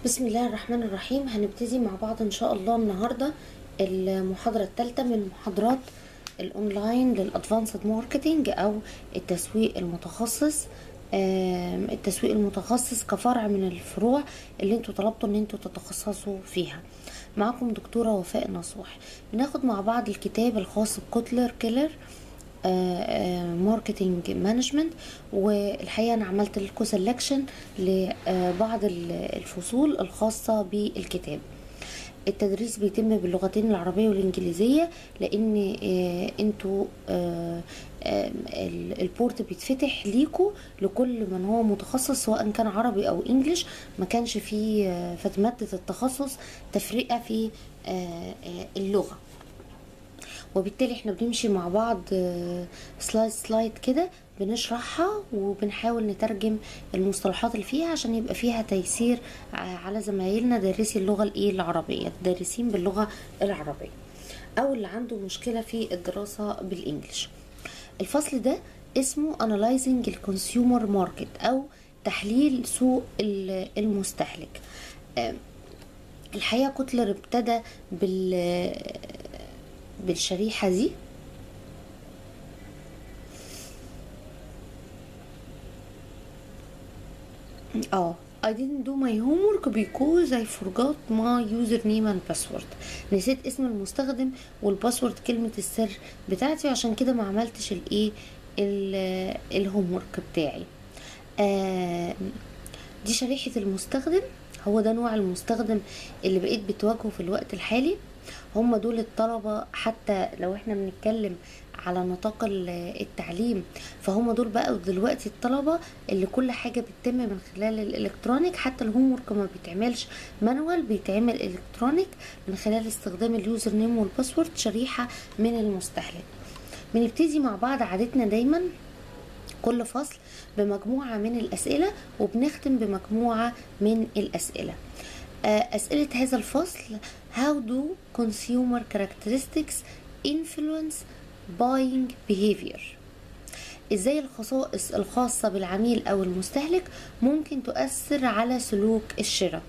بسم الله الرحمن الرحيم هنبتدي مع بعض ان شاء الله النهارده المحاضره الثالثه من محاضرات الاونلاين للادفانسد ماركتنج او التسويق المتخصص آم، التسويق المتخصص كفرع من الفروع اللي انتوا طلبتوا ان انتوا تتخصصوا فيها معاكم دكتوره وفاء نصوح بناخد مع بعض الكتاب الخاص بكوتلر كيلر ماركتنج مانجمنت والحقيقه انا عملت لكم سelection لبعض ال- الفصول الخاصه بالكتاب التدريس بيتم باللغتين العربيه والانجليزيه لان آه، انتوا آه، آه، ال- البورت بيتفتح ليكوا لكل من هو متخصص سواء كان عربي او انجليش ما كانش فيه آه، في ماده التخصص تفرقه في آه، آه، اللغه وبالتالي احنا بنمشي مع بعض آه، سلايد سلايد كده بنشرحها وبنحاول نترجم المصطلحات اللي فيها عشان يبقى فيها تيسير ع- على زمايلنا دارسي اللغة الايه العربية دارسين باللغة العربية او اللي عنده مشكلة في الدراسة بالانجلش الفصل ده اسمه analyzing الكونسيومر ماركت او تحليل سوق ال- المستهلك آم، الحقيقة كوتلر ابتدى بال بالشريحة دي اه I didn't do my homework because I forgot my username and password نسيت اسم المستخدم والباسورد كلمة السر بتاعتي وعشان كده ما عملتش الايه ال- الهومورك بتاعي آه دي شريحة المستخدم هو ده نوع المستخدم اللي بقيت بتواجهه في الوقت الحالي هم دول الطلبة حتى لو احنا بنتكلم على نطاق ال- التعليم فهم دول بقى دلوقتي الطلبة اللي كل حاجة بتتم من خلال الالكترونيك حتى الهومورك ما بيتعملش مانوال بيتعمل الكترونيك من خلال استخدام اليوزر نيم والباسورد شريحة من المستهلك بنبتدي مع بعض عادتنا دايما كل فصل بمجموعة من الأسئلة وبنختم بمجموعة من الأسئلة آه، أسئلة هذا الفصل How do consumer characteristics influence buying behavior ازاي الخصائص الخاصة بالعميل او المستهلك ممكن تؤثر على سلوك الشراء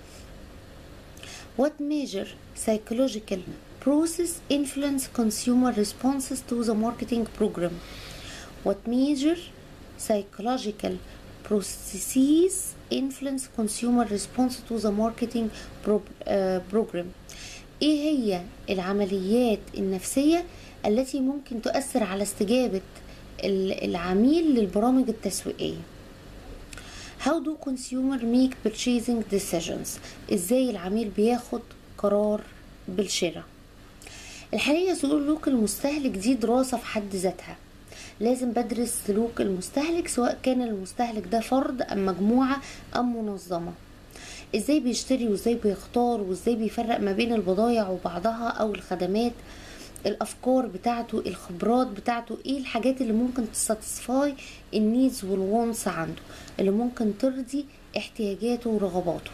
What major psychological process influence consumer responses to the marketing program? What major psychological processes influence consumer response to the marketing pro- uh, program? ايه هي العمليات النفسية التي ممكن تؤثر على استجابة ال- العميل للبرامج التسويقية؟ How do consumer make purchasing decisions؟ ازاي العميل بياخد قرار بالشراء؟ الحقيقة سلوك المستهلك دي دراسة في حد ذاتها لازم بدرس سلوك المستهلك سواء كان المستهلك ده فرد أم مجموعة أم منظمة ازاي بيشتري وازاي بيختار وازاي بيفرق ما بين البضائع وبعضها او الخدمات الافكار بتاعته الخبرات بتاعته ايه الحاجات اللي ممكن تساتسفاي النيدز والوانس عنده اللي ممكن ترضي احتياجاته ورغباته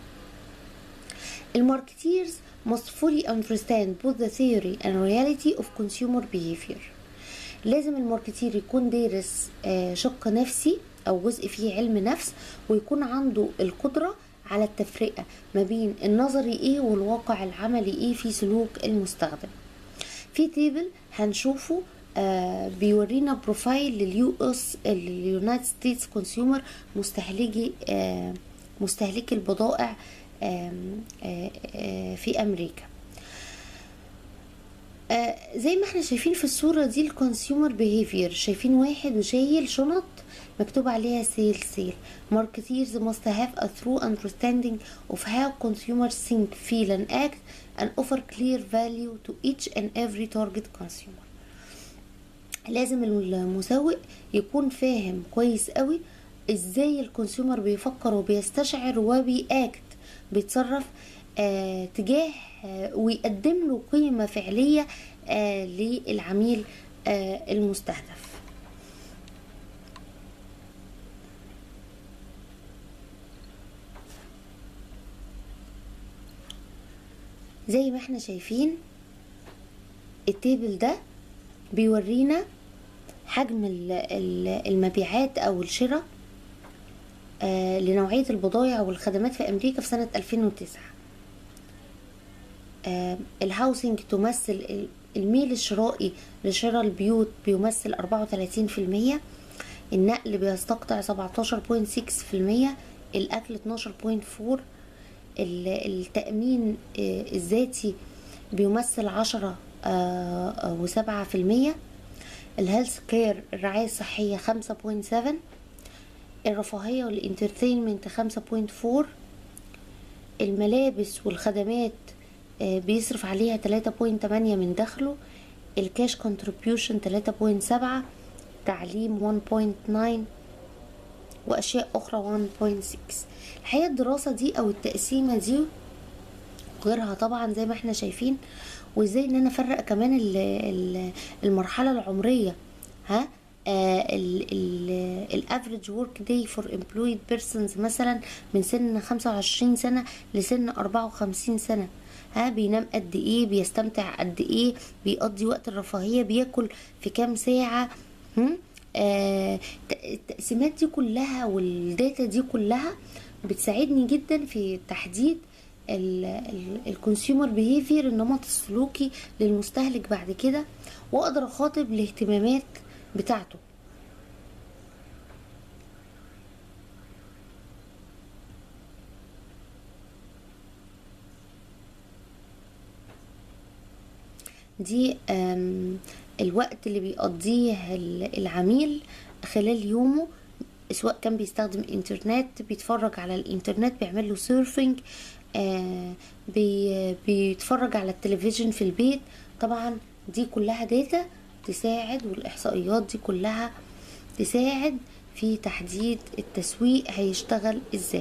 الماركتيرز must fully understand both the theory and reality of consumer behavior لازم الماركتير يكون دارس آه، شق نفسي او جزء فيه علم نفس ويكون عنده القدرة على التفرقة ما بين النظري ايه والواقع العملي ايه في سلوك المستخدم في تيبل هنشوفه آه بيورينا بروفايل لليو اس اليونايتد ستيتس كونسيومر مستهلكي آه مستهلكي البضائع آم، آه آه في امريكا آه زي ما احنا شايفين في الصورة دي الكونسيومر بيهيفير شايفين واحد وشايل شنط مكتوب عليها سيل سيل marketeers must have a true understanding of how consumers think feel and act and offer clear value to each and every target consumer لازم المسوق يكون فاهم كويس قوي ازاي الكونسيومر بيفكر وبيستشعر وبيأكت بيتصرف آه تجاه آه ويقدم له قيمة فعلية آه للعميل آه المستهدف زي ما احنا شايفين التيبل ده بيورينا حجم ال- ال- المبيعات او الشراء آه لنوعية البضائع والخدمات في أمريكا في سنة 2009 آه الهاوسنج تمثل ال- الميل الشرائي لشراء البيوت بيمثل 34% النقل بيستقطع 17.6% الأكل 12.4 ال- التأمين آه، الذاتي بيمثل 10 وسبعة في المية الهيلث كير الرعاية الصحية خمسة بوينت سفن الرفاهية والانترتينمنت خمسة بوينت فور الملابس والخدمات آه، بيصرف عليها تلاتة بوينت تمانية من دخله الكاش كونتريبيوشن تلاتة بوينت سبعة تعليم ون بوينت ناين وأشياء أخرى 1.6 الحقيقة الدراسة دي أو التقسيمة دي وغيرها طبعا زي ما احنا شايفين وازاي ان انا افرق كمان ال- ال- المرحله العمريه ها الافريج ورك داي فور امبلويد بيرسونز مثلا من سن 25 سنه لسن 54 سنه ها بينام قد ايه بيستمتع قد ايه بيقضي وقت الرفاهيه بياكل في كام ساعه هم؟ آه، ت- التقسيمات دي كلها والداتا دي كلها بتساعدني جدا في تحديد الكونسيومر بيهيفير النمط السلوكي للمستهلك بعد كده واقدر اخاطب الاهتمامات بتاعته دي آم، الوقت اللي بيقضيه ال- العميل خلال يومه سواء كان بيستخدم انترنت بيتفرج على الانترنت بيعمل له سيرفنج آه بي بيتفرج على التلفزيون في البيت طبعا دي كلها داتا تساعد والاحصائيات دي كلها تساعد في تحديد التسويق هيشتغل ازاي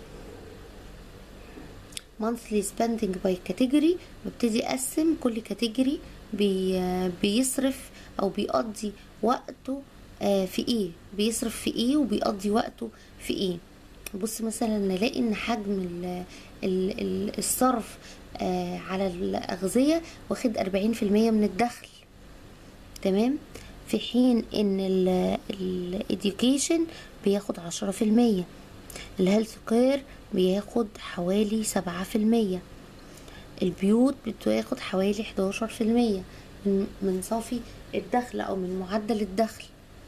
monthly spending by category ببتدي اقسم كل كاتيجوري بي بيصرف او بيقضي وقته آه، في ايه بيصرف في ايه وبيقضي وقته في ايه بص مثلا نلاقي ان حجم ال- ال- ال- الصرف آه، على الاغذيه واخد 40% من الدخل تمام في حين ان الاديوكيشن بياخد عشرة في المية الهيلث كير بياخد حوالي سبعة في المية البيوت بتاخد حوالي حداشر في المية من من صافي الدخل او من معدل الدخل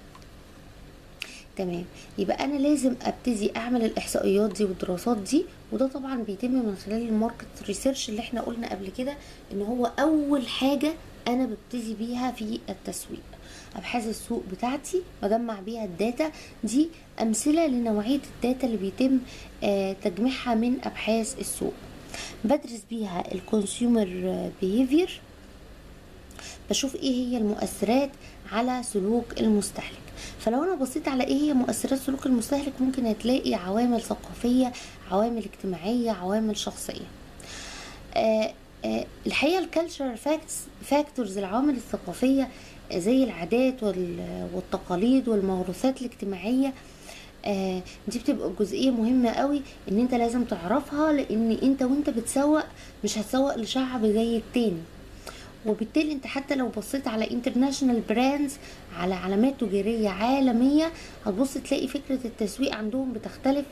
تمام يبقى انا لازم ابتدي اعمل الاحصائيات دي والدراسات دي وده طبعا بيتم من خلال الماركت ريسيرش اللي احنا قلنا قبل كده ان هو اول حاجه انا ببتدي بيها في التسويق ابحاث السوق بتاعتي بجمع بيها الداتا دي امثله لنوعيه الداتا اللي بيتم آه، تجميعها من ابحاث السوق بدرس بيها الكونسيومر بيهيفير بشوف ايه هي المؤثرات على سلوك المستهلك فلو انا بصيت على ايه هي مؤثرات سلوك المستهلك ممكن هتلاقي عوامل ثقافية عوامل اجتماعية عوامل شخصية آه آه الحقيقة الكالتشر فاكتس فاكتورز العوامل الثقافية زي العادات وال- والتقاليد والموروثات الاجتماعية آه دي بتبقى جزئية مهمة قوي ان انت لازم تعرفها لان انت وانت بتسوق مش هتسوق لشعب زي التاني وبالتالي انت حتى لو بصيت على انترناشونال براندز على علامات تجارية عالمية هتبص تلاقي فكرة التسويق عندهم بتختلف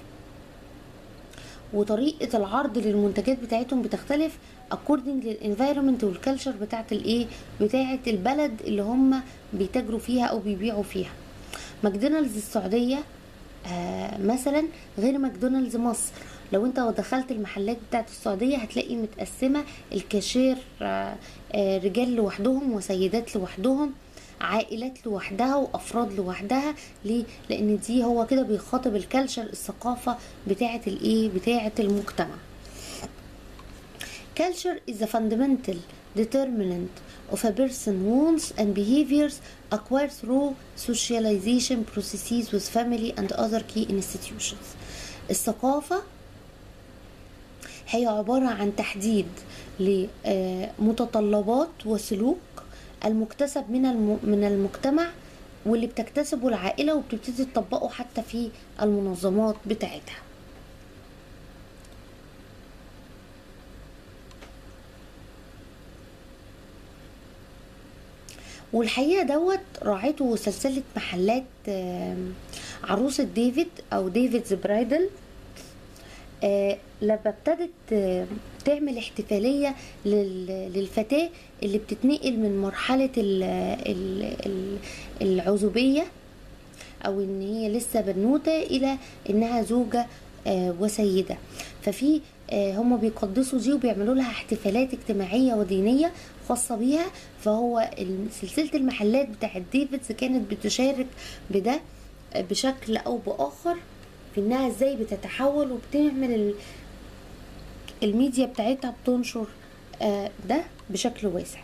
وطريقة العرض للمنتجات بتاعتهم بتختلف according للانفايرمنت والكالتشر بتاعت الايه بتاعت البلد اللي هم بيتاجروا فيها او بيبيعوا فيها ماكدونالدز السعودية آه مثلا غير ماكدونالدز مصر لو انت دخلت المحلات بتاعت السعودية هتلاقي متقسمة الكاشير آه آه رجال لوحدهم وسيدات لوحدهم عائلات لوحدها وافراد لوحدها ليه لان دي هو كده بيخاطب الكالتشر الثقافة بتاعة الايه بتاعة المجتمع Culture is a fundamental determinant of a person's wants and behaviors acquired through socialization processes with family and other key institutions. الثقافة هي عبارة عن تحديد لمتطلبات وسلوك المكتسب من الم- من المجتمع واللي بتكتسبه العائلة وبتبتدي تطبقه حتى في المنظمات بتاعتها والحقيقه دوت راعته سلسله محلات آم، عروسة ديفيد او ديفيدز برايدل آه لما ابتدت آه تعمل احتفالية لل- للفتاة اللي بتتنقل من مرحلة ال- ال- ال- العزوبية او ان هي لسه بنوته الى انها زوجه آه، وسيده ففي آه، هم بيقدسوا دي وبيعملوا لها احتفالات اجتماعيه ودينيه خاصه بيها فهو ال- سلسله المحلات بتاعت ديفيدز كانت بتشارك بده آه، بشكل او باخر في انها ازاي بتتحول وبتعمل ال- الميديا بتاعتها بتنشر آه، ده بشكل واسع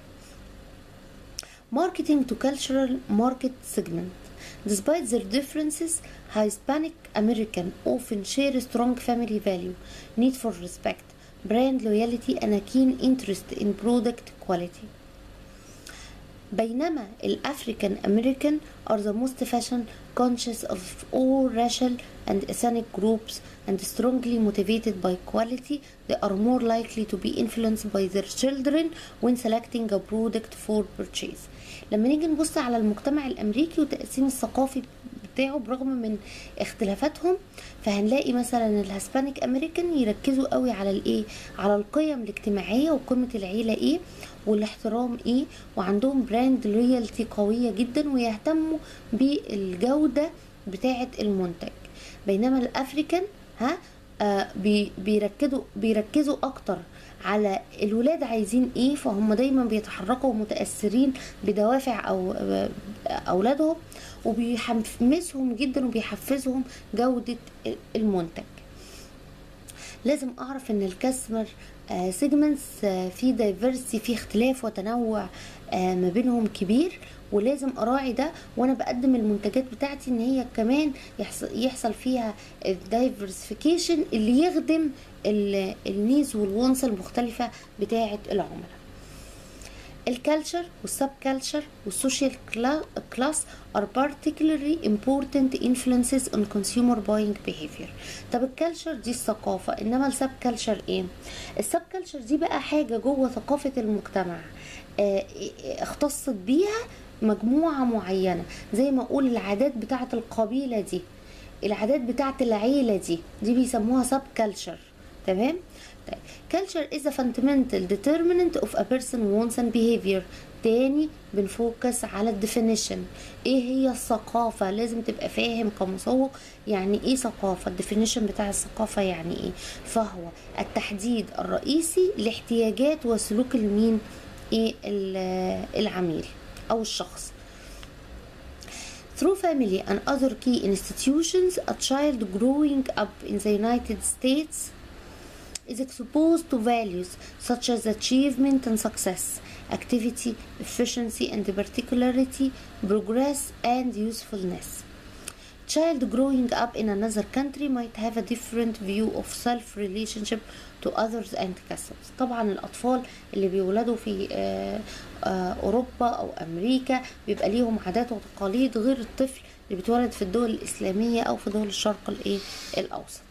Marketing to cultural market segment. Despite their differences, Hispanic American often share a strong family value, need for respect, brand loyalty, and a keen interest in product quality. بينما الافريكان امريكان are the most fashion conscious of all racial and ethnic groups and strongly motivated by quality they are more likely to be influenced by their children when selecting a product for purchase لما نيجي نبص على المجتمع الامريكي والتقسيم الثقافي بتاعه برغم من اختلافاتهم فهنلاقي مثلا الهسبانيك امريكان يركزوا قوي على الايه على القيم الاجتماعيه وقيمه العيله ايه والاحترام ايه وعندهم براند لويالتي قويه جدا ويهتموا بالجوده بتاعه المنتج بينما الافريكان ها آه بي بيركزوا بيركزوا اكتر على الولاد عايزين ايه فهم دايما بيتحركوا متاثرين بدوافع او آه، اولادهم وبيحمسهم جدا وبيحفزهم جوده المنتج لازم اعرف ان الكاستمر سيجمنتس في دايفرسي في اختلاف وتنوع آه، ما بينهم كبير ولازم اراعي ده وانا بقدم المنتجات بتاعتي ان هي كمان يحصل, يحصل فيها الدايفرسيفيكيشن اللي يخدم ال- النيز والونس المختلفه بتاعه العملاء الكالتشر والسب كالتشر والسوشيال كلاس are particularly important influences on consumer buying behavior طب الكالتشر دي الثقافة انما السب كالتشر ايه السب كالتشر دي بقى حاجة جوه ثقافة المجتمع آه، اختصت بيها مجموعة معينة زي ما اقول العادات بتاعة القبيلة دي العادات بتاعة العيلة دي دي بيسموها سب كالتشر تمام طيب culture is a fundamental determinant of a person wants and behavior تاني بنفوكس على الديفينيشن ايه هي الثقافة لازم تبقى فاهم كمسوق يعني ايه ثقافة الديفينيشن بتاع الثقافة يعني ايه فهو التحديد الرئيسي لاحتياجات وسلوك المين ايه ال- العميل او الشخص Through family and other key institutions, a child growing up in the United States is exposed to values such as achievement and success, activity, efficiency and particularity, progress and usefulness. Child growing up in another country might have a different view of self relationship to others and customs. طبعا الأطفال اللي بيولدوا في آه، آه، أوروبا أو أمريكا بيبقى ليهم عادات وتقاليد غير الطفل اللي بيتولد في الدول الإسلامية أو في دول الشرق الإيه الأوسط.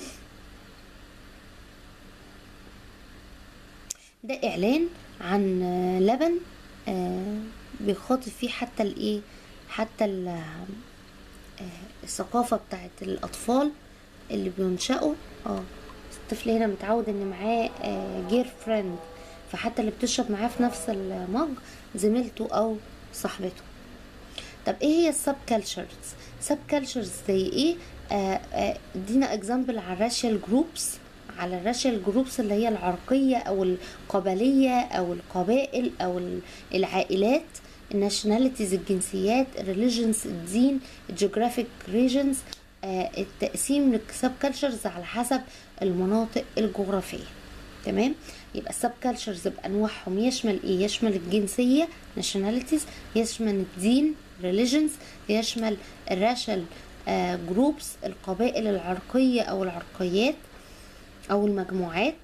ده اعلان عن آه، لبن آه، بيخاطب فيه حتى الايه حتى ال- آه، الثقافة بتاعت الأطفال اللي بينشأوا اه الطفل هنا متعود ان معاه جير فريند فحتى اللي بتشرب معاه في نفس المج زميلته او صاحبته طب ايه هي السب كالتشرز سب كالتشرز زي ايه آه، آه، ادينا اكزامبل على الراشيال جروبس على الراشيال جروبس اللي هي العرقية او القبلية او القبائل او ال- العائلات الناشوناليتيز الجنسيات الريليجنز الدين الجيوغرافيك ريجنز التقسيم للسب كالتشرز على حسب المناطق الجغرافية تمام يبقى السب كالتشرز بانواعهم يشمل ايه يشمل الجنسيه nationalities يشمل الدين religions يشمل الراشل جروبس القبائل العرقيه او العرقيات او المجموعات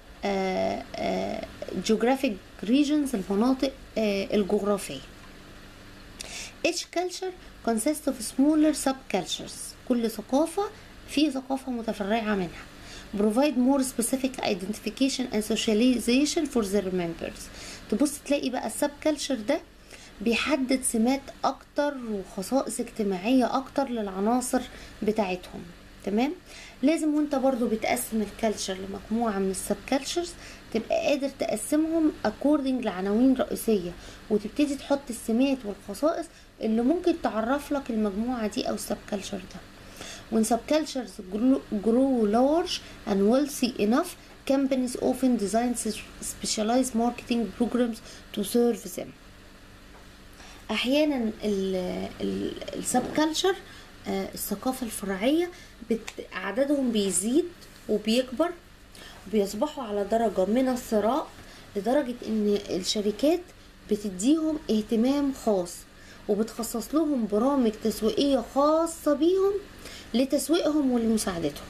geographic regions المناطق آه، الجغرافيه each culture consists of smaller subcultures كل ثقافة في ثقافة متفرعة منها provide more specific identification and socialization for their members تبص تلاقي بقى السب كلتشر ده بيحدد سمات اكتر وخصائص اجتماعية اكتر للعناصر بتاعتهم تمام لازم وانت برضو بتقسم الكالتشر لمجموعة من السب كالتشرز تبقى قادر تقسمهم according لعناوين رئيسية وتبتدي تحط السمات والخصائص اللي ممكن تعرف لك المجموعة دي او السب كالتشر ده when subcultures grow, grow large and wealthy enough companies often design specialized marketing programs to serve them احيانا السب كلتشر الثقافة الفرعية بت... عددهم بيزيد وبيكبر بيصبحوا على درجة من الثراء لدرجة ان الشركات بتديهم اهتمام خاص وبتخصص لهم برامج تسويقية خاصة بيهم لتسويقهم ولمساعدتهم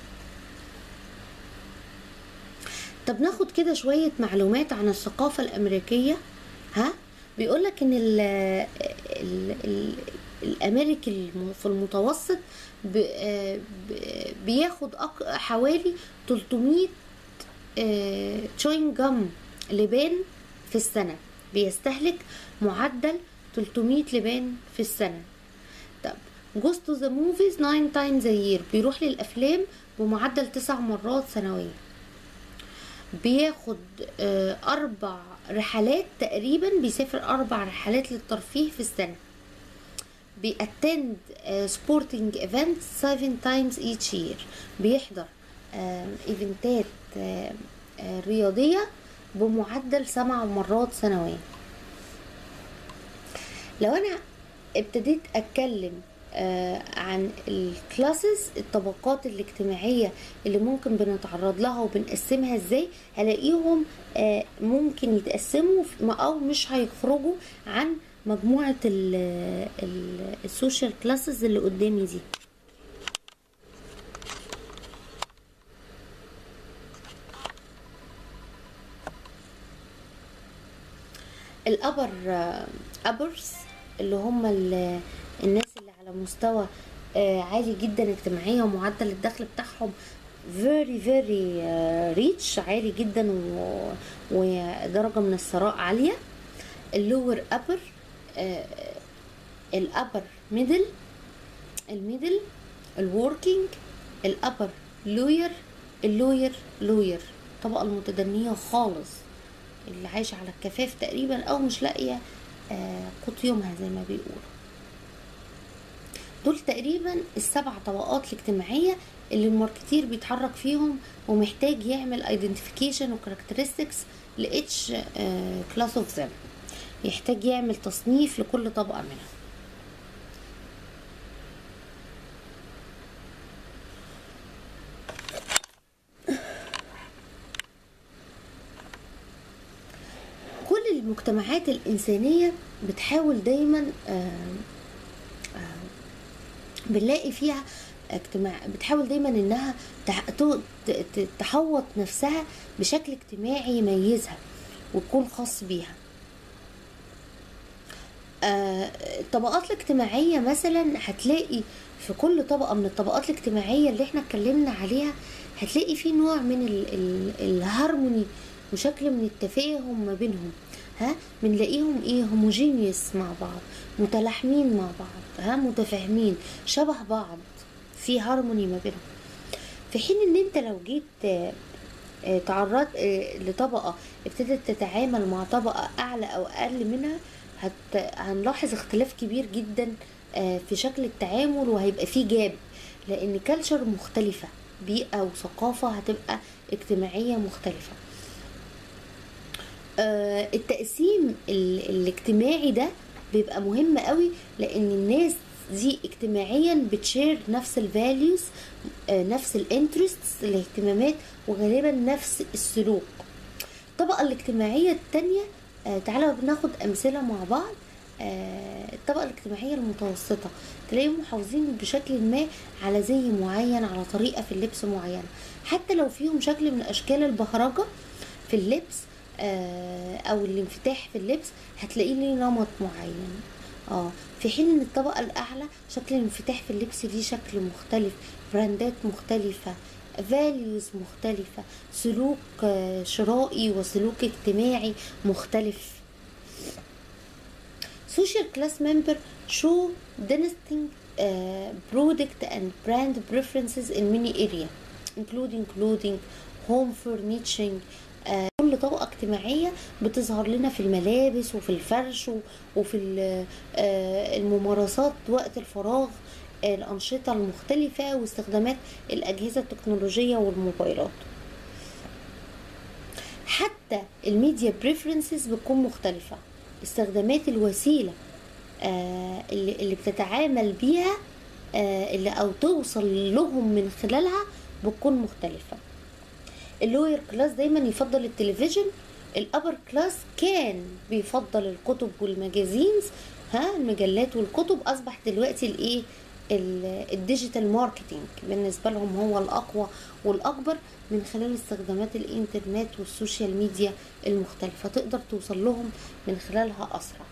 طب ناخد كده شوية معلومات عن الثقافة الأمريكية ها بيقولك إن ال ال ال الأمريكي في المتوسط بياخد حوالي 300 تشوين جام لبان في السنة بيستهلك معدل 300 لبان في السنة طب goes to the movies 9 times a year بيروح للأفلام بمعدل تسع مرات سنويا بياخد أربع رحلات تقريبا بيسافر أربع رحلات للترفيه في السنة بيأتند سبورتنج ايفنت 7 times each year بيحضر ايفنتات رياضية بمعدل سبع مرات سنويا لو انا ابتديت اتكلم آه عن الكلاسز الطبقات الاجتماعية اللي ممكن بنتعرض لها وبنقسمها ازاي هلاقيهم آه ممكن يتقسموا او مش هيخرجوا عن مجموعة السوشيال كلاسز اللي قدامي دي الابر ابرز اللي هم الناس اللي على مستوى عالي جدا اجتماعيا ومعدل الدخل بتاعهم very very ريتش عالي جدا ودرجة من الثراء عالية اللور ابر الابر ميدل الميدل الوركينج الابر لوير اللوير لوير الطبقة المتدنية خالص اللي عايشة على الكفاف تقريبا او مش لاقية قوت يومها زي ما بيقولوا دول تقريبا السبع طبقات الاجتماعية اللي الماركتير بيتحرك فيهم ومحتاج يعمل ايدنتيفيكيشن وكاركترستكس لاتش كلاس اوف ذم يحتاج يعمل تصنيف لكل طبقة منها كل المجتمعات الإنسانية بتحاول دايما آآ آآ بنلاقي فيها اجتماع بتحاول دايما انها تحوط نفسها بشكل اجتماعي يميزها ويكون خاص بيها الطبقات الاجتماعية مثلا هتلاقي في كل طبقة من الطبقات الاجتماعية اللي احنا اتكلمنا عليها هتلاقي في نوع من ال ال الهارموني وشكل من التفاهم ما بينهم ها بنلاقيهم ايه هوموجينيوس مع بعض متلاحمين مع بعض ها متفاهمين شبه بعض في هارموني ما بينهم في حين ان انت لو جيت تعرض لطبقة ابتدت تتعامل مع طبقة اعلى او اقل منها هت... هنلاحظ اختلاف كبير جدا في شكل التعامل وهيبقى فيه جاب لان كلتشر مختلفة بيئة وثقافة هتبقى اجتماعية مختلفة التقسيم الاجتماعي ده بيبقى مهم قوي لان الناس دي اجتماعيا بتشير نفس الفاليوز نفس الانترستس الاهتمامات وغالبا نفس السلوك الطبقة الاجتماعية التانية تعالوا بناخد امثله مع بعض الطبقة الاجتماعية المتوسطة تلاقيهم محافظين بشكل ما على زي معين على طريقة في اللبس معينة حتى لو فيهم شكل من أشكال البهرجة في اللبس أو الانفتاح في اللبس هتلاقيه ليه نمط معين اه في حين ان الطبقة الأعلى شكل الانفتاح في اللبس ليه شكل مختلف براندات مختلفة فاليوز مختلفة سلوك شرائي وسلوك اجتماعي مختلف social class member show distinct uh, product and brand preferences in many areas including clothing home furnishing آه، كل طبقة اجتماعية بتظهر لنا في الملابس وفي الفرش و- وفي ال- آه، الممارسات وقت الفراغ آه، الأنشطة المختلفة واستخدامات الأجهزة التكنولوجية والموبايلات حتى الميديا بريفرنسز بتكون مختلفة استخدامات الوسيلة آه، اللي اللي بتتعامل بيها آه، اللي أو توصل لهم من خلالها بتكون مختلفة اللوير كلاس دايما يفضل التلفزيون الابر كلاس كان بيفضل الكتب والماجازينز ها المجلات والكتب اصبح دلوقتي الايه ال- الديجيتال ماركتينج بالنسبه لهم هو الاقوى والاكبر من خلال استخدامات الانترنت والسوشيال ميديا المختلفه تقدر توصل لهم من خلالها اسرع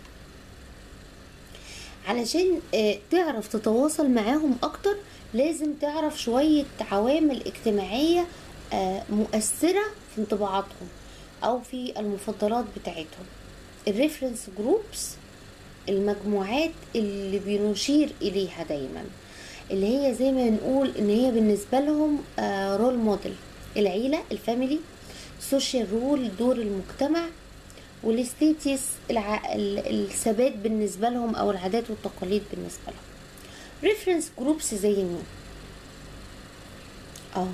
علشان آه، تعرف تتواصل معاهم اكتر لازم تعرف شوية عوامل اجتماعية آه، مؤثرة في انطباعاتهم او في المفضلات بتاعتهم الريفرنس جروبس المجموعات اللي بنشير اليها دايما اللي هي زي ما نقول ان هي بالنسبة لهم رول موديل العيلة الفاميلي سوشيال رول دور المجتمع والستيتس الع... ال- الثبات بالنسبة لهم أو العادات والتقاليد بالنسبة لهم ريفرنس جروبس زي مين اه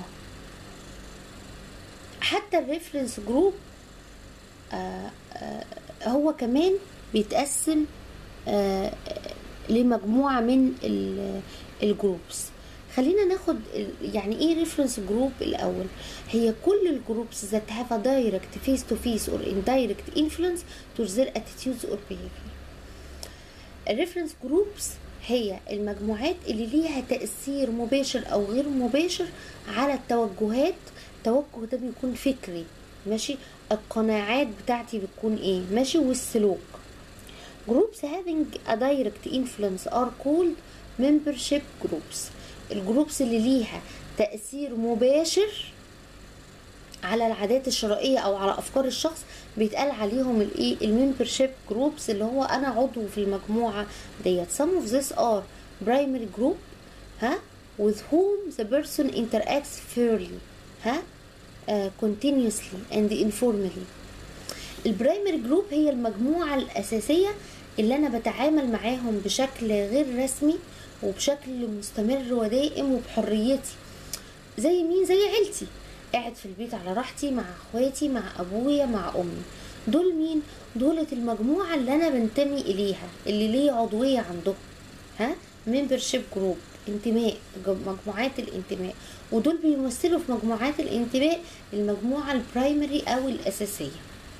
حتى الريفرنس جروب آه آه هو كمان بيتقسم آه لمجموعة من ال- الجروبس خلينا ناخد ال- يعني ايه ريفرنس جروب الاول هي كل الجروبس that have a direct face to face or indirect influence to their attitudes or behavior الريفرنس جروبس هي المجموعات اللي ليها تأثير مباشر أو غير مباشر على التوجهات التوجه ده بيكون فكري ماشي القناعات بتاعتي بتكون ايه ماشي والسلوك groups having a direct influence are called membership groups الجروبس اللي ليها تأثير مباشر على العادات الشرائية أو على أفكار الشخص بيتقال عليهم الإيه الممبرشيب جروبس اللي هو أنا عضو في المجموعة ديت some of these are primary group ها with whom the person interacts fairly ها uh, continuously and informally البرايمري جروب هي المجموعة الأساسية اللي أنا بتعامل معاهم بشكل غير رسمي وبشكل مستمر ودائم وبحريتي زي مين زي عيلتي قاعد في البيت على راحتي مع اخواتي مع ابويا مع امي دول مين دولة المجموعة اللي انا بنتمي اليها اللي ليه عضوية عندهم ها ممبرشيب جروب انتماء ج- مجموعات الانتماء ودول بيمثلوا في مجموعات الانتماء المجموعة البرايمري او الاساسية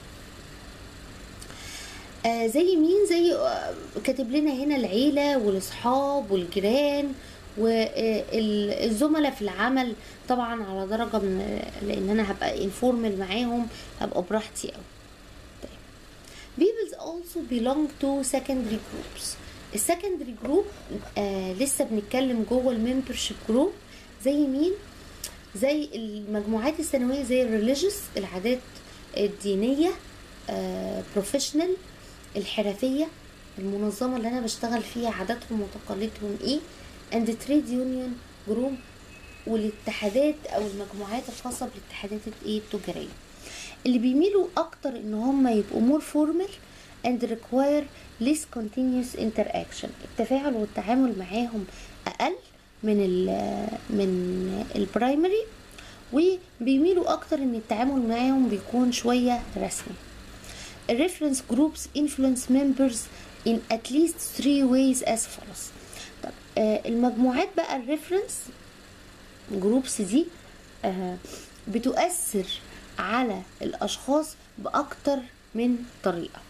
آه زي مين زي آه كاتب لنا هنا العيلة والأصحاب والجيران والزملاء في العمل طبعا على درجة من لأن أنا هبقى انفورمال معاهم هبقى براحتي أوي طيب Peoples also belong to secondary groups السكندري جروب آه لسه بنتكلم جوه الممبرشيب جروب زي مين زي المجموعات الثانوية زي الريليجيوس العادات الدينية بروفيشنال الحرفية المنظمة اللي أنا بشتغل فيها عاداتهم وتقاليدهم إيه and trade union جروب والاتحادات أو المجموعات الخاصة بالاتحادات الإيه التجارية اللي بيميلوا أكتر إن هم يبقوا more formal and require less continuous interaction التفاعل والتعامل معاهم أقل من ال من البرايمري وبيميلوا أكتر إن التعامل معاهم بيكون شوية رسمي الريفرنس جروبس influence members in at least three ways as follows طب آه المجموعات بقى الريفرنس جروبس دي آه بتؤثر على الأشخاص بأكتر من طريقة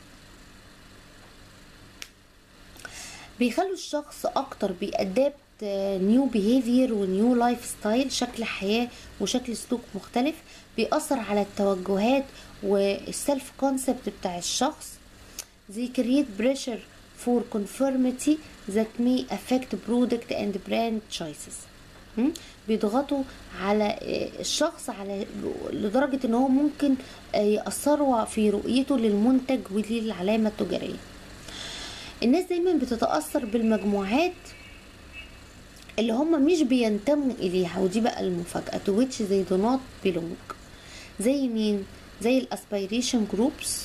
بيخلوا الشخص أكتر بيأدابت نيو بيهيفير ونيو لايف ستايل شكل حياة وشكل سلوك مختلف بيأثر على التوجهات والسيلف كونسبت بتاع الشخص they create pressure for conformity that may affect product and brand choices م? بيضغطوا على الشخص على لدرجة ان هو ممكن يأثروا في رؤيته للمنتج وللعلامة التجارية الناس دايما بتتأثر بالمجموعات اللي هم مش بينتموا إليها ودي بقى المفاجأة to which they do not belong زي مين؟ زي الاسبيريشن جروبس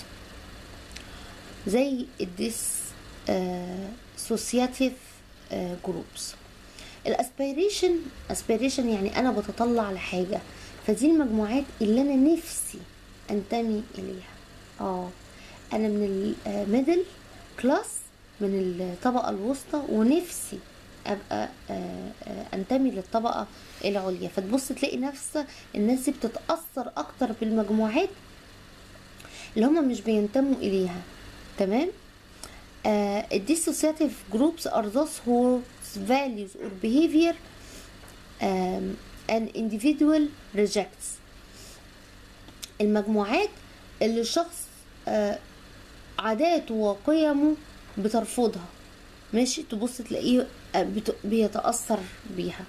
زي الديس سوسياتيف جروبس الاسبيريشن اسبيريشن يعني انا بتطلع لحاجه فدي المجموعات اللي انا نفسي انتمي اليها اه انا من الميدل كلاس من الطبقه الوسطى ونفسي ابقى آه، آه، انتمي للطبقه العليا فتبص تلاقي نفس الناس دي بتتاثر اكتر بالمجموعات اللي هم مش بينتموا اليها تمام uh, dissociative groups are those whose values or behavior um, an individual rejects المجموعات اللي الشخص آه عاداته وقيمه بترفضها ماشي تبص تلاقيه آه، بت- بيتأثر بيها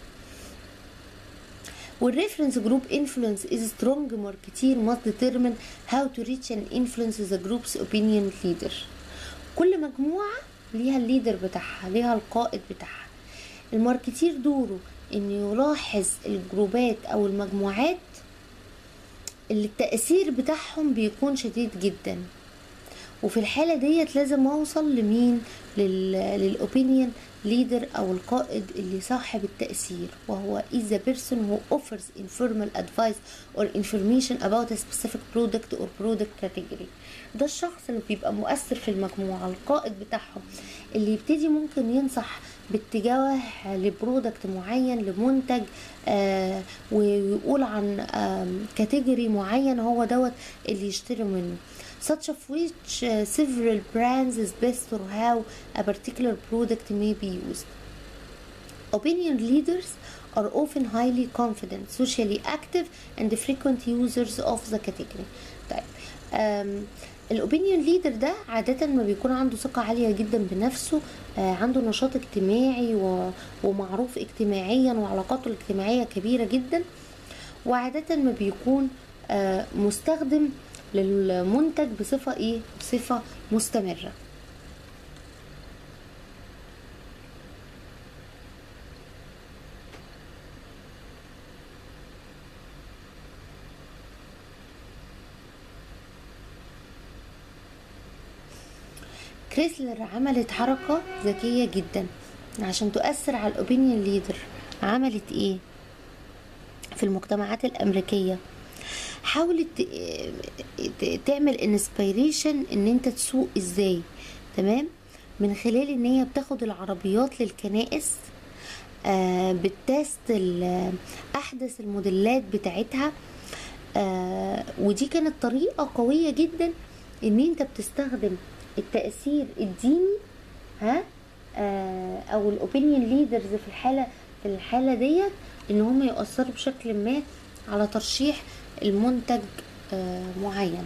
والريفرنس جروب influence is strong marketeer must determine how to reach and influence the group's opinion leader كل مجموعة ليها الليدر بتاعها ليها القائد بتاعها الماركتير دوره انه يلاحظ الجروبات او المجموعات اللي التأثير بتاعهم بيكون شديد جدا وفي الحالة ديت لازم اوصل لمين للاوبينيون ليدر او القائد اللي صاحب التأثير وهو is the person who offers informal advice or information about a specific product or product category ده الشخص اللي بيبقى مؤثر في المجموعة القائد بتاعهم اللي يبتدي ممكن ينصح باتجاه لبرودكت معين لمنتج آه ويقول عن آم، كاتيجوري معين هو دوت اللي يشتري منه such of which uh, several brands is best or how a particular product may be used. Opinion leaders are often highly confident, socially active, and frequent users of the category. طيب um, الاوبينيون ليدر ده عادة ما بيكون عنده ثقة عالية جدا بنفسه آه عنده نشاط اجتماعي و... ومعروف اجتماعيا وعلاقاته الاجتماعية كبيرة جدا وعادة ما بيكون آه مستخدم للمنتج بصفة ايه بصفة مستمرة كريسلر عملت حركة ذكية جدا عشان تؤثر على الاوبينيون ليدر عملت ايه في المجتمعات الامريكية حاولت ت- ت- تعمل انسبيريشن ان انت تسوق ازاي تمام من خلال ان هي بتاخد العربيات للكنائس آه بتست ال- احدث الموديلات بتاعتها آه ودي كانت طريقة قوية جدا ان انت بتستخدم التأثير الديني ها آه او الاوبينيون ليدرز في الحالة في الحالة ديت ان هم يؤثروا بشكل ما على ترشيح المنتج آه معين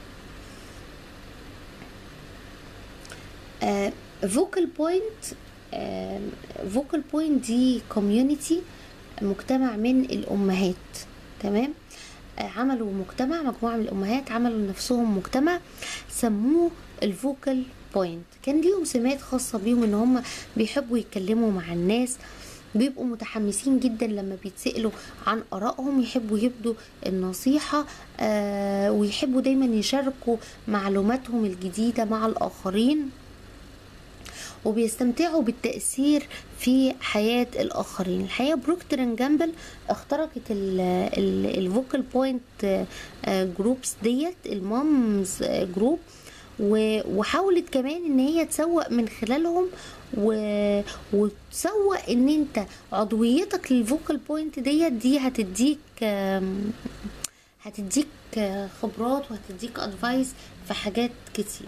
فوكال بوينت فوكال بوينت دي كوميونتي مجتمع من الامهات تمام آه، عملوا مجتمع مجموعه من الامهات عملوا لنفسهم مجتمع سموه الفوكال بوينت كان ليهم سمات خاصه بيهم ان هم بيحبوا يتكلموا مع الناس بيبقوا متحمسين جدا لما بيتسألوا عن آرائهم يحبوا يبدوا النصيحة آه ويحبوا دايما يشاركوا معلوماتهم الجديدة مع الآخرين وبيستمتعوا بالتأثير في حياة الآخرين الحقيقة بروكتر اند جامبل اخترقت الفوكال بوينت جروبس ديت المامز جروب وحاولت كمان ان هي تسوق من خلالهم و... وتسوق ان انت عضويتك للفوكال بوينت ديت دي هتديك آم، هتديك آه، خبرات وهتديك ادفايس في حاجات كتير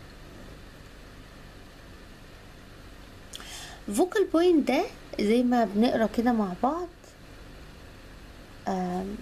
فوكال بوينت ده زي ما بنقرا كده مع بعض آم،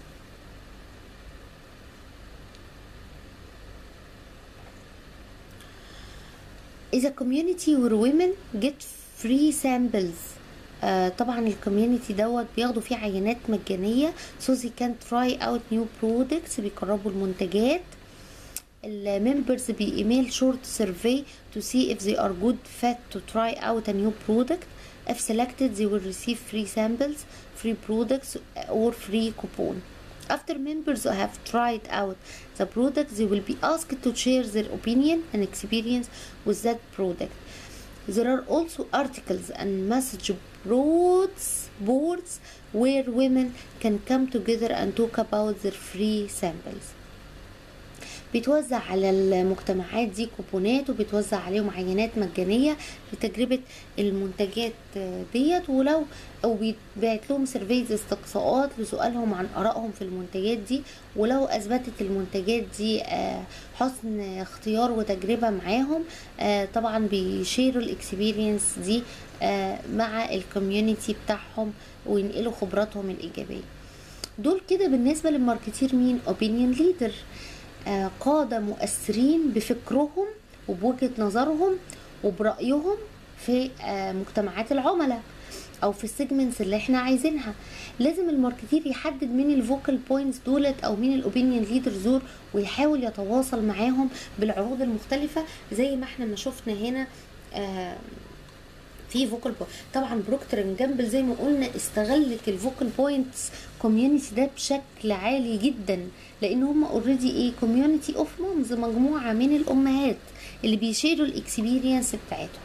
is a community where women get free samples آه طبعا الكوميونتي دوت بياخدوا فيه عينات مجانية so they can try out new products بيجربوا المنتجات الممبرز بإيميل short survey to see if they are good fit to try out a new product if selected they will receive free samples free products or free coupon after members have tried out the product they will be asked to share their opinion and experience with that product there are also articles and message boards boards where women can come together and talk about their free samples بيتوزع على المجتمعات دي كوبونات وبيتوزع عليهم عينات مجانية لتجربة المنتجات ديت ولو او بيتبعت لهم سيرفيز استقصاءات لسؤالهم عن ارائهم في المنتجات دي ولو اثبتت المنتجات دي حسن اختيار وتجربة معاهم طبعا بيشيروا الاكسبيرينس دي مع الكوميونتي بتاعهم وينقلوا خبراتهم الايجابية دول كده بالنسبة للماركتير مين opinion leader قادة مؤثرين بفكرهم وبوجهة نظرهم وبرأيهم في مجتمعات العملاء او في السيجمنتس اللي احنا عايزينها لازم الماركتير يحدد مين الفوكال بوينتس دولت او مين الاوبينيون ليدرز دول ويحاول يتواصل معاهم بالعروض المختلفة زي ما احنا ما شفنا هنا آه في فوكال بوينت طبعا بروكتر جامبل زي ما قلنا استغلت الفوكال بوينتس كوميونتي ده بشكل عالي جدا لان هم اوريدي ايه كوميونتي اوف مامز مجموعه من الامهات اللي بيشيروا الاكسبيرينس بتاعتهم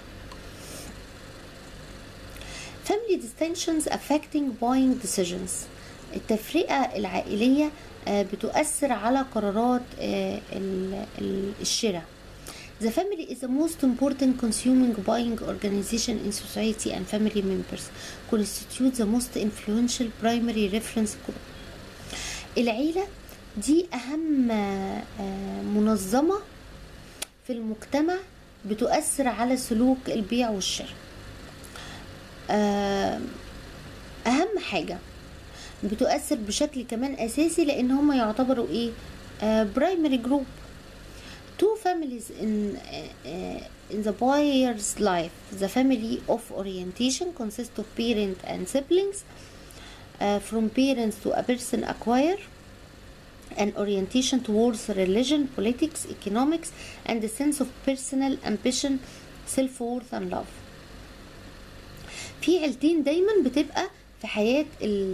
family distinctions affecting buying decisions التفرقة العائلية بتؤثر على قرارات الشراء The family is the most important consuming buying organization in society and family members constitute the most influential primary reference group. العيلة دي أهم منظمة في المجتمع بتؤثر على سلوك البيع والشراء. أهم حاجة بتؤثر بشكل كمان أساسي لأن هم يعتبروا إيه؟ برايمري جروب two families in uh, in the buyer's life the family of orientation consists of parent and siblings uh, from parents to a person acquire an orientation towards religion politics economics and a sense of personal ambition self-worth and love في عيلتين دايما بتبقى في حياة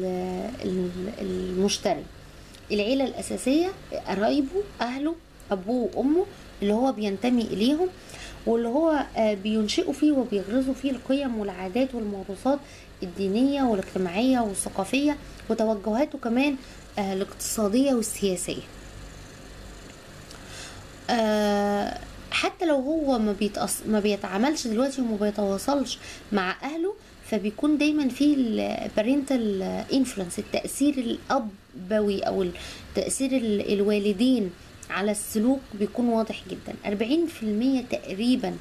المشتري العيلة الأساسية قرايبه أهله ابوه وامه اللي هو بينتمي اليهم واللي هو بينشئوا فيه وبيغرزوا فيه القيم والعادات والموروثات الدينية والاجتماعية والثقافية وتوجهاته كمان الاقتصادية والسياسية حتى لو هو ما, بيتأص... ما بيتعاملش دلوقتي وما بيتواصلش مع اهله فبيكون دايما في البارنتال انفلونس التاثير الابوي او تاثير الوالدين على السلوك بيكون واضح جدا 40% تقريبا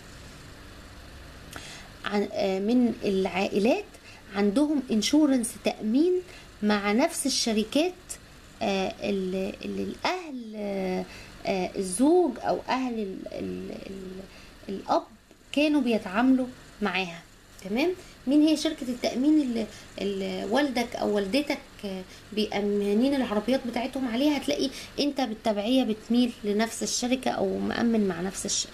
من العائلات عندهم انشورنس تأمين مع نفس الشركات اللي الأهل الزوج أو أهل ال ال ال الأب كانوا بيتعاملوا معاها تمام مين هي شركة التأمين اللي, اللي والدك أو والدتك بيأمنين العربيات بتاعتهم عليها هتلاقي أنت بالتبعية بتميل لنفس الشركة أو مأمن مع نفس الشركة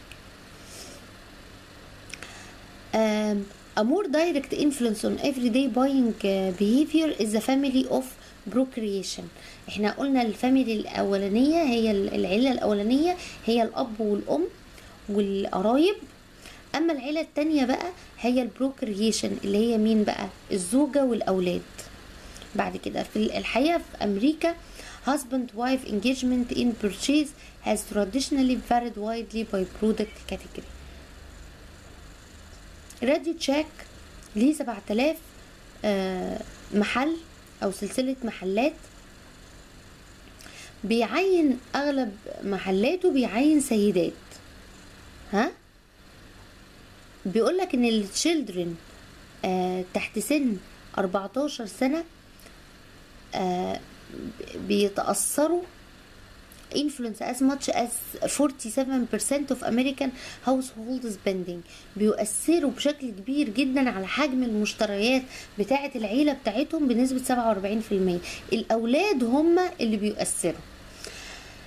A more direct influence on everyday buying behavior is the family of procreation احنا قلنا الفاميلي الأولانية هي العيلة الأولانية هي الأب والأم والقرايب اما العيله التانية بقى هي البروكريشن اللي هي مين بقى الزوجه والاولاد بعد كده في الحقيقه في امريكا husband wife engagement in purchase has traditionally varied widely by product category راديو تشاك ليه 7000 محل او سلسله محلات بيعين اغلب محلاته بيعين سيدات ها بيقول لك ان التشيلدرن آه تحت سن 14 سنة آه بيتأثروا influence as much as 47% of American household spending بيؤثروا بشكل كبير جدا على حجم المشتريات بتاعة العيلة بتاعتهم بنسبة 47% الأولاد هم اللي بيؤثروا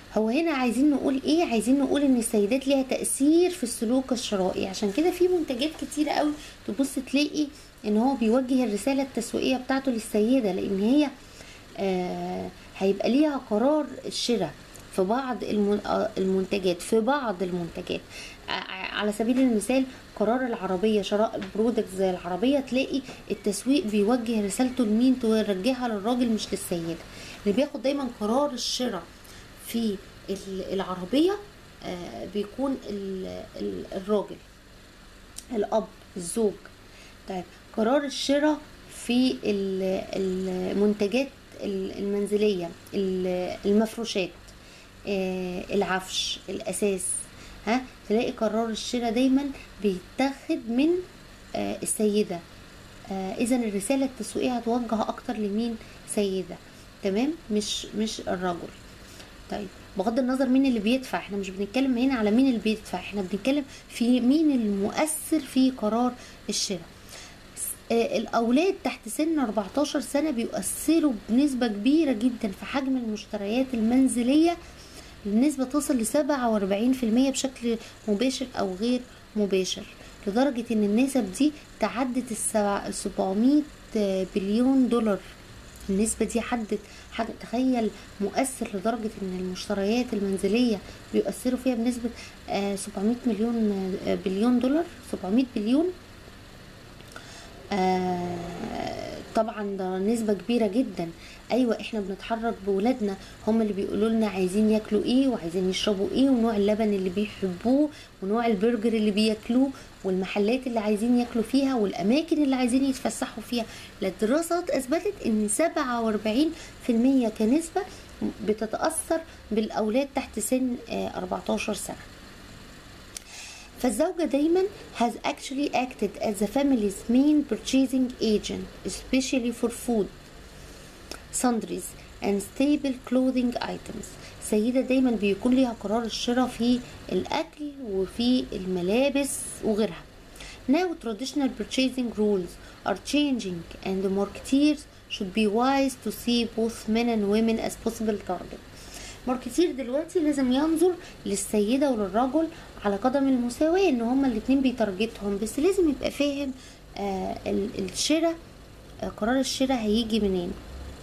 هو هنا عايزين نقول ايه عايزين نقول ان السيدات ليها تأثير في السلوك الشرائي عشان كده في منتجات كتيرة قوي تبص تلاقي ان هو بيوجه الرسالة التسويقية بتاعته للسيدة لان هي آه هيبقى ليها قرار الشراء في بعض المن- آه، المنتجات في بعض المنتجات ع- على سبيل المثال قرار العربية شراء برودكت زي العربية تلاقي التسويق بيوجه رسالته لمين توجهها للراجل مش للسيدة اللي بياخد دايما قرار الشراء في ال- العربية آه، بيكون ال- ال- الراجل الأب الزوج طيب قرار الشراء في ال- المنتجات ال- المنزلية ال- المفروشات آه، العفش الأساس ها تلاقي قرار الشراء دايما بيتاخد من آه، السيدة إذا الرسالة التسويقية هتوجه أكتر لمين سيدة تمام مش مش الرجل طيب بغض النظر مين اللي بيدفع احنا مش بنتكلم هنا على مين اللي بيدفع احنا بنتكلم في مين المؤثر في قرار الشراء آه، الأولاد تحت سن 14 سنة بيؤثروا بنسبة كبيرة جدا في حجم المشتريات المنزلية النسبة تصل ل 47% بشكل مباشر أو غير مباشر لدرجة إن النسب دي تعدت ال 700 بليون دولار النسبة دي حدت حد تخيل مؤثر لدرجة ان المشتريات المنزلية بيؤثروا فيها بنسبة آه، 700 مليون آه، بليون دولار 700 بليون آه، طبعا ده نسبة كبيرة جدا ايوه احنا بنتحرك بولادنا هم اللي بيقولوا لنا عايزين ياكلوا ايه وعايزين يشربوا ايه ونوع اللبن اللي بيحبوه ونوع البرجر اللي بياكلوه والمحلات اللي عايزين ياكلوا فيها والاماكن اللي عايزين يتفسحوا فيها لا الدراسات اثبتت ان 47% كنسبة بتتأثر بالاولاد تحت سن آه، 14 سنة فالزوجة دايما has actually acted as the family's main purchasing agent especially for food sundries and stable clothing items سيدة دايما بيكون ليها قرار الشراء في الأكل وفي الملابس وغيرها Now traditional purchasing rules are changing and the marketeers should be wise to see both men and women as possible target ماركتير دلوقتي لازم ينظر للسيدة وللرجل على قدم المساواة ان هما الاتنين بيتارجتهم بس لازم يبقى فاهم آه ال- الشراء آه قرار الشراء هيجي منين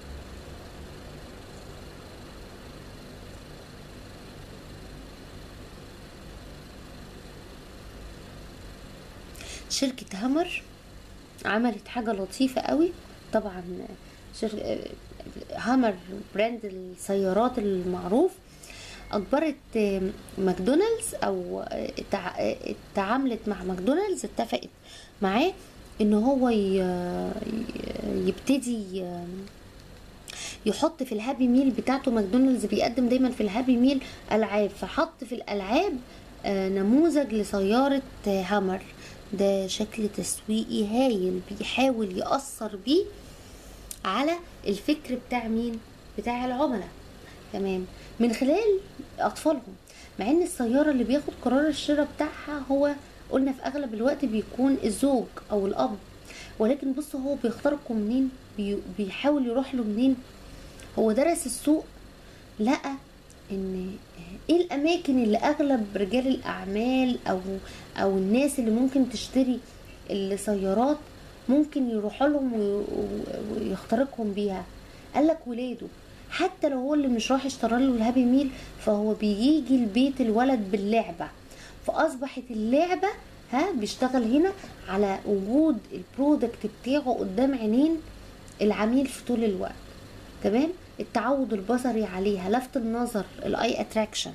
شركة هامر عملت حاجة لطيفة قوي طبعا شر... هامر براند السيارات المعروف اجبرت ماكدونالدز او تع- تعاملت مع ماكدونالدز اتفقت معاه ان هو ي... يبتدي يحط في الهابي ميل بتاعته ماكدونالدز بيقدم دايما في الهابي ميل العاب فحط في الالعاب آه، نموذج لسيارة آه، هامر ده شكل تسويقي هايل بيحاول يأثر بيه على الفكر بتاع مين بتاع العملاء تمام من خلال اطفالهم مع ان السياره اللي بياخد قرار الشراء بتاعها هو قلنا في اغلب الوقت بيكون الزوج او الاب ولكن بص هو بيخترقه منين بي- بيحاول يروح له منين هو درس السوق لقى ان ايه الاماكن اللي اغلب رجال الاعمال او او الناس اللي ممكن تشتري السيارات ممكن يروحوا لهم وي- ويخترقهم بيها قال لك ولاده حتى لو هو اللي مش راح اشترى له الهابي ميل فهو بيجي البيت الولد باللعبه فاصبحت اللعبه ها بيشتغل هنا على وجود البرودكت بتاعه قدام عينين العميل في طول الوقت تمام التعود البصري عليها لفت النظر الاي اتراكشن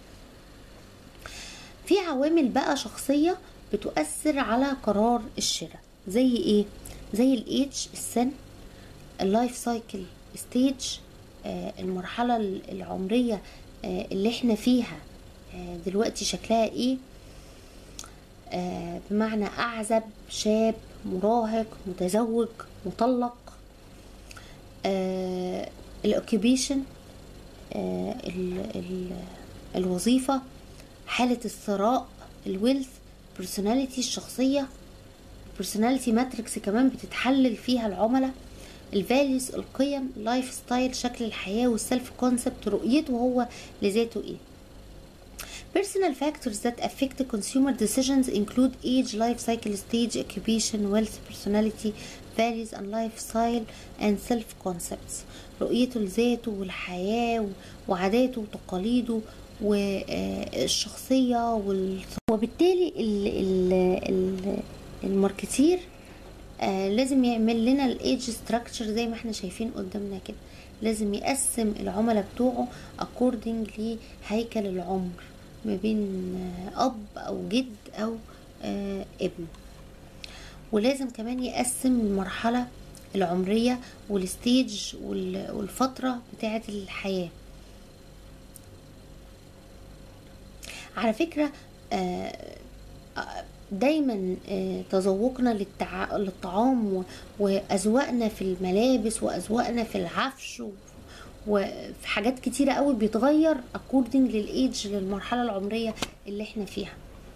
في عوامل بقى شخصية بتؤثر على قرار الشراء زي ايه زي الايدج السن اللايف سايكل ستيج آه، المرحلة العمرية آه، اللي احنا فيها آه، دلوقتي شكلها ايه آه، بمعنى اعزب شاب مراهق متزوج مطلق الاوكيبيشن الوظيفة حالة الثراء الويلث بيرسوناليتي الشخصية بيرسوناليتي ماتريكس كمان بتتحلل فيها العملاء الفاليوز القيم لايف ستايل شكل الحياة والسيلف كونسبت رؤيته هو لذاته ايه Personal factors that affect the consumer decisions include age, life cycle stage, occupation, wealth, personality, values and lifestyle and self-concepts. رؤيته لذاته والحياة وعاداته وتقاليده والشخصية وال... وبالتالي ال ال ال الماركتير آه لازم يعمل لنا الايدج ستراكشر زي ما احنا شايفين قدامنا كده لازم يقسم العملاء بتوعه according لهيكل العمر ما بين آه اب او جد او آه ابن ولازم كمان يقسم المرحلة العمرية والستيج والفترة بتاعة الحياة على فكرة دايما تذوقنا للطعام واذواقنا في الملابس واذواقنا في العفش وفي حاجات كتيرة قوي بيتغير according للايدج للمرحلة العمرية اللي احنا فيها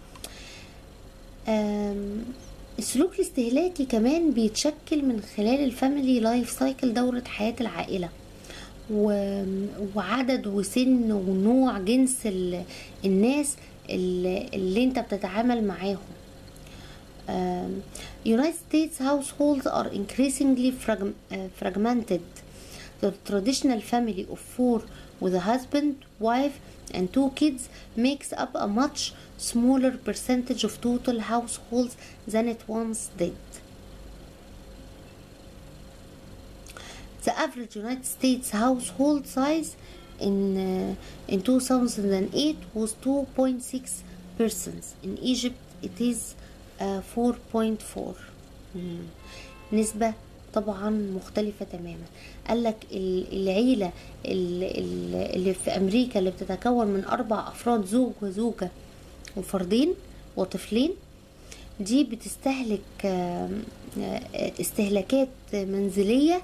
السلوك الاستهلاكي كمان بيتشكل من خلال الفاميلي لايف سايكل دورة حياة العائلة وعدد وسن ونوع جنس الناس اللي, اللي انت بتتعامل معاهم United States households are increasingly fragmented. The traditional family of four with a husband, wife, and two kids makes up a much smaller percentage of total households than it once did. The average United States household size in uh, in 2008 was 2.6 persons. In Egypt, it is uh, 4.4. مم. نسبة طبعا مختلفة تماما قال لك العيلة اللي في أمريكا اللي بتتكون من أربع أفراد زوج وزوجة وفردين وطفلين دي بتستهلك استهلاكات منزلية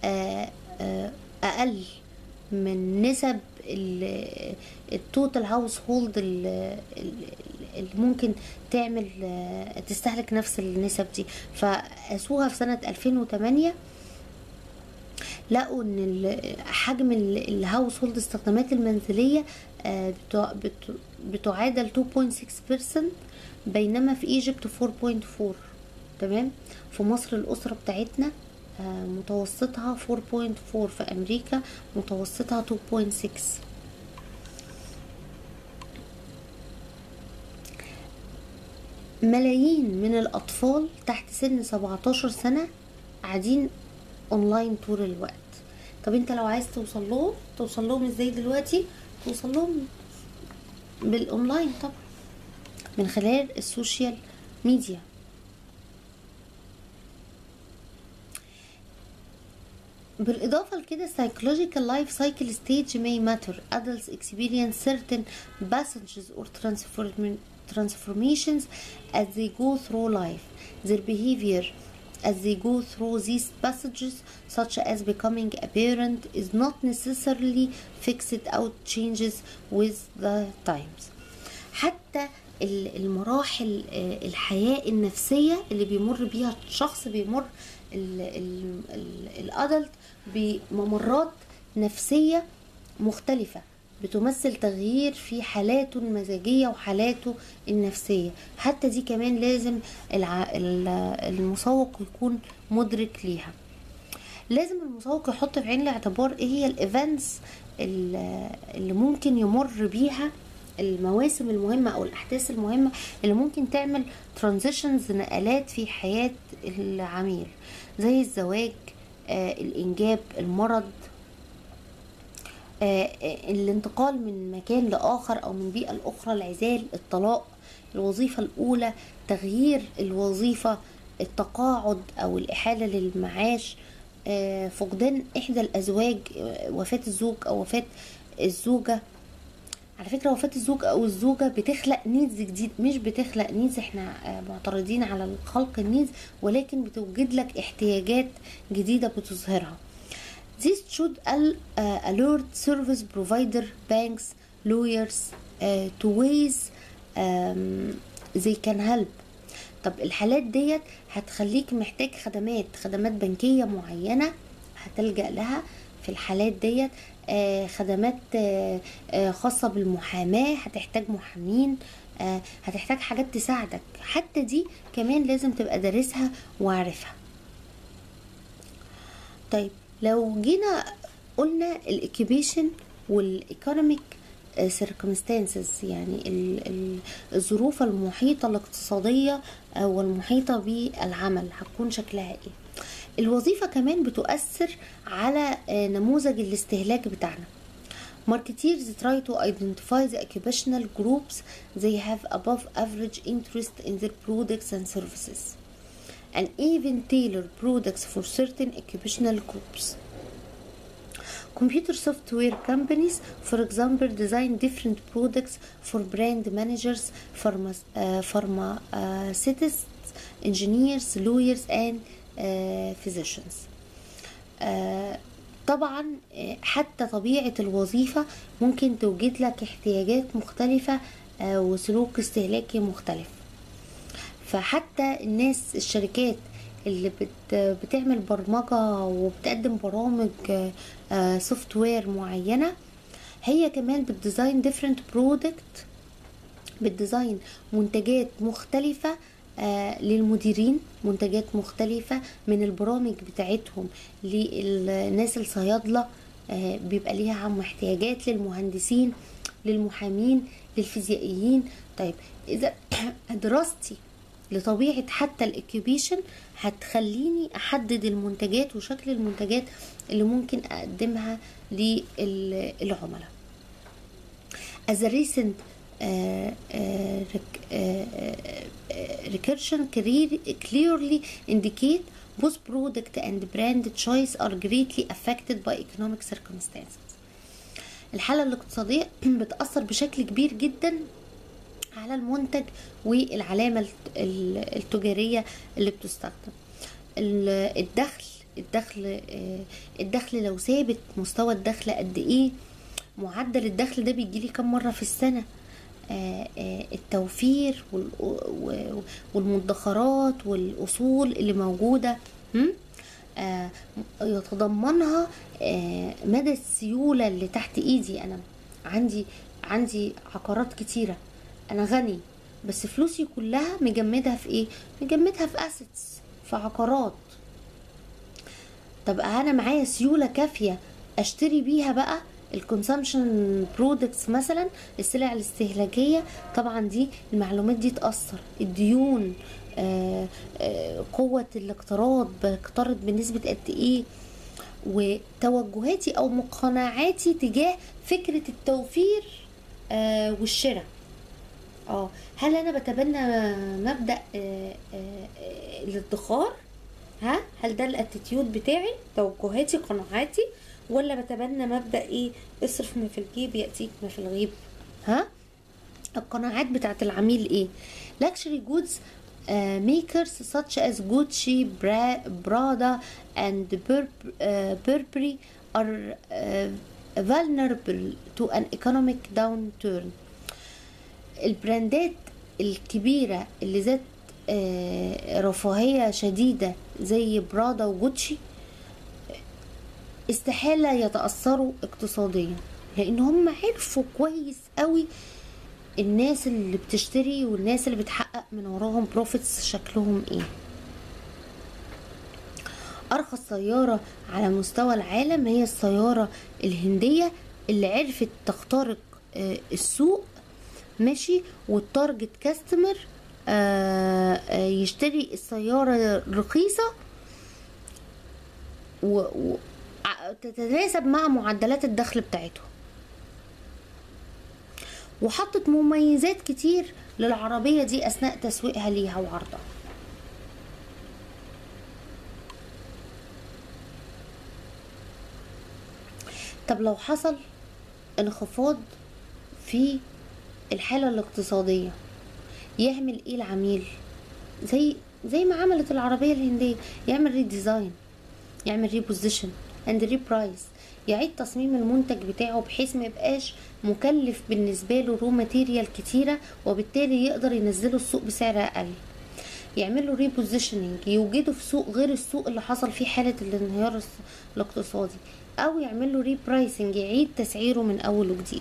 أقل من نسب التوتال هاوس هولد اللي ممكن تعمل تستهلك نفس النسب دي فقاسوها في سنة 2008 لقوا ان حجم الهاوس هولد استخدامات المنزلية بتعادل 2.6% بينما في ايجيبت 4.4 تمام في مصر الأسرة بتاعتنا متوسطها 4.4 في أمريكا متوسطها 2.6 ملايين من الأطفال تحت سن 17 سنة قاعدين أونلاين طول الوقت طب انت لو عايز توصل لهم توصل لهم ازاي دلوقتي توصل لهم بالاونلاين طبعا من خلال السوشيال ميديا بالإضافة لكده psychological life cycle stage may matter adults experience certain passages or transformations as they go through life their behavior as they go through these passages such as becoming a parent is not necessarily fixed out changes with the times حتى المراحل الحياة النفسية اللي بيمر بيها الشخص بيمر الادلت بممرات نفسية مختلفة بتمثل تغيير في حالاته المزاجية وحالاته النفسية حتى دي كمان لازم المسوق يكون مدرك ليها لازم المسوق يحط في عين الاعتبار ايه هي الايفنتس اللي ممكن يمر بيها المواسم المهمة أو الأحداث المهمة اللي ممكن تعمل ترانزيشنز نقلات في حياة العميل زي الزواج آه، الإنجاب المرض آه، الانتقال من مكان لآخر أو من بيئة لأخرى العزال الطلاق الوظيفة الأولى تغيير الوظيفة التقاعد أو الإحالة للمعاش آه، فقدان إحدى الأزواج وفاة الزوج أو وفاة الزوجة على فكره وفاه الزوج او الزوجه بتخلق نيدز جديد مش بتخلق نيدز احنا معترضين على خلق النيدز ولكن بتوجد لك احتياجات جديده بتظهرها This should uh, alert service provider, banks, lawyers uh, to ways um, they can help. طب الحالات ديت هتخليك محتاج خدمات خدمات بنكية معينة هتلجأ لها في الحالات ديت آه، خدمات آه، آه، خاصة بالمحاماة هتحتاج محامين آه، هتحتاج حاجات تساعدك حتى دي كمان لازم تبقى دارسها وعارفها طيب لو جينا قلنا الاكيبيشن والايكونوميك circumstances يعني ال- ال- الظروف المحيطة الاقتصادية آه، والمحيطة بالعمل هتكون شكلها ايه الوظيفة كمان بتؤثر على آه، نموذج الاستهلاك بتاعنا Marketeers try to identify the occupational groups they have above average interest in their products and services and even tailor products for certain occupational groups. Computer software companies, for example, design different products for brand managers, pharma- uh, pharmacists, engineers, lawyers, and uh, physicians. آه، طبعا آه، حتى طبيعة الوظيفة ممكن توجد لك احتياجات مختلفة آه، وسلوك استهلاكي مختلف فحتى الناس الشركات اللي بت بتعمل برمجة وبتقدم برامج سوفت وير معينة هي كمان بتديزاين different product بتديزاين منتجات مختلفة آه، للمديرين منتجات مختلفة من البرامج بتاعتهم للناس الصيادلة آه، بيبقى ليها عم احتياجات للمهندسين للمحامين للفيزيائيين طيب إذا دراستي لطبيعة حتى الاكيوبيشن هتخليني أحدد المنتجات وشكل المنتجات اللي ممكن أقدمها للعملاء as a recent uh, uh, rec- uh, uh, recursion clear- clearly indicate both product and brand choice are greatly affected by economic circumstances. الحالة الاقتصادية بتأثر بشكل كبير جدا على المنتج والعلامة الت- ال- التجارية اللي بتستخدم ال- الدخل الدخل آه، الدخل لو ثابت مستوى الدخل قد ايه معدل الدخل ده بيجيلي كم مرة في السنة آه، آه، التوفير وال- و- والمدخرات والأصول اللي موجودة هم؟ آه، يتضمنها آه، مدى السيولة اللي تحت ايدي انا عندي عندي عقارات كتيرة انا غني بس فلوسي كلها مجمدها في ايه مجمدها في اسيتس في عقارات طب انا معايا سيوله كافيه اشتري بيها بقى الكونسامشن برودكتس مثلا السلع الاستهلاكيه طبعا دي المعلومات دي تاثر الديون آه، آه، قوه الاقتراض بقترض بنسبه قد ايه وتوجهاتي او مقتنعاتي تجاه فكره التوفير آه، والشراء اه هل انا بتبنى مبدا آه، آه، آه، الادخار ها هل ده الاتيتيود بتاعي توجهاتي قناعاتي ولا بتبنى مبدا ايه اصرف ما في الجيب ياتيك ما في الغيب ها القناعات بتاعت العميل ايه luxury goods uh, makers such as Gucci, Bra- Prada and Burb- uh, Burberry are uh, vulnerable to an economic downturn البراندات الكبيرة اللي ذات آه، رفاهية شديدة زي برادا وجوتشي استحالة يتأثروا اقتصاديا لأن هم عرفوا كويس قوي الناس اللي بتشتري والناس اللي بتحقق من وراهم بروفيتس شكلهم ايه أرخص سيارة على مستوى العالم هي السيارة الهندية اللي عرفت تخترق آه، السوق ماشي والتارجت كاستمر يشتري السيارة رخيصة و... و... ع- تتناسب مع معدلات الدخل بتاعتهم وحطت مميزات كتير للعربية دي أثناء تسويقها ليها وعرضها طب لو حصل انخفاض في الحالة الاقتصادية يعمل ايه العميل زي زي ما عملت العربية الهندية يعمل ريديزاين يعمل ريبوزيشن اند ريبرايس يعيد تصميم المنتج بتاعه بحيث ما يبقاش مكلف بالنسبة له رو ماتيريال كتيرة وبالتالي يقدر ينزله السوق بسعر اقل يعمل له ريبوزيشننج يوجده في سوق غير السوق اللي حصل فيه حاله الانهيار الاقتصادي او يعمل له ريبرايسنج يعيد تسعيره من اول وجديد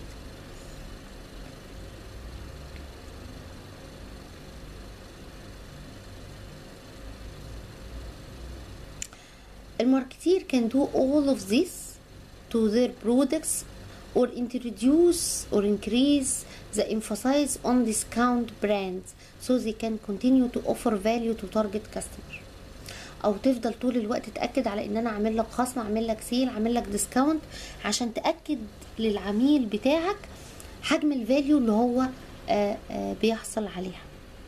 الماركتير can do all of this to their products or introduce or increase the emphasis on discount brands so they can continue to offer value to target customer او تفضل طول الوقت تاكد على ان انا اعمل لك خصم اعمل لك سيل اعمل لك ديسكاونت عشان تاكد للعميل بتاعك حجم الفاليو اللي هو آآ آآ بيحصل عليها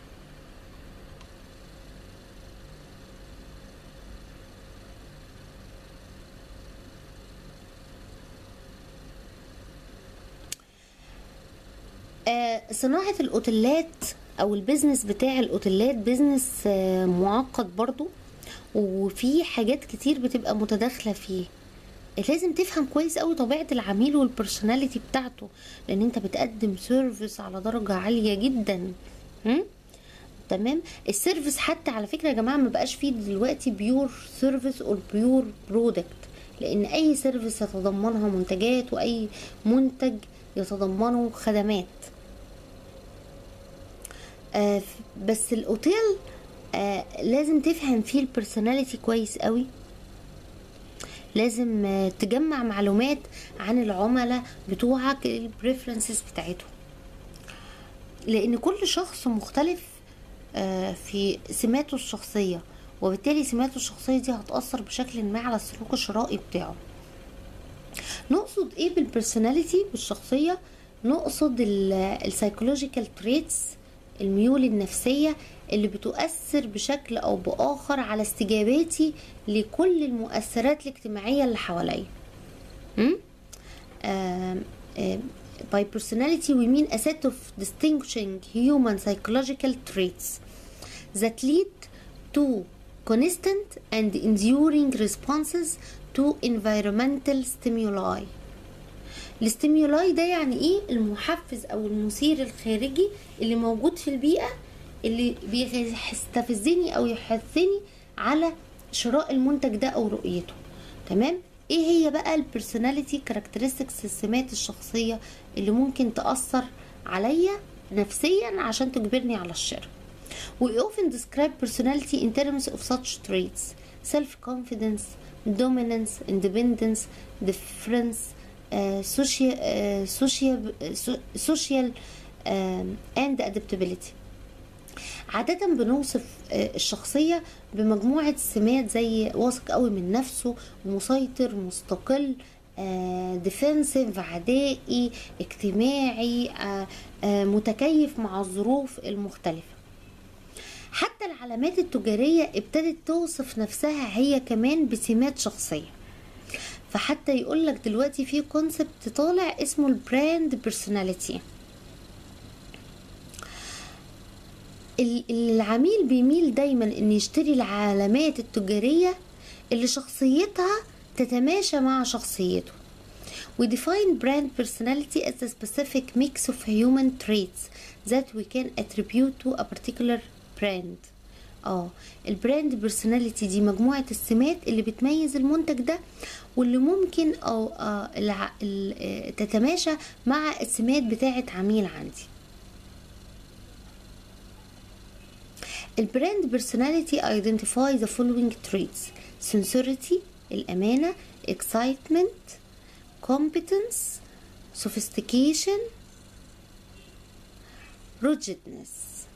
صناعة الأوتيلات أو البيزنس بتاع الأوتيلات بيزنس معقد برضو وفي حاجات كتير بتبقى متداخلة فيه لازم تفهم كويس قوي طبيعة العميل والبرسوناليتي بتاعته لأن أنت بتقدم سيرفيس على درجة عالية جدا م? تمام السيرفيس حتى على فكرة يا جماعة ما بقاش فيه دلوقتي بيور سيرفيس أو بيور برودكت لأن أي سيرفيس يتضمنها منتجات وأي منتج يتضمنه خدمات آه بس الاوتيل آه لازم تفهم فيه البرسوناليتي كويس قوي لازم آه تجمع معلومات عن العملاء بتوعك البريفرنسز بتاعتهم لان كل شخص مختلف آه في سماته الشخصية وبالتالي سماته الشخصية دي هتأثر بشكل ما على السلوك الشرائي بتاعه نقصد ايه بالبرسوناليتي بالشخصية نقصد السايكولوجيكال تريتس الميول النفسية اللي بتؤثر بشكل أو بآخر على استجاباتي لكل المؤثرات الاجتماعية اللي حواليا by personality we mean a set of distinguishing human psychological traits that lead to constant and enduring responses to environmental stimuli الاستيمولاي ده يعني ايه المحفز او المثير الخارجي اللي موجود في البيئة اللي بيستفزني او يحثني على شراء المنتج ده او رؤيته تمام ايه هي بقى البرسوناليتي كاركترستكس السمات الشخصية اللي ممكن تأثر عليا نفسيا عشان تجبرني على الشراء We often describe personality in terms of such traits self-confidence, dominance, independence, difference, social social social and adaptability عادة بنوصف الشخصية بمجموعة سمات زي واثق قوي من نفسه مسيطر مستقل ديفنسيف عدائي اجتماعي متكيف مع الظروف المختلفة حتى العلامات التجارية ابتدت توصف نفسها هي كمان بسمات شخصية فحتى يقول لك دلوقتي في كونسبت طالع اسمه البراند بيرسوناليتي العميل بيميل دايما ان يشتري العلامات التجارية اللي شخصيتها تتماشى مع شخصيته We define brand personality as a specific mix of human traits that we can attribute to a particular brand. اه البراند بيرسوناليتي دي مجموعة السمات اللي بتميز المنتج ده واللي ممكن او آه الع... ال... تتماشى مع السمات بتاعة عميل عندي البراند بيرسوناليتي identify the following traits sincerity الأمانة excitement competence sophistication ruggedness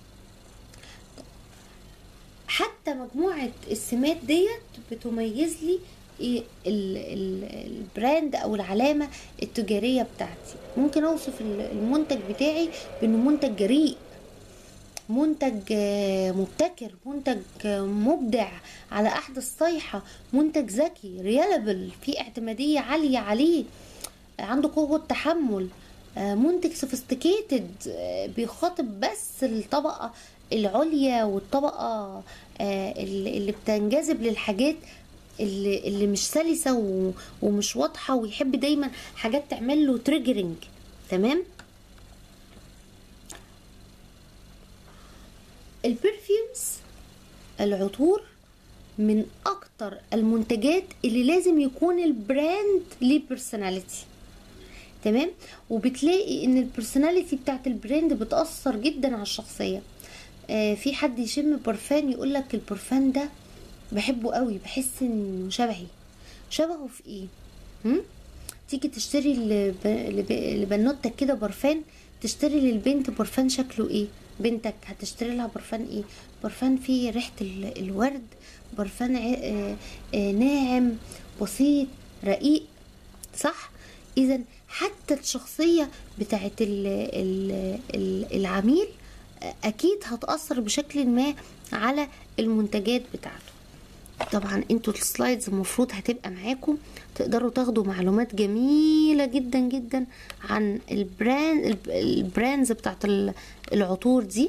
حتى مجموعة السمات ديت بتميز لي إيه البراند او العلامة التجارية بتاعتي ممكن اوصف المنتج بتاعي بانه منتج جريء منتج مبتكر منتج مبدع على احدث صيحة منتج ذكي ريالبل في اعتمادية عالية عليه عنده قوة تحمل منتج سوفيستيكيتد بيخاطب بس الطبقة العليا والطبقة اللي بتنجذب للحاجات اللي, اللي مش سلسة ومش واضحة ويحب دايما حاجات تعمل له تريجرنج تمام البرفيومز العطور من اكتر المنتجات اللي لازم يكون البراند ليه بيرسوناليتي تمام وبتلاقي ان البرسوناليتي بتاعت البراند بتاثر جدا على الشخصيه آه في حد يشم برفان يقول لك البرفان ده بحبه قوي بحس انه شبهي شبهه في ايه هم؟ تيجي تشتري لب- لب- لبنوتك كده برفان تشتري للبنت برفان شكله ايه بنتك هتشتري لها برفان ايه برفان فيه ريحة ال- الورد برفان ع- آه، آه، ناعم بسيط رقيق صح اذا حتى الشخصية بتاعت ال- ال- ال- العميل آه، اكيد هتأثر بشكل ما على المنتجات بتاعته طبعا انتوا السلايدز المفروض هتبقى معاكم تقدروا تاخدوا معلومات جميلة جدا جدا عن البراند الب- البراندز بتاعت ال- العطور دي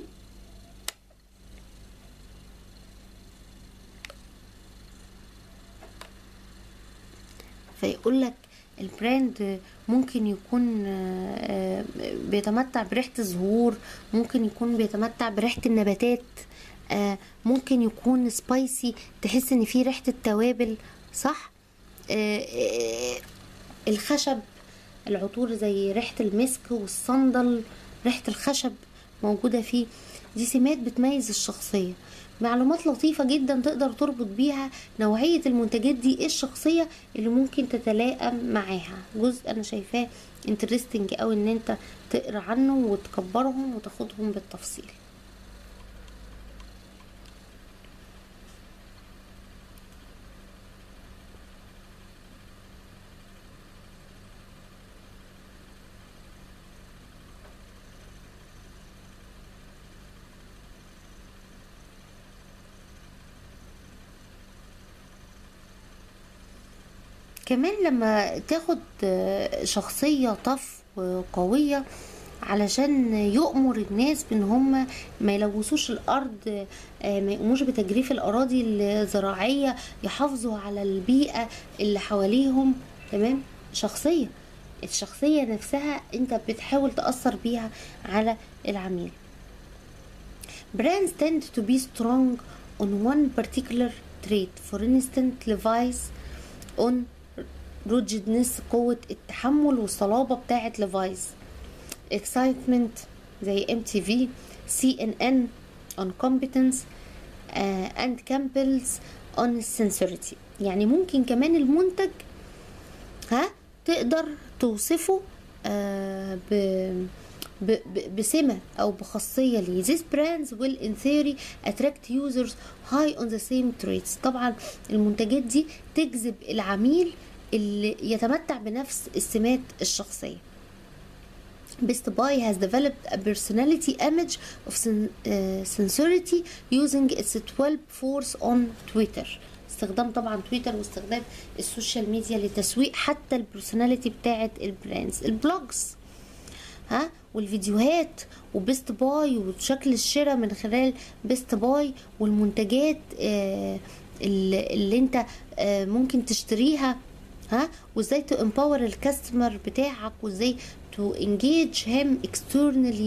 فيقول لك البراند ممكن يكون آه، آه، بيتمتع بريحة الزهور ممكن يكون بيتمتع بريحة النباتات آه، ممكن يكون سبايسي تحس ان فيه ريحة التوابل صح آه، آه، الخشب العطور زي ريحة المسك والصندل ريحة الخشب موجودة فيه دي سمات بتميز الشخصية معلومات لطيفة جدا تقدر تربط بيها نوعية المنتجات دي ايه الشخصية اللي ممكن تتلائم معاها جزء انا شايفاه انترستنج اوي ان انت تقرا عنه وتكبرهم وتاخدهم بالتفصيل كمان لما تاخد آه، شخصية طف وقوية علشان يؤمر الناس بان هم ما يلوثوش الارض آه، ما يقوموش بتجريف الاراضي الزراعية يحافظوا على البيئة اللي حواليهم تمام شخصية الشخصية نفسها انت بتحاول تأثر بيها على العميل Brands tend to be strong on one particular trait. For instance, Levi's on ruggedness قوة التحمل والصلابة بتاعة ليفايز excitement زي MTV CNN on competence uh, and Campbell's on sincerity يعني ممكن كمان المنتج ها تقدر توصفه آه ب ب- ب- بسمة أو بخاصية ليه These brands will in theory attract users high on the same traits طبعا المنتجات دي تجذب العميل اللي يتمتع بنفس السمات الشخصية Best Buy has developed a personality image of sin- uh, sincerity using its 12 force on Twitter استخدام طبعا تويتر واستخدام السوشيال ميديا لتسويق حتى البرسوناليتي بتاعت البراندز البلوجز ها والفيديوهات وبيست باي وشكل الشراء من خلال بيست باي والمنتجات آه اللي, اللي انت آه ممكن تشتريها ها وازاي تو امباور الكاستمر بتاعك وازاي تو انجيج هيم اكسترنالي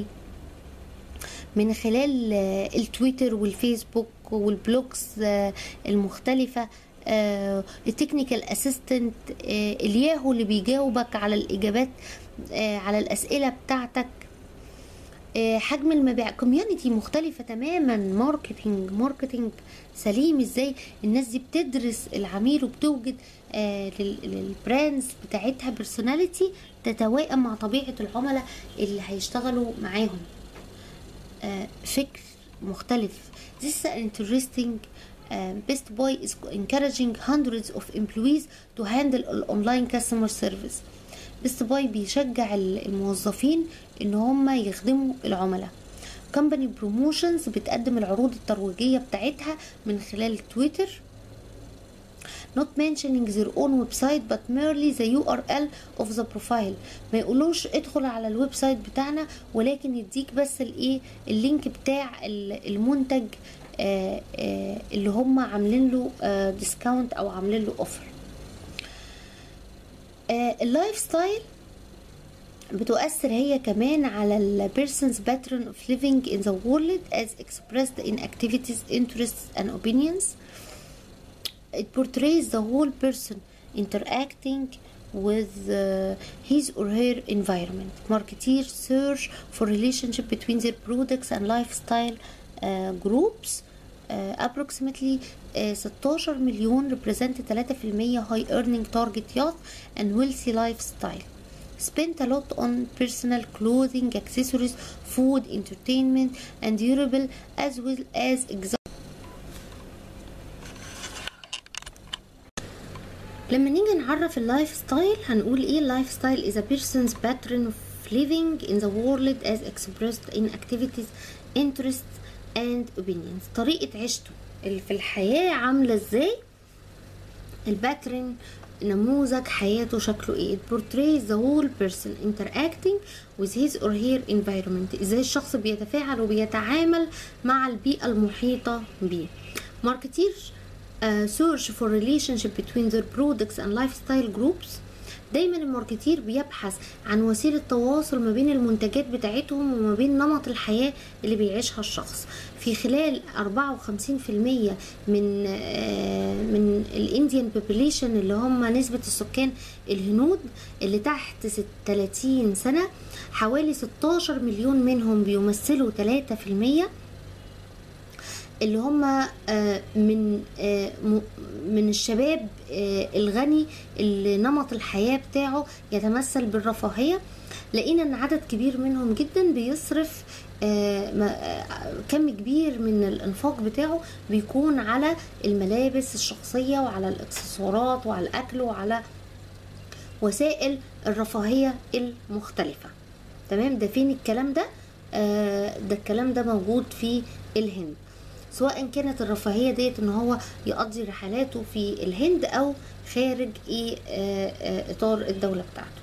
من خلال آه، التويتر والفيسبوك والبلوجز آه، المختلفة آه، التكنيكال اسيستنت الياهو اللي بيجاوبك على الاجابات آه، على الاسئلة بتاعتك آه، حجم المبيع كوميونتي مختلفة تماما ماركتينج ماركتينج سليم ازاي الناس دي بتدرس العميل وبتوجد آه، لل- للبراندز بتاعتها بيرسوناليتي تتوائم مع طبيعة العملاء اللي هيشتغلوا معاهم آه، فكر مختلف This is an interesting uh, Best Boy is encouraging hundreds of employees to handle ال- online customer service Best Boy بيشجع ال- الموظفين ان هم يخدموا العملاء Company Promotions بتقدم العروض الترويجية بتاعتها من خلال تويتر not mentioning their own website but merely the URL of the profile ما يقولوش ادخل على الويب سايت بتاعنا ولكن يديك بس الايه اللينك بتاع ال- المنتج آه، آه، اللي هم عاملين له ديسكاونت او عاملين له اوفر اللايف ستايل بتؤثر هي كمان على ال person's pattern of living in the world as expressed in activities, interests and opinions. It portrays the whole person interacting with uh, his or her environment. Marketeers search for relationship between their products and lifestyle uh, groups. Uh, approximately uh, 16 مليون represent 3% high earning target youth and wealthy lifestyle. Spent a lot on personal clothing, accessories, food, entertainment, and durable as well as exotic. لما نيجي نعرف اللايف ستايل هنقول ايه اللايف ستايل is a person's pattern of living in the world as expressed in activities, interests and opinions طريقة عيشته اللي في الحياة عاملة ازاي الباترن نموذج حياته شكله ايه it portrays the whole person interacting with his or her environment ازاي الشخص بيتفاعل وبيتعامل مع البيئة المحيطة بيه marketeers uh, search for relationship between their products and lifestyle groups دايما الماركتير بيبحث عن وسيلة تواصل ما بين المنتجات بتاعتهم وما بين نمط الحياة اللي بيعيشها الشخص في خلال 54% من آه، من الانديان بوبوليشن اللي هم نسبة السكان الهنود اللي تحت ست- 30 سنة حوالي 16 مليون منهم بيمثلوا 3% اللي هم آه، من آه، م- من الشباب آه، الغني اللي نمط الحياة بتاعه يتمثل بالرفاهية لقينا ان عدد كبير منهم جدا بيصرف آه، ما- آه، كم كبير من الانفاق بتاعه بيكون على الملابس الشخصية وعلى الاكسسوارات وعلى الاكل وعلى وسائل الرفاهية المختلفة تمام ده فين الكلام ده آه ده الكلام ده موجود في الهند سواء كانت الرفاهية ديت ان هو يقضي رحلاته في الهند او خارج ايه آه آه اطار الدولة بتاعته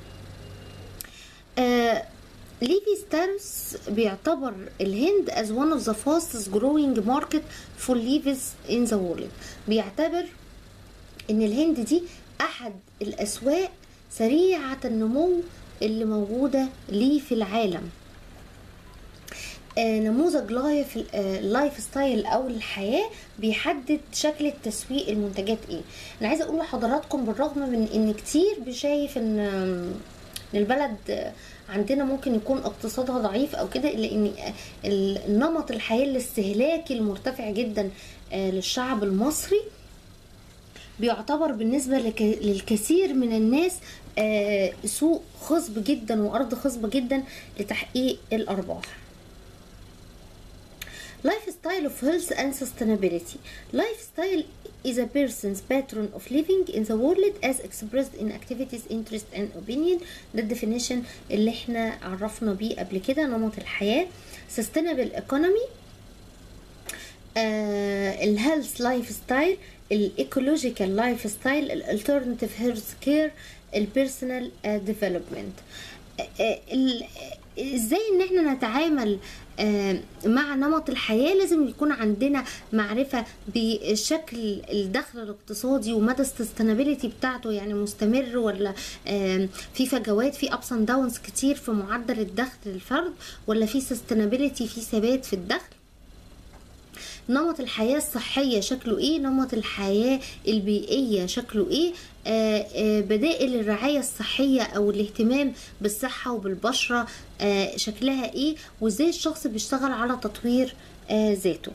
آه ليفي ستارس بيعتبر الهند as one of the fastest growing market for leaves in the world بيعتبر ان الهند دي احد الاسواق سريعة النمو اللي موجودة ليه في العالم آه، نموذج لايف آه، اللايف ستايل او الحياه بيحدد شكل التسويق المنتجات ايه انا عايزه اقول لحضراتكم بالرغم من ان كتير بشايف ان آم، إن البلد آه، عندنا ممكن يكون اقتصادها ضعيف او كده الا ان آه، النمط الحياه الاستهلاكي المرتفع جدا آه، للشعب المصري بيعتبر بالنسبة لك- للكثير من الناس آه، سوق خصب جدا وأرض خصبة جدا لتحقيق الأرباح Lifestyle of health and sustainability. Lifestyle is a person's pattern of living in the world as expressed in activities, interest and opinion. ده الديفينيشن اللي احنا عرفنا بيه قبل كده نمط الحياة. Sustainable economy الهيلث لايف ستايل الايكولوجيكال لايف ستايل الالترناتيف هيلث كير البيرسونال ديفلوبمنت ازاي ان احنا نتعامل آه، مع نمط الحياة لازم يكون عندنا معرفة بشكل الدخل الاقتصادي ومدى السستينابيلتي بتاعته يعني مستمر ولا آه، في فجوات في ابس اند داونز كتير في معدل الدخل للفرد ولا في سستينابيلتي في ثبات في الدخل نمط الحياة الصحية شكله ايه نمط الحياة البيئية شكله ايه آه آه بدائل الرعاية الصحية او الاهتمام بالصحة وبالبشرة آه شكلها ايه وازاي الشخص بيشتغل على تطوير آه ذاته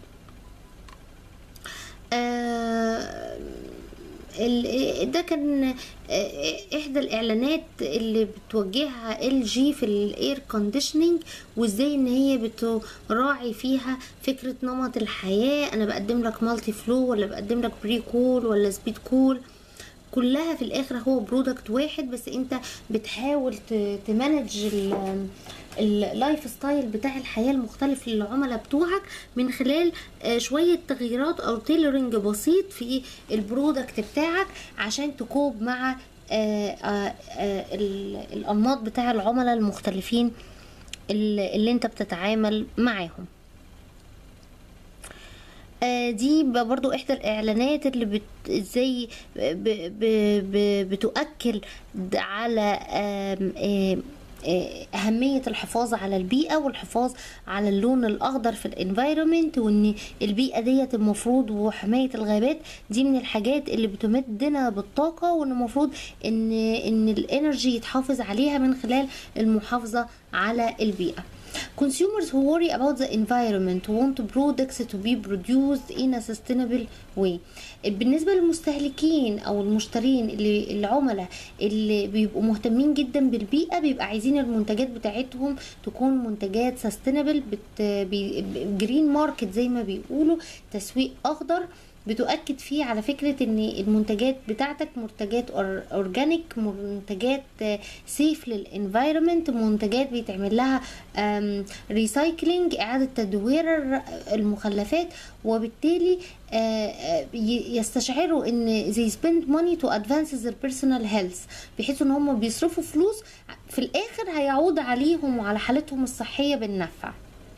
آه ال- ده كان آه، احدى الاعلانات اللي بتوجهها ال جي في الاير كونديشننج وازاي ان هي بتراعي فيها فكره نمط الحياه انا بقدم لك مالتي فلو ولا بقدم لك بري كول ولا سبيد كول كلها في الاخر هو برودكت واحد بس انت بتحاول ت- تمانج ال- اللايف ستايل بتاع الحياه المختلف للعملاء بتوعك من خلال آه، شويه تغييرات او تيلرنج بسيط في البرودكت بتاعك عشان تكوب مع آه، آه، آه، ال- الانماط بتاع العملاء المختلفين اللي اللي انت بتتعامل معاهم آه، دي ب- برضو احدى الاعلانات اللي بت... ازاي ب... ب... ب... بتؤكد على آم، آم، آه، أهمية الحفاظ على البيئة والحفاظ على اللون الأخضر في الانفايرومنت وإن البيئة ديت المفروض وحماية الغابات دي من الحاجات اللي بتمدنا بالطاقة وإن المفروض إن إن الإنرجي يتحافظ عليها من خلال المحافظة على البيئة. Consumers who worry about the environment want products to be produced in a sustainable way. بالنسبة للمستهلكين أو المشترين اللي العملاء اللي بيبقوا مهتمين جدا بالبيئة بيبقى عايزين المنتجات بتاعتهم تكون منتجات sustainable بت جرين ماركت زي ما بيقولوا تسويق أخضر بتؤكد فيه على فكرة ان المنتجات بتاعتك منتجات اورجانيك منتجات سيف للانفايرمنت منتجات بيتعمل لها ريسايكلينج اعادة تدوير المخلفات وبالتالي آه، آه، ي- يستشعروا ان they spend money to advance their personal health بحيث ان هم بيصرفوا فلوس في الاخر هيعود عليهم وعلى حالتهم الصحية بالنفع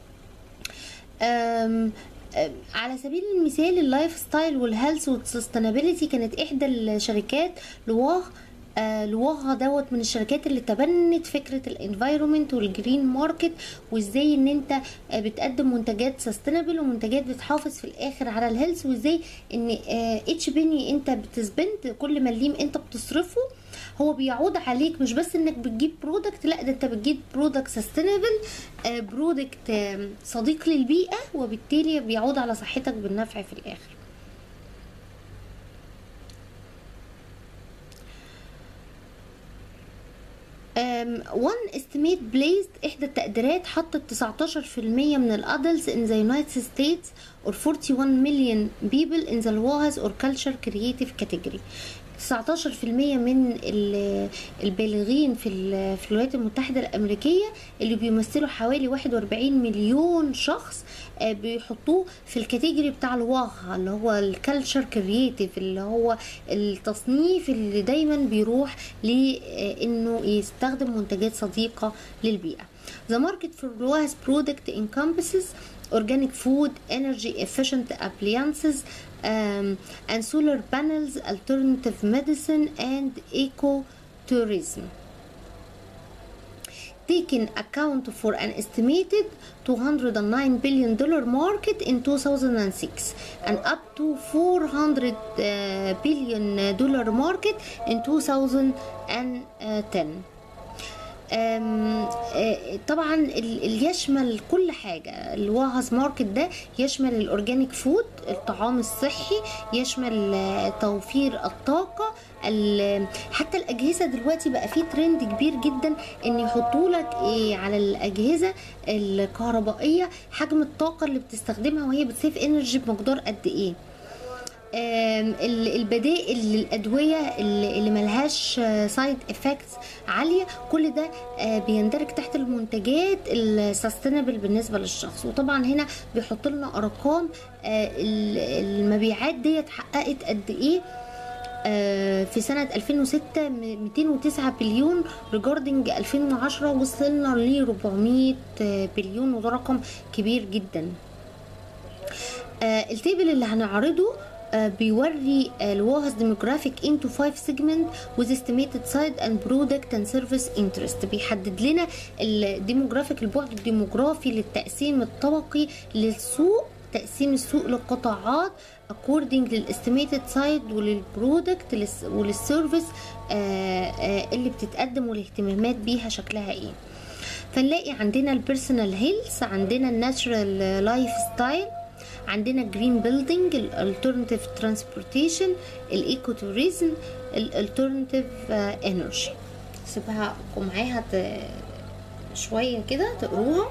أم أم، على سبيل المثال اللايف ستايل والهيلث والسستينابيلتي كانت احدى الشركات لواه آه، لواه دوت من الشركات اللي تبنت فكره الانفايرومنت والجرين ماركت وازاي ان انت آه، بتقدم منتجات سستينابل ومنتجات بتحافظ في الاخر على الهيلث وازاي ان اتش بني انت بتسبند كل مليم انت بتصرفه هو بيعود عليك مش بس انك بتجيب برودكت لا ده انت بتجيب برودكت سستينبل برودكت صديق للبيئه وبالتالي بيعود على صحتك بالنفع في الاخر وان استيميت بليزد احدى التقديرات حطت 19% من الادلتس in the United States or 41 million people in the lowest or culture creative category 19% من ال- البالغين في ال- في الولايات المتحدة الأمريكية اللي بيمثلوا حوالي 41 مليون شخص آه، بيحطوه في الكاتيجوري بتاع الواقع اللي هو الكالتشر كرييتيف اللي هو التصنيف اللي دايما بيروح لانه يستخدم منتجات صديقة للبيئة The market for lowest product encompasses organic food, energy efficient appliances, um, and solar panels, alternative medicine, and ecotourism. Taking account for an estimated 209 billion dollar market in 2006 and up to 400 uh, billion dollar market in 2010. أم، آه، طبعا ال- ال- يشمل كل حاجة الواهز ماركت ده يشمل الأورجانيك فود الطعام الصحي يشمل آه، توفير الطاقة ال- حتى الأجهزة دلوقتي بقى فيه ترند كبير جدا إن يحطوا لك إيه على الأجهزة الكهربائية حجم الطاقة اللي بتستخدمها وهي بتسيف انرجي بمقدار قد إيه آم، ال- البدائل للادويه اللي اللي ملهاش سايد افكتس عاليه كل ده آه، بيندرج تحت المنتجات السستينبل بالنسبه للشخص وطبعا هنا بيحط لنا ارقام آه، ال- المبيعات ديت حققت قد ايه آه، في سنة 2006 م- 209 بليون ريجاردنج 2010 وصلنا ل 400 بليون وده رقم كبير جدا آه، التيبل اللي هنعرضه آه، بيوري الواهز demographic into five segment with estimated side and product and service interest بيحدد لنا الديموغرافيك البعد الديموغرافي للتقسيم الطبقي للسوق تقسيم السوق لقطاعات according للاستيميتد سايد وللبرودكت وللسيرفيس اللي بتتقدم والاهتمامات بيها شكلها ايه فنلاقي عندنا البيرسونال هيلث عندنا الناتشرال لايف ستايل عندنا جرين بيلدينج الالترناتيف ترانسبورتيشن الايكو توريزم الالترناتيف انرجي سيبها معاها ت- شويه كده تقروها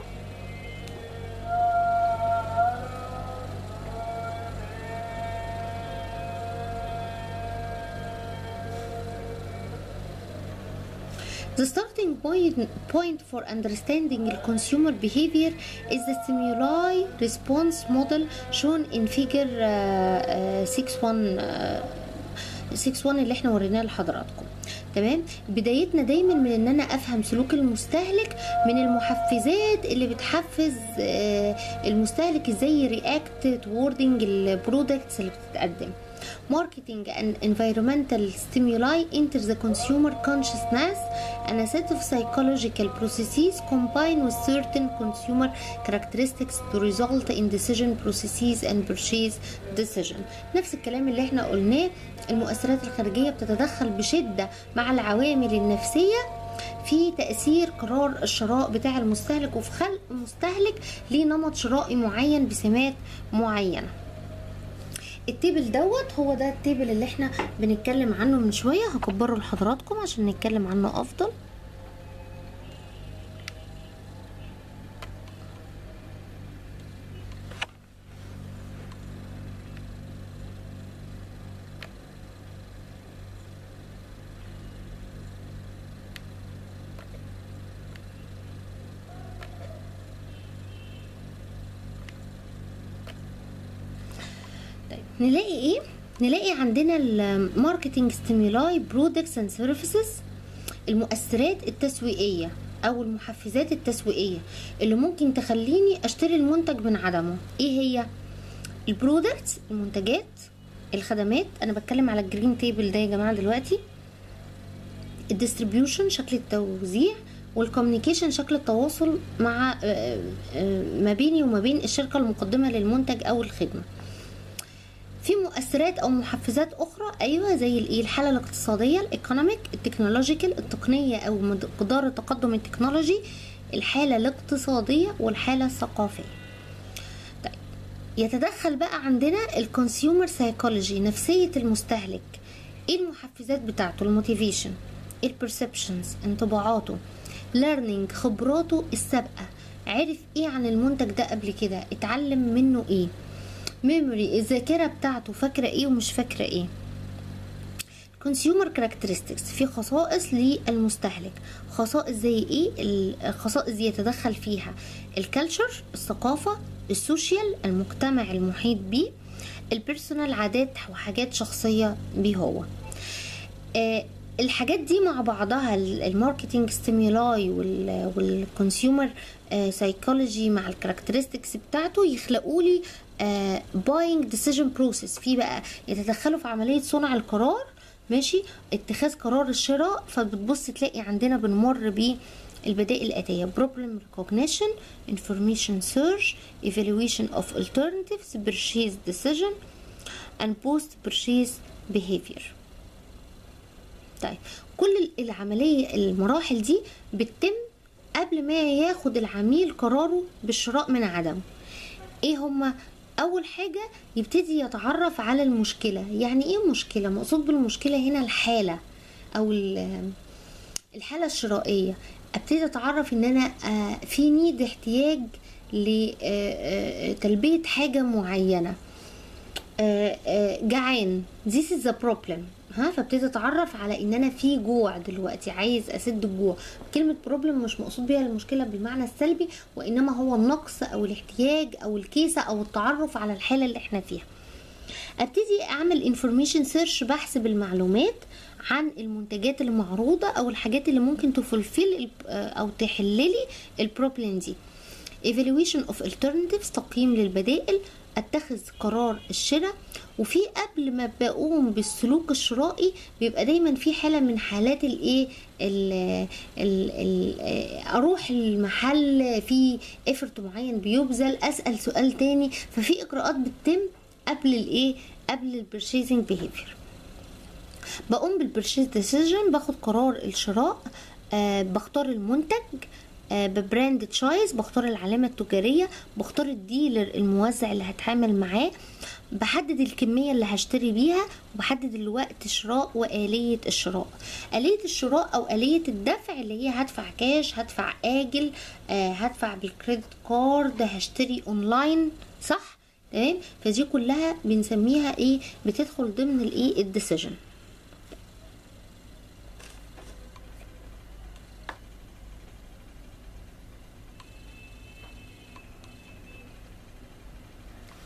The starting point, point for understanding the consumer behavior is the stimuli response model shown in figure uh, uh, 6.1 uh, 6.1 اللي احنا وريناه لحضراتكم تمام بدايتنا دايما من ان انا افهم سلوك المستهلك من المحفزات اللي بتحفز آه، المستهلك ازاي رياكت توردنج البرودكتس اللي بتتقدم marketing and environmental stimuli enter the consumer consciousness and a set of psychological processes combine with certain consumer characteristics to result in decision processes and purchase decision نفس الكلام اللي احنا قلناه المؤثرات الخارجية بتتدخل بشدة مع العوامل النفسية في تأثير قرار الشراء بتاع المستهلك وفي خلق مستهلك ليه نمط شرائي معين بسمات معينة التيبل دوت هو ده التيبل اللي احنا بنتكلم عنه من شوية هكبره لحضراتكم عشان نتكلم عنه افضل طيب نلاقي ايه نلاقي عندنا الماركتنج ستيمولاي برودكتس اند سيرفيسز المؤثرات التسويقيه او المحفزات التسويقيه اللي ممكن تخليني اشتري المنتج من عدمه ايه هي البرودكتس المنتجات الخدمات انا بتكلم على الجرين تيبل ده يا جماعه دلوقتي الديستريبيوشن شكل التوزيع والكوميونيكيشن شكل التواصل مع آه، آه، ما بيني وما بين الشركه المقدمه للمنتج او الخدمه في مؤثرات او محفزات اخرى ايوه زي الايه الحاله الاقتصاديه الايكونوميك التكنولوجيكال التقنيه او مقدار التقدم التكنولوجي الحاله الاقتصاديه والحاله الثقافيه طيب يتدخل بقى عندنا الكونسيومر سايكولوجي نفسيه المستهلك ايه المحفزات بتاعته الموتيفيشن البرسبشنز انطباعاته ليرنينج خبراته السابقه عرف ايه عن المنتج ده قبل كده اتعلم منه ايه ميموري الذاكرة بتاعته فاكرة ايه ومش فاكرة ايه consumer characteristics في خصائص للمستهلك خصائص زي ايه الخصائص دي يتدخل فيها الكالتشر الثقافة السوشيال المجتمع المحيط بيه البيرسونال عادات وحاجات شخصية بيه هو آه الحاجات دي مع بعضها الماركتنج ستيمولاي والكونسيومر سايكولوجي مع الكاركترستكس بتاعته يخلقوا لي باينج ديسيجن بروسيس في بقى يتدخلوا في عمليه صنع القرار ماشي اتخاذ قرار الشراء فبتبص تلاقي عندنا بنمر بيه البدائل الآتية problem recognition information search evaluation of alternatives purchase decision and post purchase behavior طيب كل العملية المراحل دي بتتم قبل ما ياخد العميل قراره بالشراء من عدم ايه هما اول حاجة يبتدي يتعرف على المشكلة يعني ايه مشكلة مقصود بالمشكلة هنا الحالة او الحالة الشرائية ابتدي اتعرف ان انا في نيد احتياج لتلبية حاجة معينة جعان this is the problem ها فابتدي اتعرف على ان انا في جوع دلوقتي عايز اسد الجوع كلمه بروبلم مش مقصود بيها المشكله بالمعنى السلبي وانما هو النقص او الاحتياج او الكيسه او التعرف على الحاله اللي احنا فيها ابتدي اعمل انفورميشن سيرش بحث بالمعلومات عن المنتجات المعروضه او الحاجات اللي ممكن تفلفل او تحللي البروبلم دي evaluation of alternatives تقييم للبدائل اتخذ قرار الشراء وفي قبل ما بقوم بالسلوك الشرائي بيبقى دايما في حاله من حالات الايه اروح المحل في افرت معين بيبذل اسال سؤال تاني ففي اجراءات بتتم قبل الايه قبل البرشيزنج بيهيفير بقوم بالبرشيز ديسيجن باخد قرار الشراء آه بختار المنتج آه ببراند تشايز بختار العلامة التجارية بختار الديلر الموزع اللي هتعامل معاه بحدد الكمية اللي هشتري بيها وبحدد الوقت شراء وآلية الشراء آلية الشراء أو آلية الدفع اللي هي هدفع كاش هدفع آجل آه هدفع بالكريدت كارد هشتري أونلاين صح تمام فدي كلها بنسميها ايه بتدخل ضمن الايه الديسيجن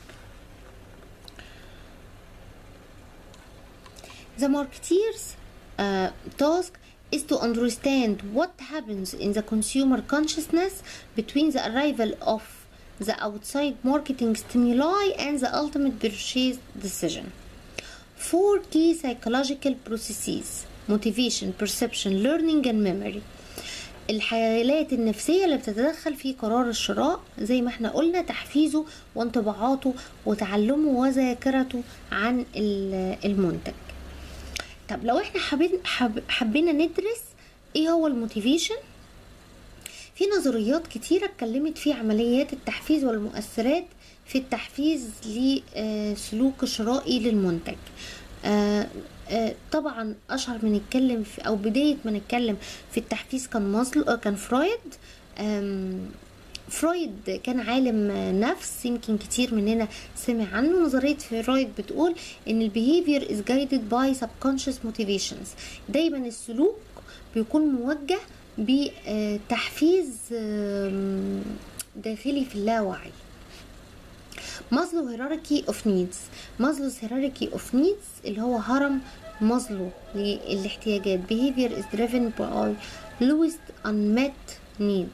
The marketeers uh, task is to understand what happens in the consumer consciousness between the arrival of the outside marketing stimuli and the ultimate purchase decision. Four key psychological processes motivation, perception, learning and memory. الحالات النفسية اللي بتتدخل في قرار الشراء زي ما احنا قلنا تحفيزه وانطباعاته وتعلمه وذاكرته عن المنتج طب لو احنا حابين حب حبينا ندرس ايه هو الموتيفيشن في نظريات كتيرة اتكلمت في عمليات التحفيز والمؤثرات في التحفيز لسلوك شرائي للمنتج طبعا اشهر ما نتكلم في او بدايه ما نتكلم في التحفيز كان مازلو كان فرويد فرويد كان عالم نفس يمكن كتير مننا سمع عنه نظرية فرويد بتقول ان البيهيفير is guided by subconscious motivations دايما السلوك بيكون موجه بتحفيز داخلي في اللاوعي مازلو هيراركي اوف نيدز مازلو's هيراركي اوف نيدز اللي هو هرم مازلو للاحتياجات behavior is driven by lowest unmet need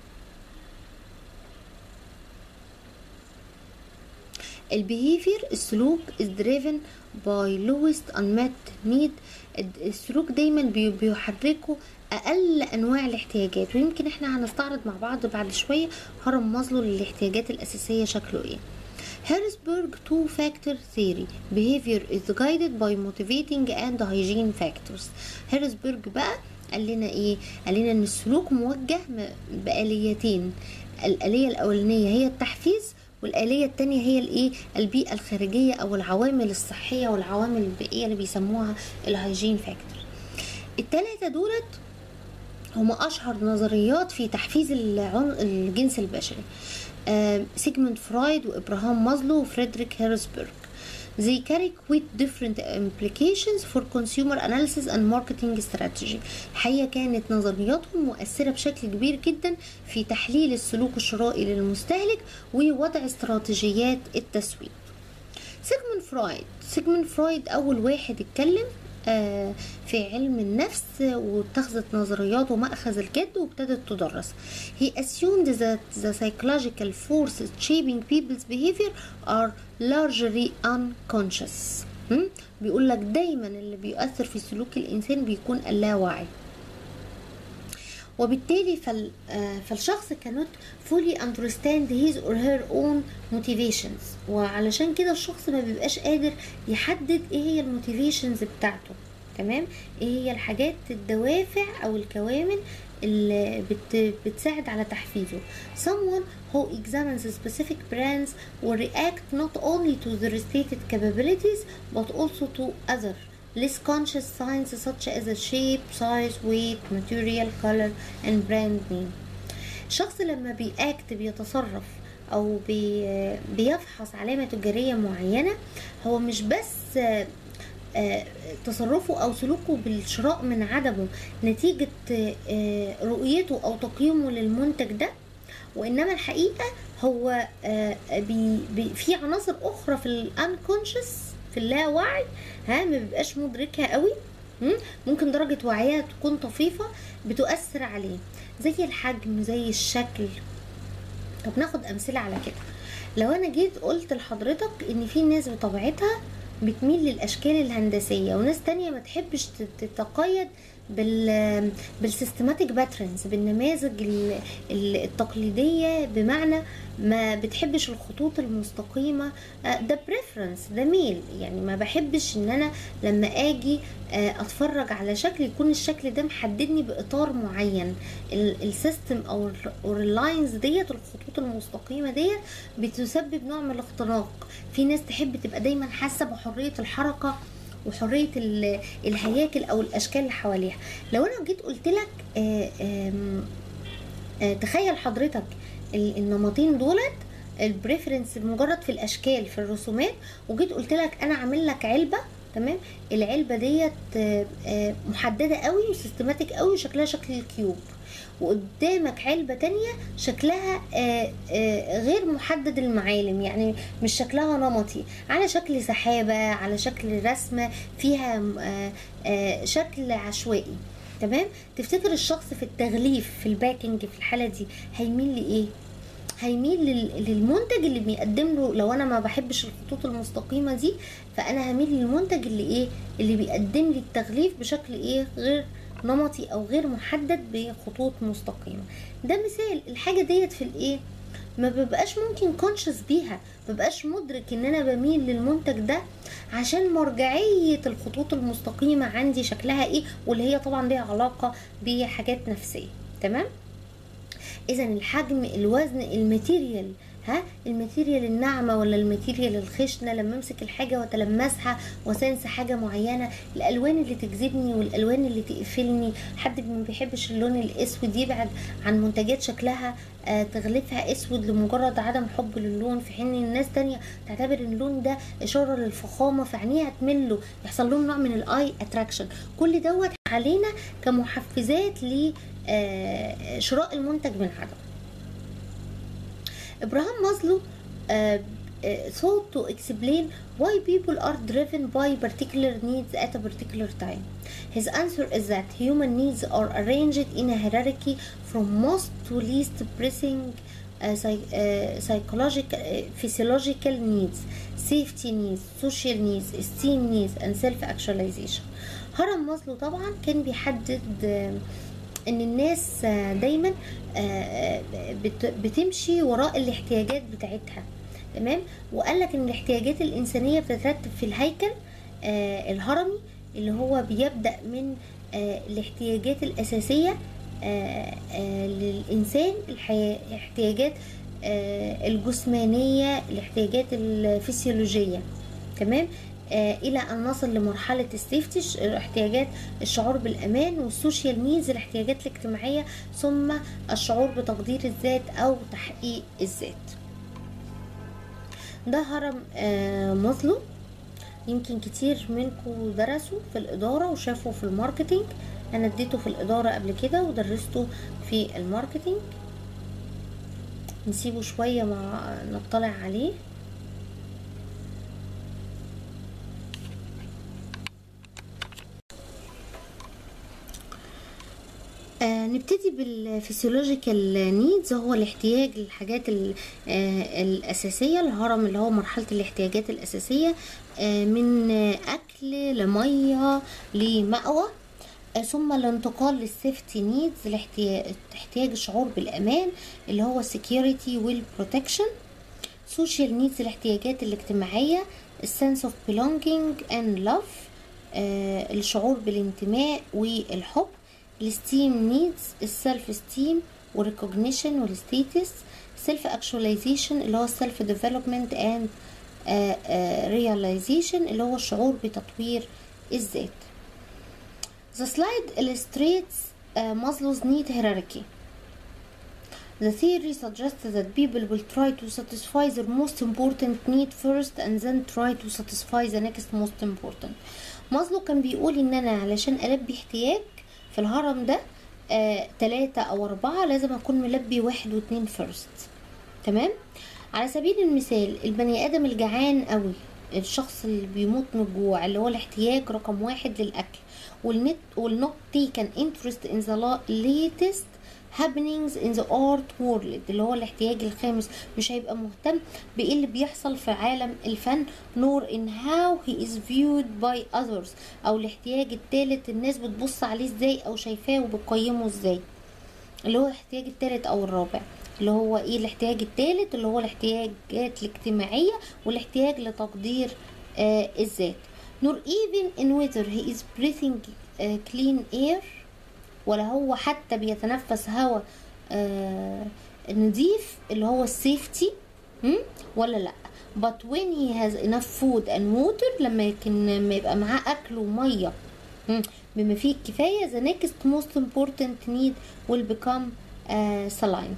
البيهيفير السلوك is driven by lowest unmet need السلوك دايما بيحركه اقل انواع الاحتياجات ويمكن احنا هنستعرض مع بعض بعد شويه هرم مازلو للاحتياجات الاساسيه شكله ايه هارسبرج two factor theory behavior is guided by motivating and hygiene factors هارسبرج بقى قال لنا ايه قال لنا ان السلوك موجه بآليتين الآلية الأولانية هي التحفيز والآلية التانية هي الإيه البيئة الخارجية أو العوامل الصحية والعوامل البيئية اللي بيسموها الهيجين فاكتور التلاتة دولت هما أشهر نظريات في تحفيز الجنس البشري آه سيجموند فرويد وإبراهام مازلو وفريدريك هيرسبرج They carry quite different implications for consumer analysis and marketing strategy. الحقيقة كانت نظرياتهم مؤثرة بشكل كبير جدا في تحليل السلوك الشرائي للمستهلك ووضع استراتيجيات التسويق. سيجموند فرويد سيجموند فرويد أول واحد اتكلم في علم النفس واتخذت نظرياته مأخذ الجد وابتدت تدرس. He assumed that the psychological forces shaping people's behavior are largely unconscious. بيقول لك دايما اللي بيؤثر في سلوك الإنسان بيكون اللاواعي. وبالتالي فال فالشخص cannot fully understand his or her own motivations وعلشان كده الشخص ما بيبقاش قادر يحدد ايه هي الموتيفيشنز بتاعته تمام ايه هي الحاجات الدوافع او الكوامن اللي بت بتساعد على تحفيزه someone who examines specific brands will react not only to their stated capabilities but also to other less conscious signs such as the shape, size, weight, material, color and brand name. الشخص لما بيأكت بيتصرف أو بي بيفحص علامة تجارية معينة هو مش بس تصرفه أو سلوكه بالشراء من عدمه نتيجة رؤيته أو تقييمه للمنتج ده وإنما الحقيقة هو بي بي في عناصر أخرى في الانكونشس في اللاوعي ها ما بيبقاش مدركها قوي ممكن درجة وعيها تكون طفيفة بتؤثر عليه زي الحجم زي الشكل طب ناخد أمثلة على كده لو أنا جيت قلت لحضرتك إن في ناس بطبيعتها بتميل للأشكال الهندسية وناس تانية ما تحبش تتقيد بال بالسيستماتيك باترنز بالنماذج التقليديه بمعنى ما بتحبش الخطوط المستقيمه ده بريفرنس ده ميل يعني ما بحبش ان انا لما اجي اتفرج على شكل يكون الشكل ده محددني باطار معين السيستم او اللاينز ديت الخطوط المستقيمه ديت بتسبب نوع من الاختراق في ناس تحب تبقى دايما حاسه بحريه الحركه وحريه الهياكل او الاشكال اللي حواليها لو انا جيت قلت لك آآ آآ تخيل حضرتك النمطين دولت البريفرنس مجرد في الاشكال في الرسومات وجيت قلت لك انا عامل لك علبه تمام العلبه ديت آه، آه، محدده قوي وسيستماتيك قوي وشكلها شكل الكيوب وقدامك علبة تانية شكلها آه، آه، غير محدد المعالم يعني مش شكلها نمطي على شكل سحابة على شكل رسمة فيها آه، آه، شكل عشوائي تمام تفتكر الشخص في التغليف في الباكينج في الحالة دي هيميل لإيه هيميل لل- للمنتج اللي بيقدم له لو انا ما بحبش الخطوط المستقيمه دي فانا هميل للمنتج اللي ايه اللي بيقدم لي التغليف بشكل ايه غير نمطي او غير محدد بخطوط مستقيمه ده مثال الحاجه ديت في الايه ما ببقاش ممكن كونشس بيها مبقاش مدرك ان انا بميل للمنتج ده عشان مرجعية الخطوط المستقيمة عندي شكلها ايه واللي هي طبعا ليها علاقة بحاجات نفسية تمام اذا الحجم الوزن الماتيريال ها الماتيريال الناعمة ولا الماتيريال الخشنة لما امسك الحاجة واتلمسها وسنس حاجة معينة الالوان اللي تجذبني والالوان اللي تقفلني حد ما بيحبش اللون الاسود يبعد عن منتجات شكلها آه تغلفها اسود لمجرد عدم حب للون في حين ان الناس تانية تعتبر ان اللون ده اشارة للفخامة فعينيها تمل له يحصل لهم نوع من الاي اتراكشن كل دوت علينا كمحفزات لشراء المنتج من عدم ابراهام مازلو uh, uh, thought to explain why people are driven by particular needs at a particular time. His answer is that human needs are arranged in a hierarchy from most to least pressing uh, psych- uh, psychological, uh, physiological needs, safety needs, social needs, esteem needs, and self-actualization. هرم مازلو طبعا كان بيحدد آه، ان الناس آه، دايما آه، بت- بتمشي وراء الاحتياجات بتاعتها تمام وقال لك ان الاحتياجات الانسانيه بتترتب في الهيكل آه، الهرمي اللي هو بيبدا من آه، الاحتياجات الاساسيه آه، آه، للانسان الحي- الاحتياجات آه، الجسمانيه الاحتياجات الفسيولوجيه تمام آه، الى ان نصل لمرحله السيفتي ش- احتياجات الشعور بالامان والسوشيال نيدز الاحتياجات الاجتماعيه ثم الشعور بتقدير الذات او تحقيق الذات ده هرم آه، مازلو يمكن كتير منكم درسوا في الإدارة وشافوا في الماركتينج أنا اديته في الإدارة قبل كده ودرسته في الماركتينج نسيبه شوية مع نطلع عليه آه نبتدي بالفسيولوجيكال نيدز هو الاحتياج للحاجات ال- آه الأساسية الهرم اللي هو مرحلة الاحتياجات الأساسية آه من آه، أكل لمية لمأوى آه، ثم الانتقال للسيفتي نيدز احتياج الشعور بالأمان اللي هو security والبروتكشن social needs الاحتياجات الاجتماعية السنس اوف belonging and love آه الشعور بالانتماء والحب الستيم نيدز السلف esteem والريكوجنيشن والستيتس سيلف اكشواليزيشن اللي هو السيلف ديفلوبمنت اند رياليزيشن اللي هو الشعور بتطوير الذات The slide illustrates uh, Maslow's need hierarchy. The theory suggests that people will try to satisfy their most important need first and then try to satisfy the next most important. مازلو كان بيقول ان انا علشان البي احتياج في الهرم ده آه، تلاتة او اربعة لازم اكون ملبي واحد واتنين first تمام على سبيل المثال البني ادم الجعان قوي الشخص اللي بيموت من الجوع اللي هو الاحتياج رقم واحد للاكل والنت والنوت taken interest in the la- latest happenings in the art world اللي هو الاحتياج الخامس مش هيبقى مهتم بايه اللي بيحصل في عالم الفن nor in how he is viewed by others او الاحتياج التالت الناس بتبص عليه ازاي او شايفاه وبتقيمه ازاي اللي هو الاحتياج التالت او الرابع اللي هو ايه الاحتياج التالت اللي هو الاحتياجات الاجتماعية والاحتياج لتقدير آه الذات nor even in whether he is breathing آه clean air ولا هو حتى بيتنفس هواء آه نضيف اللي هو السيفتي ولا لا but when he has enough food and water لما يكن لما يبقى معاه اكل وميه مم، بما فيه الكفايه the next most important need will become uh, saligned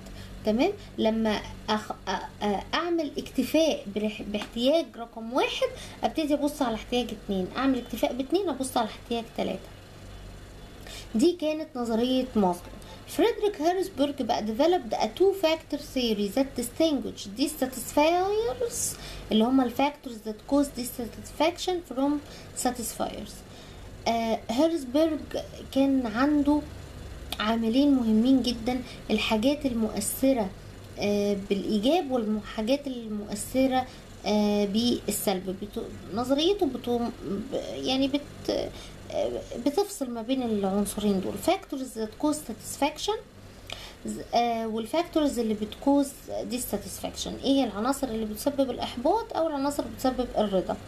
تمام لما أخ... أ- أ- اعمل اكتفاء برح- باحتياج رقم واحد ابتدي ابص على احتياج اتنين اعمل اكتفاء باتنين ابص على احتياج تلاتة دي كانت نظرية ماسلو فريدريك هارسبرج بقى developed a two factor theory that distinguish dissatisfiers اللي هما الفاكتورز that cause dissatisfaction from satisfiers آه هارسبرج كان عنده عاملين مهمين جدا الحاجات المؤثرة آه بالإيجاب والحاجات المؤثرة آه بالسلب بتو... نظريته بتو... ب- يعني بت... آه، بتفصل ما بين العنصرين دول factors that cause satisfaction آه، والفاكتورز اللي بتكوز dissatisfaction ايه هي العناصر اللي بتسبب الاحباط او العناصر اللي بتسبب الرضا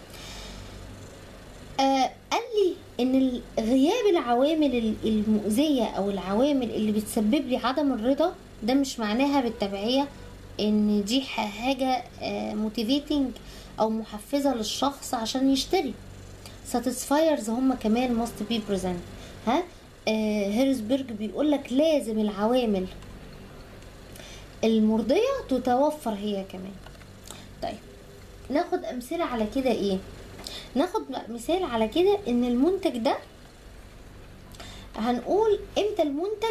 آه قال لي ان ال- غياب العوامل ال- المؤذيه او العوامل اللي بتسبب لي عدم الرضا ده مش معناها بالتبعيه ان دي ح- حاجه موتيفيتنج او محفزه للشخص عشان يشتري ساتيسفايرز هم كمان must be present ها آه هيرسبرج بيقول لك لازم العوامل المرضيه تتوفر هي كمان طيب ناخد امثله على كده ايه ناخد مثال على كده ان المنتج ده هنقول امتى المنتج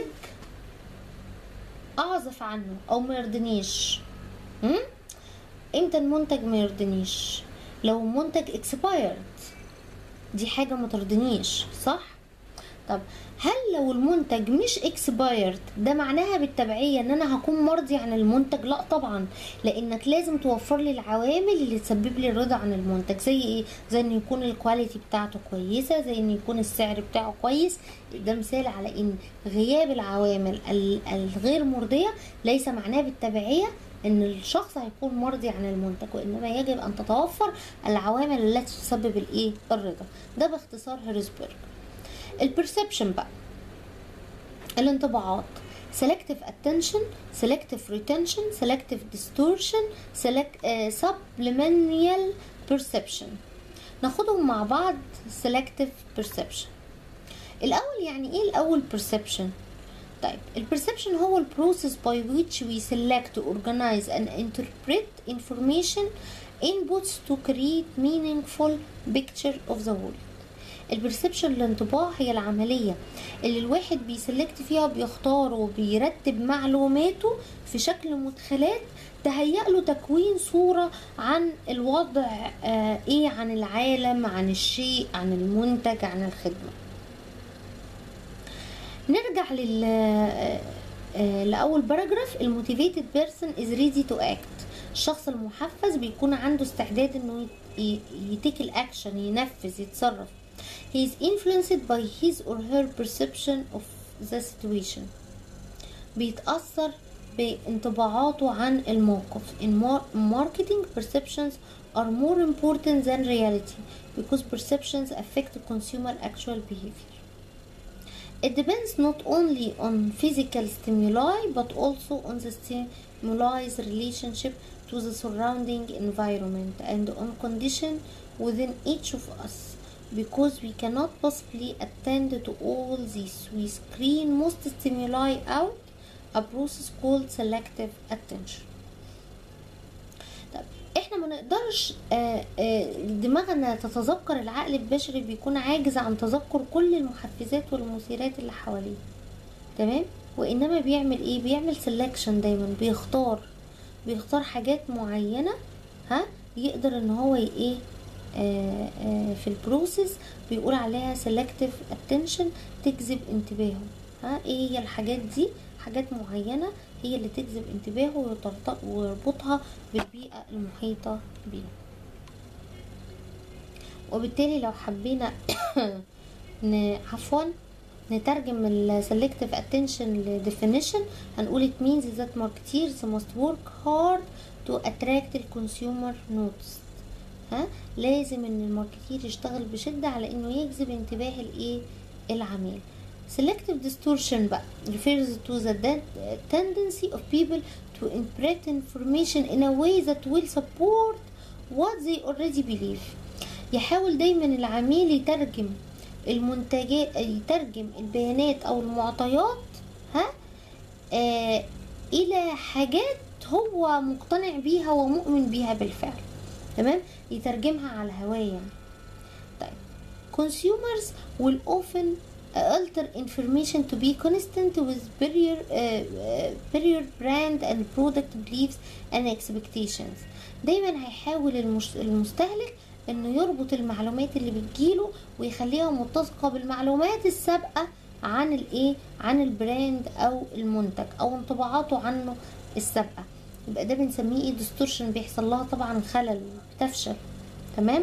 اعزف عنه او ما يرضنيش هم؟ امتى المنتج ما يرضنيش لو منتج expired دي حاجة ما ترضنيش صح طب هل لو المنتج مش اكسبايرد ده معناها بالتبعية ان انا هكون مرضي عن المنتج لا طبعا لانك لازم توفر لي العوامل اللي تسبب لي الرضا عن المنتج زي ايه زي ان يكون الكواليتي بتاعته كويسة زي ان يكون السعر بتاعه كويس ده مثال على ان غياب العوامل ال- الغير مرضية ليس معناه بالتبعية ان الشخص هيكون مرضي عن المنتج وانما يجب ان تتوفر العوامل التي تسبب الايه الرضا ده باختصار هيرسبرج البرسبشن بقى الانطباعات selective attention selective retention selective distortion select, uh, subliminal perception ناخدهم مع بعض selective perception الاول يعني ايه الاول perception طيب البرسبشن هو البروسيس by which we select organize and interpret information inputs to create meaningful picture of the world البرسبشن الانطباع هي العملية اللي الواحد بيسلكت فيها بيختار وبيرتب معلوماته في شكل مدخلات تهيأ له تكوين صورة عن الوضع آه ايه عن العالم عن الشيء عن المنتج عن الخدمة نرجع لل آه، آه، لأول باراجراف الموتيفيتد بيرسون از ريدي تو اكت الشخص المحفز بيكون عنده استعداد انه يت- يتيك الاكشن ينفذ يتصرف he is influenced by his or her perception of the situation بيتأثر بانطباعاته عن الموقف in mar- marketing perceptions are more important than reality because perceptions affect consumer actual behavior It depends not only on physical stimuli but also on the stimuli's relationship to the surrounding environment and on condition within each of us. Because we cannot possibly attend to all this, we screen most stimuli out, a process called selective attention. طب احنا ما نقدرش آه، آه، دماغنا تتذكر العقل البشري بيكون عاجز عن تذكر كل المحفزات والمثيرات اللي حواليه تمام وانما بيعمل ايه بيعمل سelection دايما بيختار بيختار حاجات معينة ها يقدر ان هو ي- ايه آه، آه، في البروسيس بيقول عليها selective attention تجذب انتباهه ها ايه هي الحاجات دي حاجات معينة هي اللي تجذب انتباهه ويرتبط- ويربطها بالبيئة المحيطة بيه وبالتالي لو حبينا ن- عفوا نترجم ال selective attention ل definition هنقول it means that marketeers must work hard to attract the consumer notice ها لازم ان الماركتير يشتغل بشدة على انه يجذب انتباه الايه العميل selective distortion بقى refers to the de- tendency of people to interpret information in a way that will support what they already believe يحاول دايما العميل يترجم المنتجات يترجم البيانات او المعطيات ها آه الى حاجات هو مقتنع بيها ومؤمن بيها بالفعل تمام يترجمها على هواه يعني طيب consumers will often alter information to be consistent with superior, uh, uh, superior brand and product beliefs and expectations دايما هيحاول المش... المستهلك انه يربط المعلومات اللي بتجيله ويخليها متسقة بالمعلومات السابقة عن الايه عن البراند او المنتج او انطباعاته عنه السابقة يبقى ده بنسميه ايه ديستورشن بيحصل لها طبعا خلل بتفشل تمام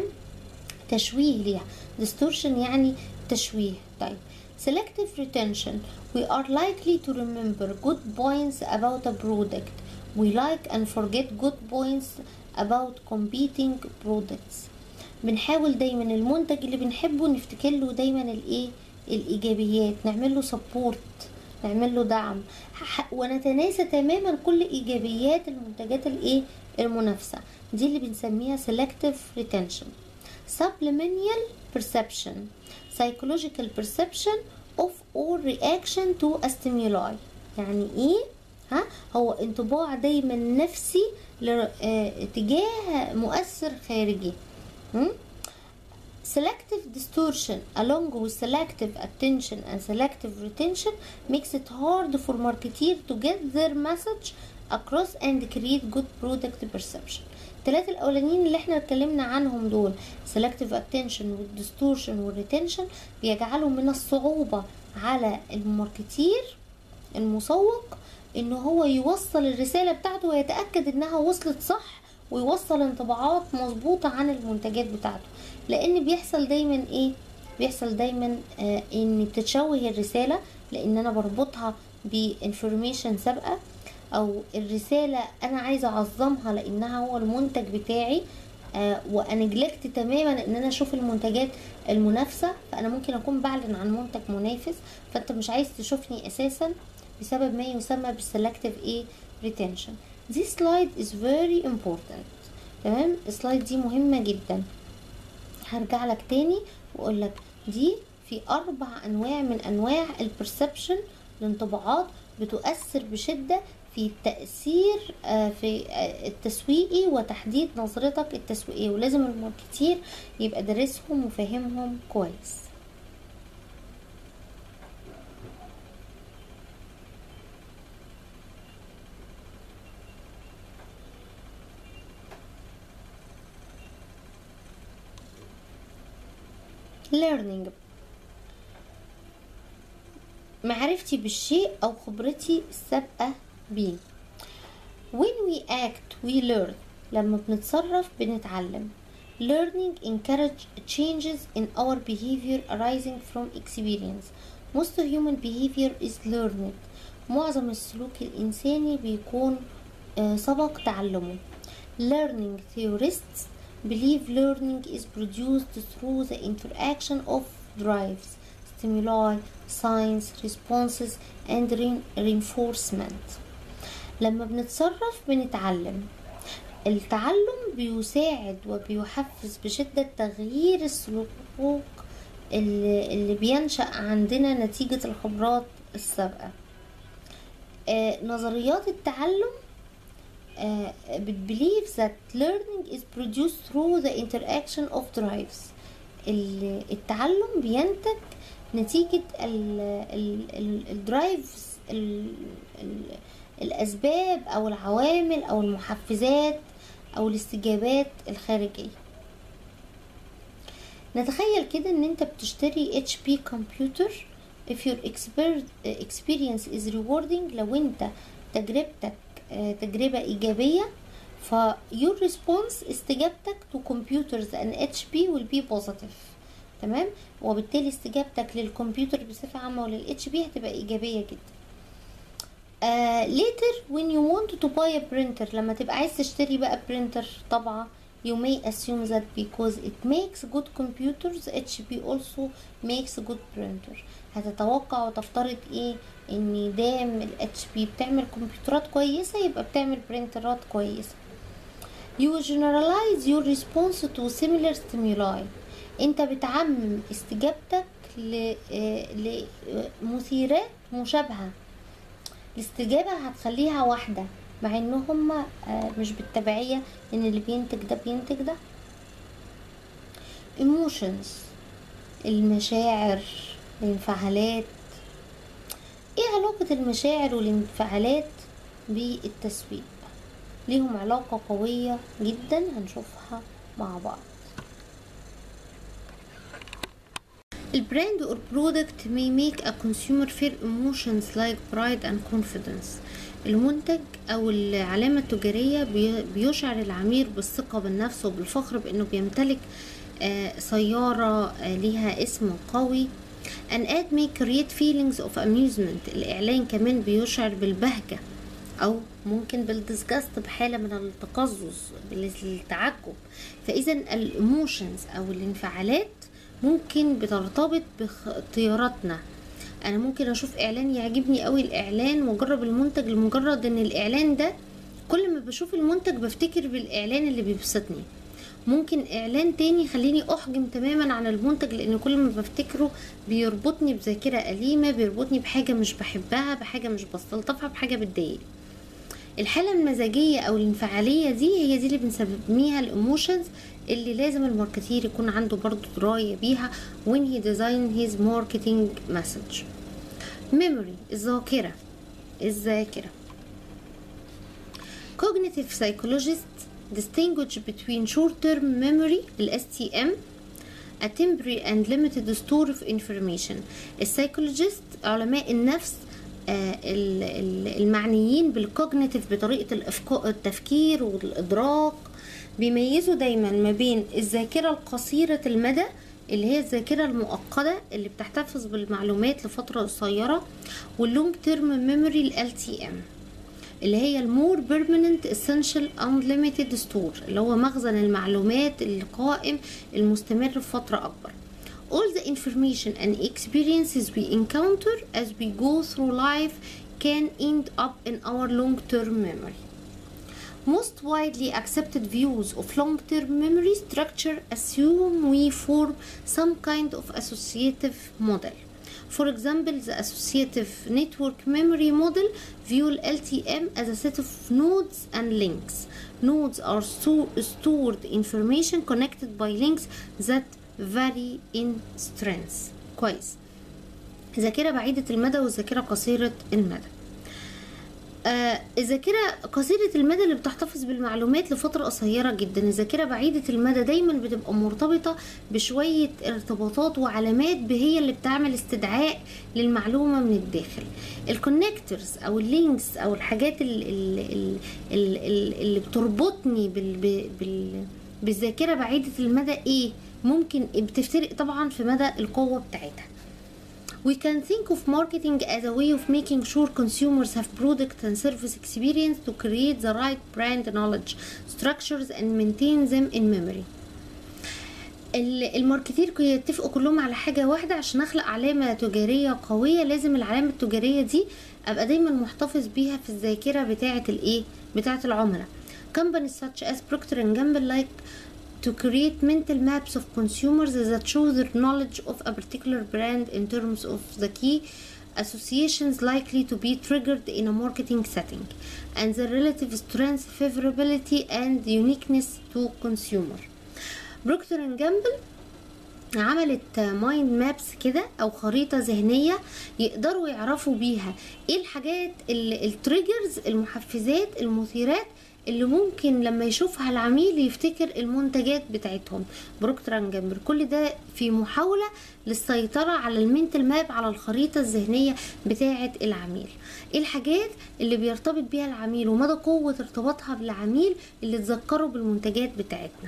تشويه ليها distortion يعني تشويه طيب selective retention we are likely to remember good points about a product we like and forget good points about competing products بنحاول دايما المنتج اللي بنحبه نفتكر له دايما الايه الايجابيات نعمل له سبورت نعمل له دعم ح- ونتناسى تماما كل ايجابيات المنتجات الايه المنافسه دي اللي بنسميها selective retention subliminal perception psychological perception of or reaction to a stimuli يعني ايه ها هو انطباع دايما نفسي ل- آه، تجاه مؤثر خارجي م? Selective distortion along with selective attention and selective retention makes it hard for marketeer to get their message across and create good product perception الثلاثة الأولانيين اللي احنا اتكلمنا عنهم دول selective attention والdistortion والretention بيجعلوا من الصعوبة على الماركتير المسوق ان هو يوصل الرسالة بتاعته ويتأكد انها وصلت صح ويوصل انطباعات مظبوطة عن المنتجات بتاعته لان بيحصل دايما ايه بيحصل دايما آه ان بتتشوه الرسالة لان انا بربطها بانفورميشن سابقة او الرسالة انا عايزة اعظمها لانها هو المنتج بتاعي آه وانجلكت تماما ان انا اشوف المنتجات المنافسة فانا ممكن اكون بعلن عن منتج منافس فانت مش عايز تشوفني اساسا بسبب ما يسمى بالسلكتيف ايه retention This slide is very important تمام السلايد دي مهمة جدا هرجع لك تاني واقول لك دي في اربع انواع من انواع البرسبشن الانطباعات بتؤثر بشدة في التأثير آه، في آه، التسويقي وتحديد نظرتك التسويقية ولازم الماركتير يبقى دارسهم وفاهمهم كويس learning معرفتي بالشيء أو خبرتي السابقة بيه when we act we learn لما بنتصرف بنتعلم learning encourage changes in our behavior arising from experience most human behavior is learned معظم السلوك الإنساني بيكون آه، سبق تعلمه learning theorists believe learning is produced through the interaction of drives stimuli signs responses and re- reinforcement لما بنتصرف بنتعلم التعلم بيساعد وبيحفز بشدة تغيير السلوك اللي, اللي بينشأ عندنا نتيجة الخبرات السابقة آه، نظريات التعلم uh, believe that learning is produced through the interaction of drives ال- التعلم بينتج نتيجة الدرايفز الأسباب أو العوامل أو المحفزات أو الاستجابات الخارجية نتخيل كده ان انت بتشتري HP كمبيوتر if your exper- experience is rewarding لو انت تجربتك آه، تجربة إيجابية ف your response استجابتك to computers and HP will be positive تمام وبالتالي استجابتك للكمبيوتر بصفة عامة ولل HP هتبقى إيجابية جدا uh, later when you want to buy a printer لما تبقى عايز تشتري بقى برينتر طبعة you may assume that because it makes good computers HP also makes good printer هتتوقع وتفترض ايه ان دام ال HP بتعمل كمبيوترات كويسة يبقى بتعمل برينترات كويسة you generalize your response to similar stimuli انت بتعمم استجابتك ل- آه، لمثيرات مشابهة الاستجابة هتخليها واحدة مع ان هما آه، مش بالتبعية ان اللي بينتج ده بينتج ده emotions المشاعر الانفعالات ايه علاقة المشاعر والانفعالات بالتسويق ليهم علاقة قوية جدا هنشوفها مع بعض البراند or product may make a consumer feel emotions like pride and confidence المنتج او العلامة التجارية بي- بيشعر العميل بالثقة بالنفس وبالفخر بانه بيمتلك آه، سيارة آه، ليها اسم قوي An ad may create feelings of amusement الإعلان كمان بيشعر بالبهجة أو ممكن بالديسجاست بحالة من التقزز بالتعجب فإذا الإيموشنز أو الانفعالات ممكن بترتبط باختياراتنا أنا ممكن أشوف إعلان يعجبني قوي الإعلان وأجرب المنتج لمجرد إن الإعلان ده كل ما بشوف المنتج بفتكر بالإعلان اللي بيبسطني ممكن اعلان تاني يخليني احجم تماما عن المنتج لان كل ما بفتكره بيربطني بذاكره اليمه بيربطني بحاجه مش بحبها بحاجه مش بستلطفها بحاجه بتضايقني الحاله المزاجيه او الانفعاليه دي هي دي اللي بنسميها الايموشنز اللي لازم الماركتير يكون عنده برضو درايه بيها when he design his marketing message memory الذاكره الذاكره cognitive psychologists distinguish between short-term memory ال STM a temporary and limited store of information السايكولوجيست علماء النفس آه، ال- ال- المعنيين بالكوجنيتيف بطريقة الإفكا- التفكير والإدراك بيميزوا دايما ما بين الذاكرة القصيرة المدى اللي هي الذاكرة المؤقتة اللي بتحتفظ بالمعلومات لفترة قصيرة واللونج تيرم ميموري ال LTM اللي هي المور بيرمننت اسينشال unlimited ستور اللي هو مخزن المعلومات القائم المستمر في فترة أكبر all the information and experiences we encounter as we go through life can end up in our long-term memory most widely accepted views of long-term memory structure assume we form some kind of associative model For example, the associative network memory model view LTM as a set of nodes and links. Nodes are sto- stored information connected by links that vary in strength. كويس. ذاكرة بعيدة المدى والذاكرة قصيرة المدى. آه، الذاكرة قصيرة المدى اللي بتحتفظ بالمعلومات لفترة قصيرة جدا الذاكرة بعيدة المدى دايما بتبقى مرتبطة بشوية ارتباطات وعلامات هي اللي بتعمل استدعاء للمعلومة من الداخل الكونكتورز او اللينكس او الحاجات ال- ال- ال- ال- ال- اللي بتربطني بال بال- بال بالذاكرة بعيدة المدى ايه ممكن بتفترق طبعا في مدى القوة بتاعتها We can think of marketing as a way of making sure consumers have product and service experience to create the right brand knowledge, structures and maintain them in memory. ال- الماركتير كي- يتفقوا كلهم على حاجة واحدة عشان اخلق علامة تجارية قوية لازم العلامة التجارية دي ابقى دايما محتفظ بيها في الذاكرة بتاعة الايه بتاعة العملاء companies such as Procter and Gamble like to create mental maps of consumers that show their knowledge of a particular brand in terms of the key associations likely to be triggered in a marketing setting and the relative strength, favorability and uniqueness to consumer. بروكتر اند جامبل عملت مايند مابس كده او خريطة ذهنية يقدروا يعرفوا بيها ايه الحاجات التريجرز المحفزات المثيرات اللي ممكن لما يشوفها العميل يفتكر المنتجات بتاعتهم بروكتر اند جامبل كل ده في محاولة للسيطرة على المنتل ماب على الخريطة الذهنية بتاعة العميل ايه الحاجات اللي بيرتبط بيها العميل ومدى قوة ارتباطها بالعميل اللي تذكره بالمنتجات بتاعتنا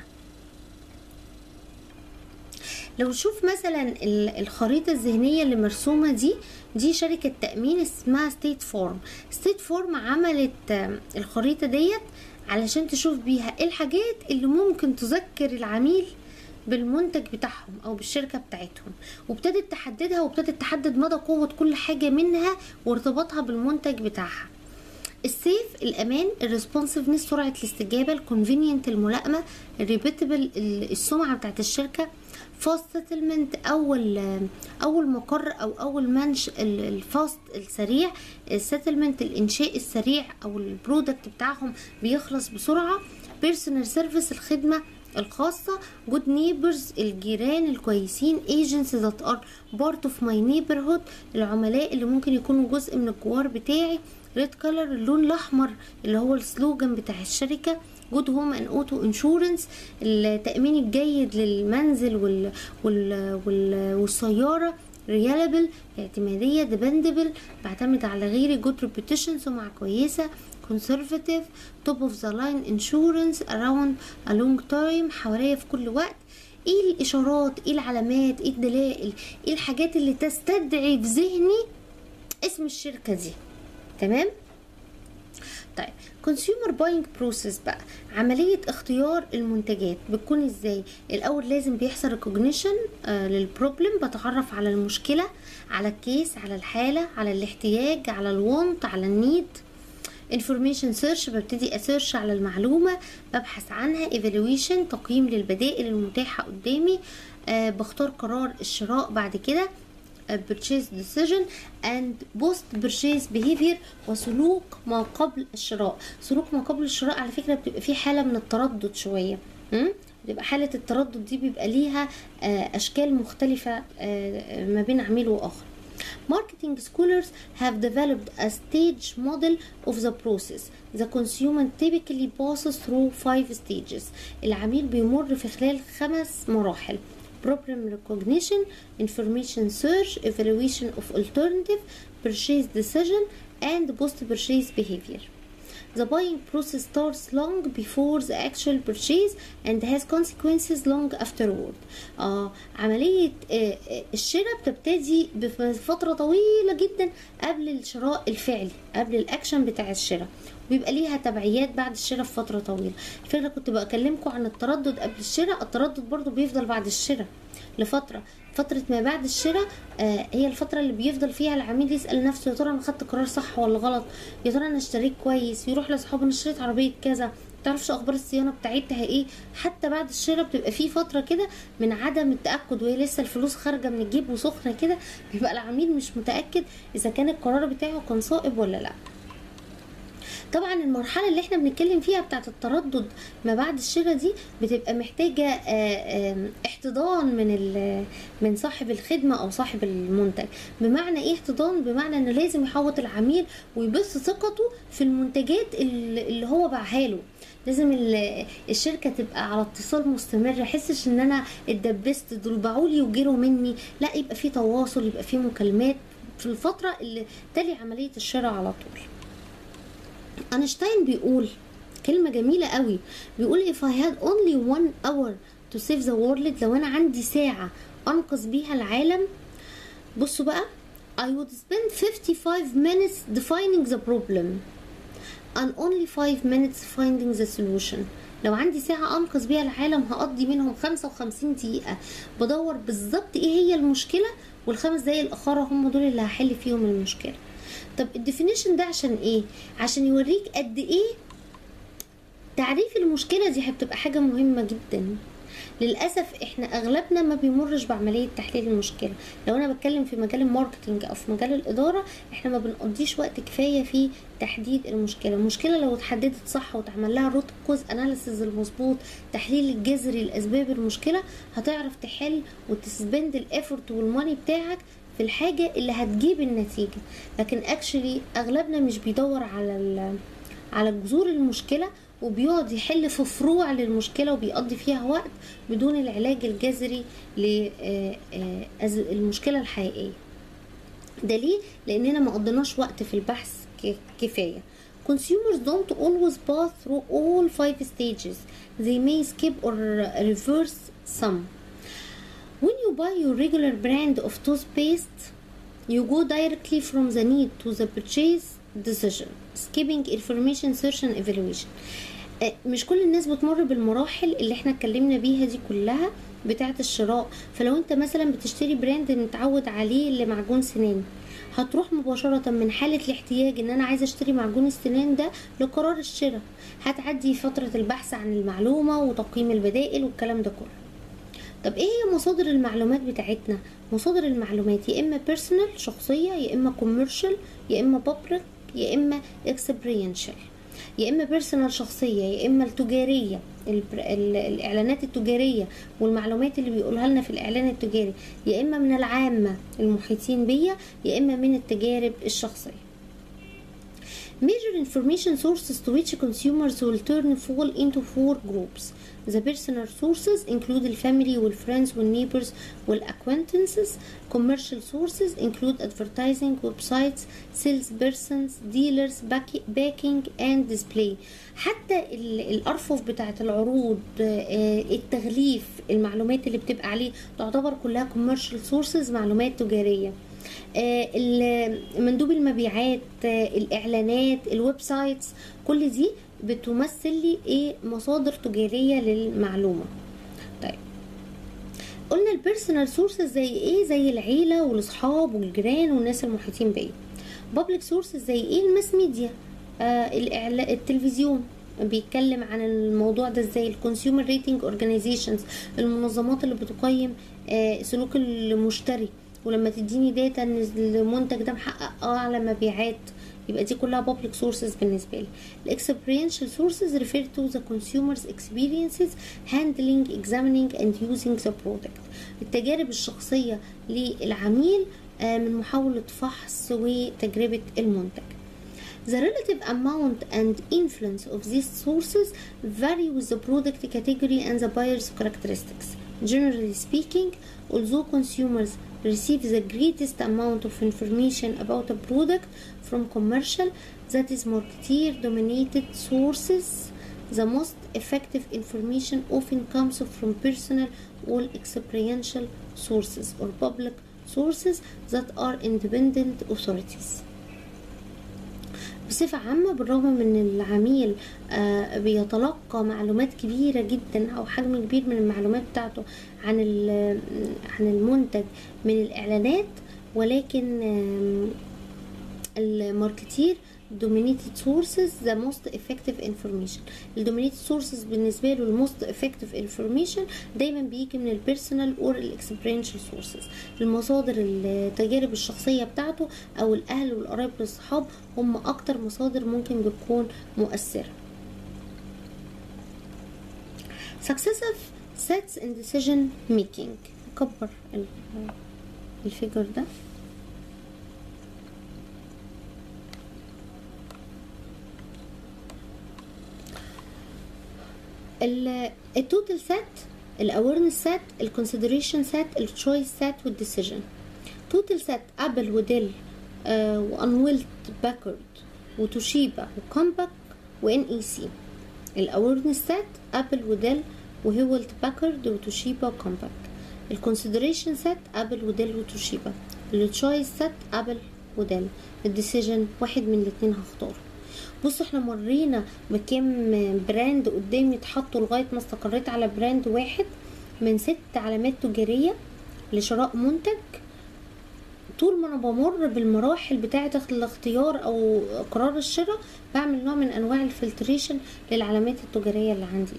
لو شوف مثلا ال- الخريطة الذهنية اللي مرسومة دي دي شركة تأمين اسمها ستيت فورم ستيت فورم عملت آم، الخريطة ديت علشان تشوف بيها ايه الحاجات اللي ممكن تذكر العميل بالمنتج بتاعهم او بالشركة بتاعتهم وابتدت تحددها وابتدت تحدد مدى قوة كل حاجة منها وارتباطها بالمنتج بتاعها السيف الامان الريسبونسفنس سرعه الاستجابه الكونفينينت الملائمه الريبيتبل السمعه بتاعت الشركه فاست سيتلمنت اول اول مقر او اول منش الفاست السريع السيتلمنت الانشاء السريع او البرودكت بتاعهم بيخلص بسرعه بيرسونال سيرفيس الخدمه الخاصة good neighbors الجيران الكويسين agents that are part of my neighborhood العملاء اللي ممكن يكونوا جزء من الجوار بتاعي ريد كولر اللون الاحمر اللي هو السلوجان بتاع الشركه جود هوم ان اوتو انشورنس التامين الجيد للمنزل وال وال وال والسياره ريالابل اعتماديه ديبندبل بعتمد على غيري جود ريبيتيشن سمعه كويسه conservative top of the line insurance around a long time حواليا في كل وقت ايه الاشارات ايه العلامات ايه الدلائل ايه الحاجات اللي تستدعي في ذهني اسم الشركه دي تمام طيب consumer buying process بقى عملية اختيار المنتجات بتكون ازاي الاول لازم بيحصل recognition آه للبروبلم بتعرف على المشكلة على الكيس على الحالة على الاحتياج على الوانت على النيد information search ببتدي اسيرش على المعلومة ببحث عنها evaluation تقييم للبدائل المتاحة قدامي آه بختار قرار الشراء بعد كده purchase decision and post purchase behavior وسلوك ما قبل الشراء سلوك ما قبل الشراء على فكرة بتبقى فيه حالة من التردد شوية م? بيبقى حالة التردد دي بيبقى ليها أشكال مختلفة ما بين عميل وآخر Marketing scholars have developed a stage model of the process. The consumer typically passes through five stages. العميل بيمر في خلال خمس مراحل. problem recognition, information search, evaluation of alternative, purchase decision, and post-purchase behavior. The buying process starts long before the actual purchase and has consequences long afterward. آه عملية آه الشراء بتبتدي بفترة طويلة جدا قبل الشراء الفعلي قبل الأكشن بتاع الشراء وبيبقى ليها تبعيات بعد الشراء في فترة طويلة الفكرة كنت بكلمكم عن التردد قبل الشراء التردد برضو بيفضل بعد الشراء لفترة فترة ما بعد الشراء آه هي الفترة اللي بيفضل فيها العميل يسأل نفسه يا ترى أنا خدت قرار صح ولا غلط يا ترى أنا اشتريت كويس يروح لأصحابه أنا اشتريت عربية كذا تعرفش أخبار الصيانة بتاعتها إيه حتى بعد الشراء بتبقى في فترة كده من عدم التأكد وهي لسه الفلوس خارجة من الجيب وسخنة كده بيبقى العميل مش متأكد إذا كان القرار بتاعه كان صائب ولا لأ طبعا المرحله اللي احنا بنتكلم فيها بتاعه التردد ما بعد الشراء دي بتبقى محتاجه احتضان من من صاحب الخدمه او صاحب المنتج بمعنى ايه احتضان بمعنى انه لازم يحوط العميل ويبث ثقته في المنتجات اللي هو باعها له لازم الشركه تبقى على اتصال مستمر يحسش ان انا اتدبست دول باعولي وجروا مني لا يبقى في تواصل يبقى في مكالمات في الفتره اللي تلي عمليه الشراء على طول اينشتاين بيقول كلمة جميلة قوي بيقول if I had only one hour to save the world لو انا عندي ساعة انقذ بيها العالم بصوا بقى I would spend 55 minutes defining the problem and only 5 minutes finding the solution لو عندي ساعة أنقذ بيها العالم هقضي منهم 55 دقيقة بدور بالظبط إيه هي المشكلة والخمس دقايق الأخرى هم دول اللي هحل فيهم المشكلة طب الديفينيشن ده عشان ايه عشان يوريك قد ايه تعريف المشكله دي بتبقى حاجه مهمه جدا للاسف احنا اغلبنا ما بيمرش بعمليه تحليل المشكله لو انا بتكلم في مجال الماركتنج او في مجال الاداره احنا ما بنقضيش وقت كفايه في تحديد المشكله المشكله لو اتحددت صح واتعمل لها روت كوز اناليسيز المظبوط تحليل الجذري لاسباب المشكله هتعرف تحل وتسبند الافورت والماني بتاعك في الحاجه اللي هتجيب النتيجه لكن اكشلي اغلبنا مش بيدور على على جذور المشكله وبيقعد يحل في فروع للمشكله وبيقضي فيها وقت بدون العلاج الجذري للمشكله الحقيقيه ده ليه لاننا ما قضيناش وقت في البحث كفايه consumers don't always pass through all five stages they may skip or reverse some when you buy your regular brand of toothpaste you go directly from the need to the purchase decision skipping information search and evaluation مش كل الناس بتمر بالمراحل اللي احنا اتكلمنا بيها دي كلها بتاعه الشراء فلو انت مثلا بتشتري براند متعود عليه لمعجون سنان هتروح مباشرة من حالة الاحتياج ان انا عايزة اشتري معجون السنان ده لقرار الشراء هتعدي فترة البحث عن المعلومة وتقييم البدائل والكلام ده كله طب ايه هي مصادر المعلومات بتاعتنا مصادر المعلومات يا اما بيرسونال شخصية يا اما كوميرشال يا اما بابليك يا اما اكسبرينشال يا اما بيرسونال شخصيه يا اما التجاريه الاعلانات التجاريه والمعلومات اللي بيقولها لنا في الاعلان التجاري يا اما من العامه المحيطين بيا يا اما من التجارب الشخصيه Major information sources to which consumers will turn fall into four groups. The personal sources include the family والfriends والneighbors والacquaintances. Commercial sources include advertising, websites, salespersons, dealers, backing and display. حتى الأرفف بتاعة العروض التغليف المعلومات اللي بتبقى عليه تعتبر كلها commercial sources معلومات تجارية. مندوب المبيعات الاعلانات الويب سايتس كل دي بتمثل لي ايه مصادر تجاريه للمعلومه طيب قلنا البيرسونال سورسز زي ايه زي العيله والاصحاب والجيران والناس المحيطين بيا بابليك سورسز زي ايه الماس ميديا آه التلفزيون بيتكلم عن الموضوع ده ازاي الكونسيومر ريتنج اورجانيزيشنز المنظمات اللي بتقيم آه سلوك المشتري ولما تديني داتا ان المنتج ده محقق اعلى مبيعات يبقى دي كلها public sources بالنسبة لي ال experiential sources refer to the consumer's experiences handling examining and using the product التجارب الشخصية للعميل من محاولة فحص وتجربة المنتج The relative amount and influence of these sources vary with the product category and the buyer's characteristics. Generally speaking, although consumers receive the greatest amount of information about a product from commercial that is marketeer dominated sources the most effective information often comes from personal or experiential sources or public sources that are independent authorities بصفة عامة بالرغم من ان العميل آه بيتلقى معلومات كبيرة جدا او حجم كبير من المعلومات بتاعته عن عن المنتج من الاعلانات ولكن آه الماركتير dominated sources the most effective information الدومينيتد sources بالنسبة له الموست effective information دايما بيجي من البيرسونال اور الاكسبرينشال sources المصادر التجارب الشخصية بتاعته او الاهل والقرايب والصحاب هم اكتر مصادر ممكن بتكون مؤثرة successive sets in decision making كبر الفيجر ده التوتال سيت الاويرنس سيت الكونسيدريشن سيت التشويس سيت والديسيجن توتال سيت ابل وديل آه وانويلت باكورد وتوشيبا وكومباك وان اي سي الاويرنس سيت ابل وديل وهيولت باكورد وتوشيبا وكومباك الكونسيدريشن سيت ابل وديل وتوشيبا التشويس سيت ابل وديل الديسيجن واحد من الاتنين هختاره بصوا احنا مرينا بكم براند قدامي اتحطوا لغايه ما استقريت على براند واحد من ست علامات تجاريه لشراء منتج طول ما انا بمر بالمراحل بتاعه الاختيار او قرار الشراء بعمل نوع من انواع الفلتريشن للعلامات التجاريه اللي عندي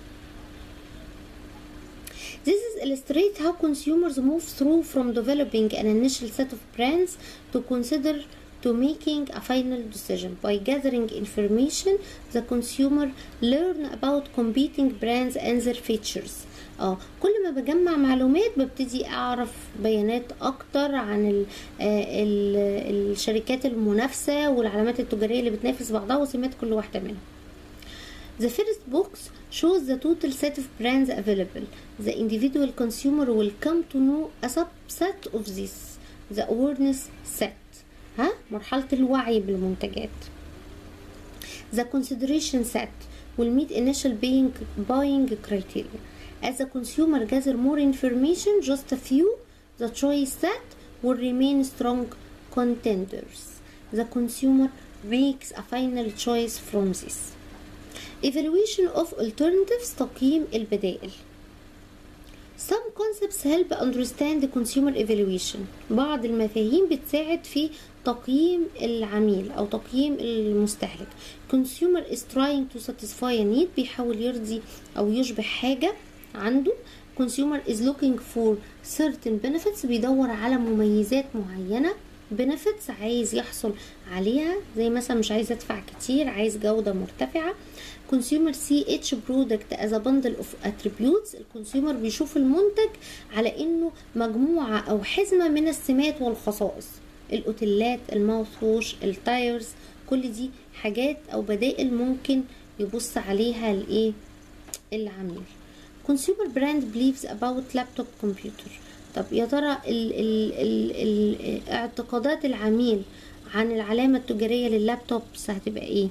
This is illustrate how consumers move through from developing an initial set of brands to consider to making a final decision. By gathering information, the consumer learn about competing brands and their features. اه كل ما بجمع معلومات ببتدي اعرف بيانات اكتر عن ال ال الشركات المنافسه والعلامات التجاريه اللي بتنافس بعضها وسمات كل واحده منهم The first box shows the total set of brands available. The individual consumer will come to know a subset of this, the awareness set. ها مرحلة الوعي بالمنتجات The consideration set will meet initial buying, buying criteria. As the consumer gather more information, just a few, the choice set will remain strong contenders. The consumer makes a final choice from this. Evaluation of alternatives تقييم البدائل Some concepts help understand the consumer evaluation بعض المفاهيم بتساعد في تقييم العميل أو تقييم المستهلك consumer is trying to satisfy a need بيحاول يرضي أو يشبه حاجة عنده consumer is looking for certain benefits بيدور على مميزات معينة benefits عايز يحصل عليها زي مثلا مش عايز ادفع كتير عايز جودة مرتفعة consumer see each product as a bundle of attributes الكونسيومر بيشوف المنتج على انه مجموعة او حزمة من السمات والخصائص الاوتيلات الماوث ووش التايرز كل دي حاجات او بدائل ممكن يبص عليها الايه العميل consumer brand believes about laptop computer طب يا ترى ال ال ال ال اعتقادات العميل عن العلامة التجارية لللابتوبس هتبقى ايه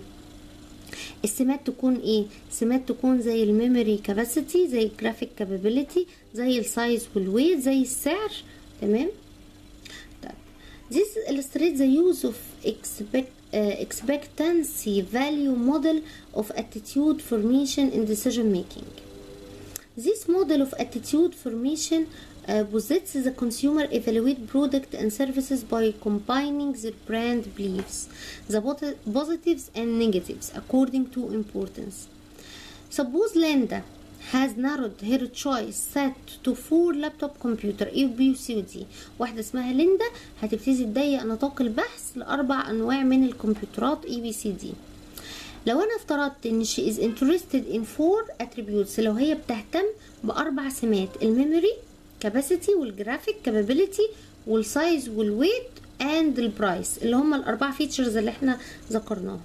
السمات تكون ايه سمات تكون زي الميموري كاباسيتي زي الجرافيك كابابيليتي زي السايز والويت زي السعر تمام طيب this illustrates the use of expect uh, expectancy value model of attitude formation in decision making this model of attitude formation uh, posits the consumer evaluate product and services by combining their brand beliefs, the pot- positives and negatives according to importance. Suppose Linda has narrowed her choice set to four laptop computer A B C و D واحدة اسمها ليندا هتبتدي تضيق نطاق البحث لأربع أنواع من الكمبيوترات A B C D لو انا افترضت ان she is interested in four attributes لو هي بتهتم باربع سمات الميموري كاباسيتي والجرافيك كابابيليتي والسايز والويت اند البرايس اللي هم الاربع فيتشرز اللي احنا ذكرناهم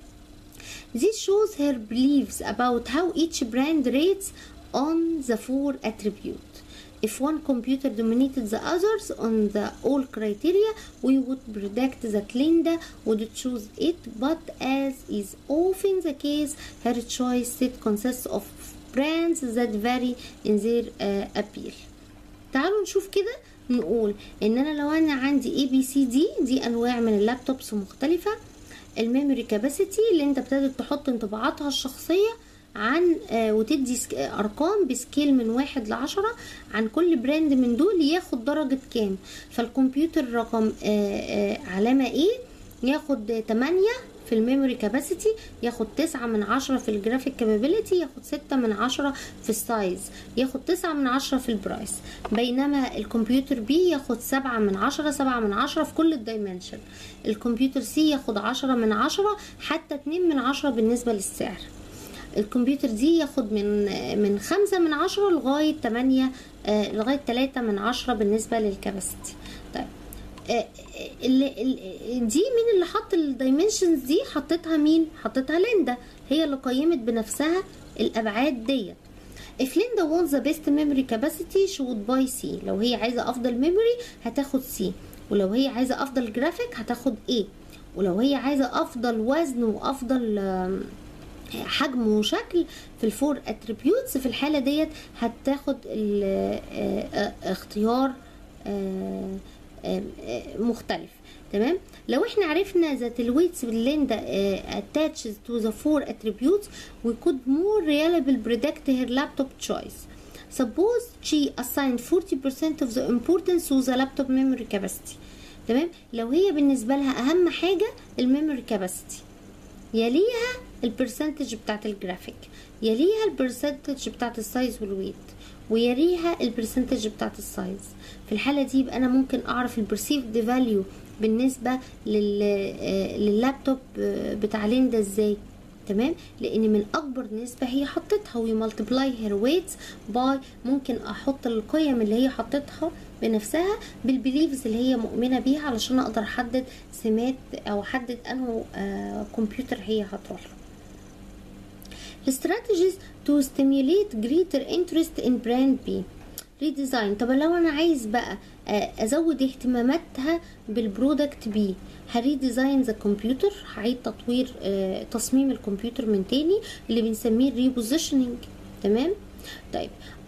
This shows her beliefs about how each brand rates on the four attributes. If one computer dominated the others on the all criteria, we would predict that Linda would choose it, but as is often the case, her choice set consists of brands that vary in their uh, appeal. تعالوا نشوف كده نقول ان انا لو انا عندي اي بي سي دي دي انواع من اللابتوبس مختلفه الميموري كاباسيتي اللي انت ابتدت تحط انطباعاتها الشخصيه عن آه وتدي سك- آه، ارقام بسكيل من واحد لعشرة عن كل براند من دول ياخد درجة كام فالكمبيوتر رقم آه آه علامة ايه ياخد تمانية في الميموري كاباسيتي ياخد تسعة من عشرة في الجرافيك كابابيلتي ياخد ستة من عشرة في السايز ياخد تسعة من عشرة في البرايس بينما الكمبيوتر بي ياخد سبعة من عشرة سبعة من عشرة في كل الدايمنشن الكمبيوتر سي ياخد عشرة من عشرة حتى اتنين من عشرة بالنسبة للسعر الكمبيوتر دي ياخد من من خمسة من عشرة لغاية تمانية آه، لغاية تلاتة من عشرة بالنسبة للكاباسيتي طيب آه، اللي اللي- دي مين اللي حط الدايمنشنز دي حطتها مين حطتها ليندا هي اللي قيمت بنفسها الابعاد ديت If Linda wants the best memory capacity she would buy C لو هي عايزة أفضل memory هتاخد C ولو هي عايزة أفضل جرافيك هتاخد A ولو هي عايزة أفضل وزن وأفضل آم، حجم وشكل في الفور اتريبيوتس في الحالة ديت هتاخد ال- آه، آه، اختيار آه، آه، آه، مختلف تمام لو احنا عرفنا that the weights ليندا uh, attaches to the four attributes we could more reliable predict her laptop choice suppose she assigned 40% of the importance to the laptop memory capacity تمام لو هي بالنسبة لها أهم حاجة الميموري كاباسيتي يليها البرسنتج بتاعت الجرافيك يليها البرسنتج بتاعت السايز والويت ويليها البرسنتج بتاعت السايز في الحالة دي يبقى أنا ممكن أعرف البرسيفد فاليو بالنسبة لل آه، لللابتوب آه، بتاع ليندا ازاي تمام لان من اكبر نسبه هي حطتها ومالتبلاي هير ويتس باي ممكن احط القيم اللي هي حطتها بنفسها بالبليفز اللي هي مؤمنه بيها علشان اقدر احدد سمات او احدد انه آه كمبيوتر هي هتروح له strategies to stimulate greater interest in brand B ريديزاين طب لو انا عايز بقى آه، ازود اهتماماتها بالبرودكت بي هريديزاين ذا كمبيوتر هعيد تطوير آه، تصميم الكمبيوتر من تاني اللي بنسميه ريبوزيشننج تمام طيب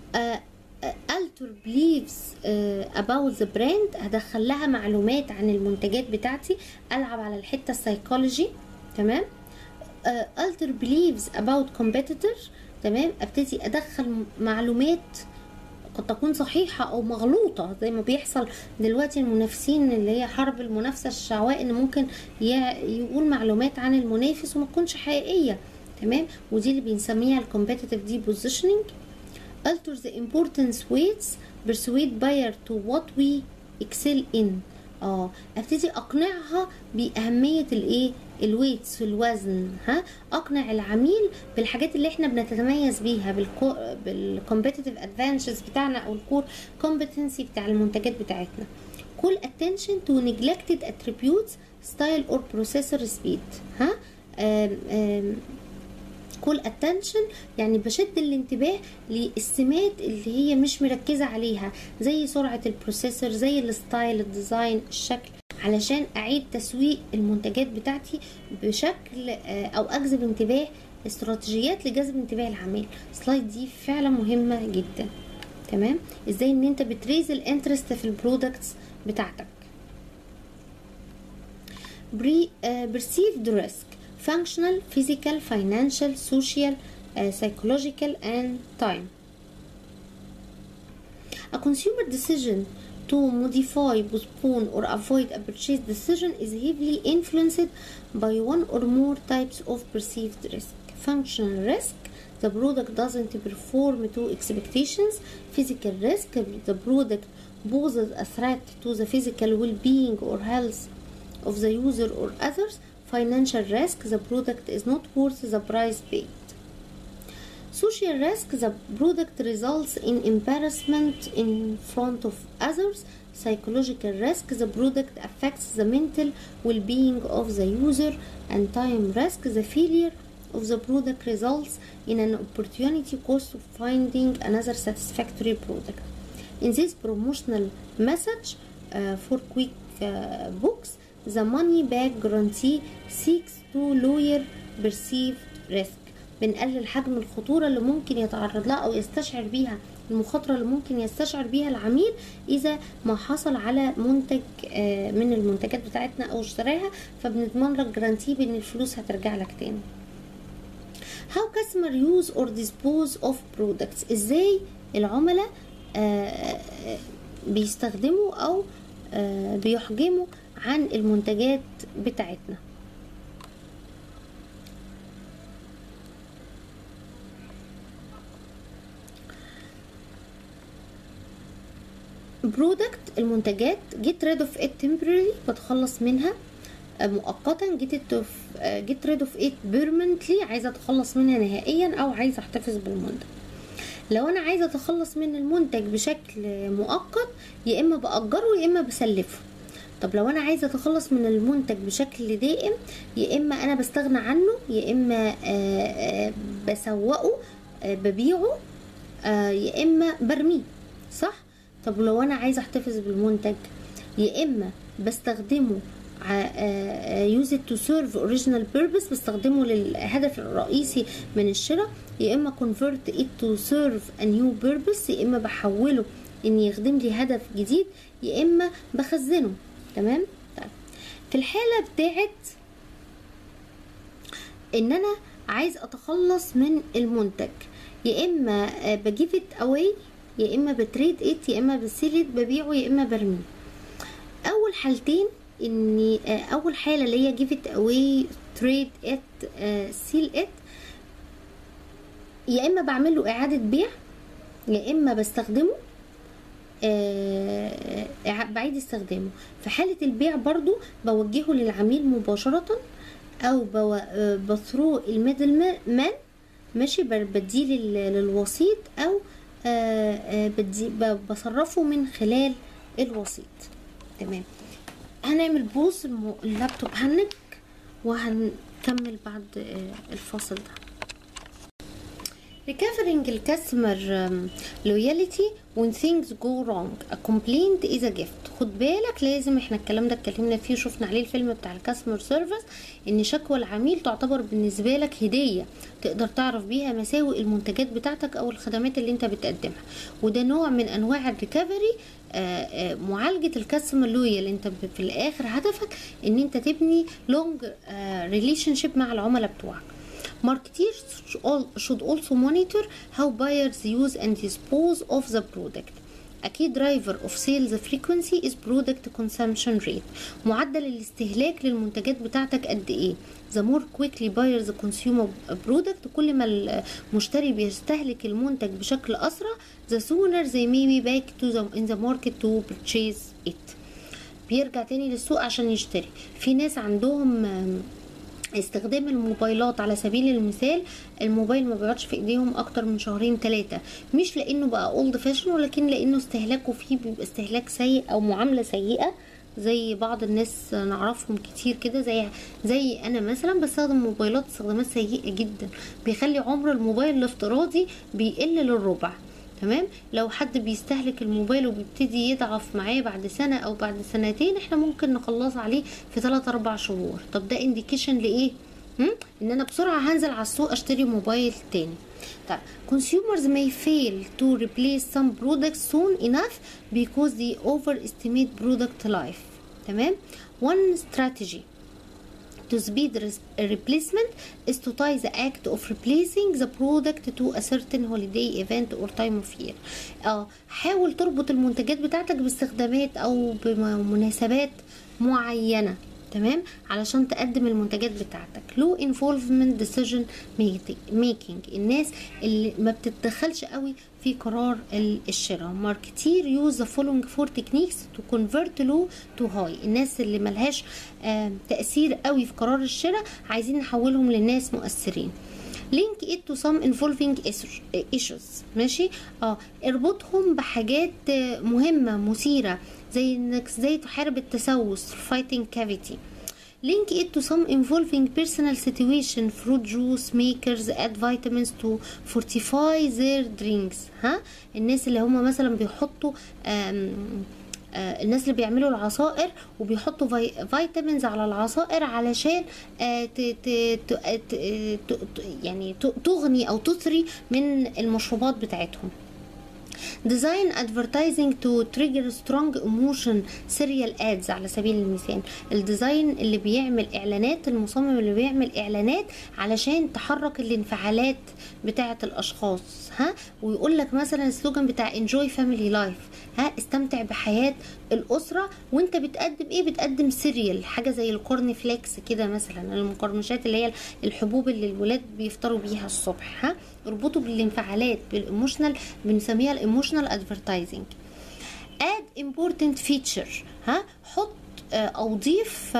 التر بليفز اباوت ذا براند هدخل لها معلومات عن المنتجات بتاعتي العب على الحته السايكولوجي تمام alter beliefs about competitor تمام ابتدي ادخل معلومات قد تكون صحيحة أو مغلوطة زي ما بيحصل دلوقتي المنافسين اللي هي حرب المنافسة الشعواء إن ممكن يقول معلومات عن المنافس وما تكونش حقيقية تمام ودي اللي بنسميها الكومبيتيتيف دي بوزيشننج alter the importance weights persuade buyer to what we excel in اه ابتدي اقنعها باهميه الايه الويتس في الوزن ها اقنع العميل بالحاجات اللي احنا بنتميز بيها بالكومبيتيتيف ادفانتجز بتاعنا او الكور كومبتنسي بتاع المنتجات بتاعتنا call attention to neglected attributes style or processor speed ها آم آم كول اتنشن يعني بشد الانتباه للسمات اللي هي مش مركزة عليها زي سرعة البروسيسور زي الستايل الديزاين الشكل علشان اعيد تسويق المنتجات بتاعتي بشكل او اجذب انتباه استراتيجيات لجذب انتباه العميل سلايد دي فعلا مهمة جدا تمام ازاي ان انت بتريز الانترست في البرودكتس بتاعتك بري perceived risk functional, physical, financial, social, uh, psychological, and time. A consumer decision to modify, postpone, or avoid a purchase decision is heavily influenced by one or more types of perceived risk. Functional risk, the product doesn't perform to expectations. Physical risk, the product poses a threat to the physical well being or health of the user or others financial risk the product is not worth the price paid social risk the product results in embarrassment in front of others psychological risk the product affects the mental well-being of the user and time risk the failure of the product results in an opportunity cost of finding another satisfactory product in this promotional message uh, for quick uh, books the money back guarantee seeks to lower perceived risk بنقلل حجم الخطورة اللي ممكن يتعرض لها أو يستشعر بيها المخاطرة اللي ممكن يستشعر بيها العميل إذا ما حصل على منتج من المنتجات بتاعتنا أو اشتراها فبنضمن لك جرانتي بإن الفلوس هترجع لك تاني How customer use or dispose of products إزاي العملاء بيستخدموا أو بيحجموا عن المنتجات بتاعتنا برودكت المنتجات get rid of it temporarily بتخلص منها مؤقتا get it of get rid of it permanently عايزه اتخلص منها نهائيا او عايزه احتفظ بالمنتج لو انا عايزه اتخلص من المنتج بشكل مؤقت يا اما باجره يا اما بسلفه طب لو انا عايزه اتخلص من المنتج بشكل دائم يا اما انا بستغنى عنه يا اما آآ آآ بسوقه ببيعه يا اما برميه صح طب لو انا عايزه احتفظ بالمنتج يا اما بستخدمه use it to serve original purpose بستخدمه للهدف الرئيسي من الشراء يا اما convert it to serve a new purpose يا اما بحوله ان يخدم لي هدف جديد يا اما بخزنه تمام طيب في الحالة بتاعت ان انا عايز اتخلص من المنتج يا اما بجيب ات اواي يا اما بتريد ات يا اما بسيل ببيعه يا اما برميه اول حالتين اني اول حاله اللي هي جيف ات اواي تريد ات سيل ات يا اما بعمل له اعاده بيع يا اما بستخدمه آه بعيد استخدامه في حالة البيع برضو بوجهه للعميل مباشرة او بثرو الميدل مان ماشي بديه للوسيط او آه آه بدي بصرفه من خلال الوسيط تمام هنعمل بوز اللابتوب هنك وهنكمل بعد الفاصل ده Recovering الكاستمر loyalty when things go wrong a complaint is a gift خد بالك لازم احنا الكلام ده اتكلمنا فيه وشفنا عليه الفيلم بتاع الكاستمر سيرفيس ان شكوى العميل تعتبر بالنسبه لك هديه تقدر تعرف بيها مساوئ المنتجات بتاعتك او الخدمات اللي انت بتقدمها وده نوع من انواع الريكفري معالجه الكاستمر لويال انت في الاخر هدفك ان انت تبني لونج ريليشن شيب مع العملاء بتوعك marketers should also monitor how buyers use and dispose of the product اكيد درايفر اوف سيلز فريكونسي از برودكت كونسامشن ريت معدل الاستهلاك للمنتجات بتاعتك قد ايه the more quickly buyers consume a product كل ما المشتري بيستهلك المنتج بشكل اسرع the sooner they may be back to the in the market to purchase it بيرجع تاني للسوق عشان يشتري في ناس عندهم استخدام الموبايلات على سبيل المثال الموبايل ما بيقعدش في ايديهم اكتر من شهرين ثلاثة مش لانه بقى اولد فاشن ولكن لانه استهلاكه فيه بيبقى استهلاك سيء او معاملة سيئة زي بعض الناس نعرفهم كتير كده زي زي انا مثلا بستخدم موبايلات استخدامات سيئة جدا بيخلي عمر الموبايل الافتراضي بيقل للربع تمام لو حد بيستهلك الموبايل وبيبتدي يضعف معاه بعد سنة او بعد سنتين احنا ممكن نخلص عليه في 3 4 شهور طب ده انديكيشن لايه هم؟ ان انا بسرعة هنزل على السوق اشتري موبايل تاني طيب consumers may fail to replace some products soon enough because they overestimate product life تمام one strategy to speed replacement is to tie the act of replacing the product to a certain holiday event or time of year اه حاول تربط المنتجات بتاعتك باستخدامات او بمناسبات معينه تمام علشان تقدم المنتجات بتاعتك لو انفولفمنت ديسيجن ميكينج الناس اللي ما بتتدخلش قوي في قرار الشراء ماركتير يوز ذا فولوينج فور تكنيكس تو كونفرت لو تو هاي الناس اللي ملهاش آه تاثير قوي في قرار الشراء عايزين نحولهم لناس مؤثرين لينك ات تو سام انفولفينج ايشوز ماشي اه اربطهم بحاجات مهمه مثيره زي انك ازاي تحارب التسوس fighting cavity link it to some involving personal situation fruit juice makers add vitamins to fortify their drinks ها الناس اللي هم مثلا بيحطوا آم آه الناس اللي بيعملوا العصائر وبيحطوا في... فيتامينز على العصائر علشان آه ت... ت... ت... ت... ت... يعني تغني او تثري من المشروبات بتاعتهم ديزاين ادفرتايزنج تو تريجر سترونج ايموشن سيريال ادز على سبيل المثال الديزاين اللي بيعمل اعلانات المصمم اللي بيعمل اعلانات علشان تحرك الانفعالات بتاعه الاشخاص ها ويقول لك مثلا السلوجان بتاع انجوي فاميلي لايف ها استمتع بحياه الاسره وانت بتقدم ايه بتقدم سيريال حاجه زي الكورن فليكس كده مثلا المقرمشات اللي هي الحبوب اللي الولاد بيفطروا بيها الصبح ها اربطوا بالانفعالات بالايموشنال بنسميها الايموشنال ادفرتايزنج اد امبورتنت فيتشر ها حط او ضيف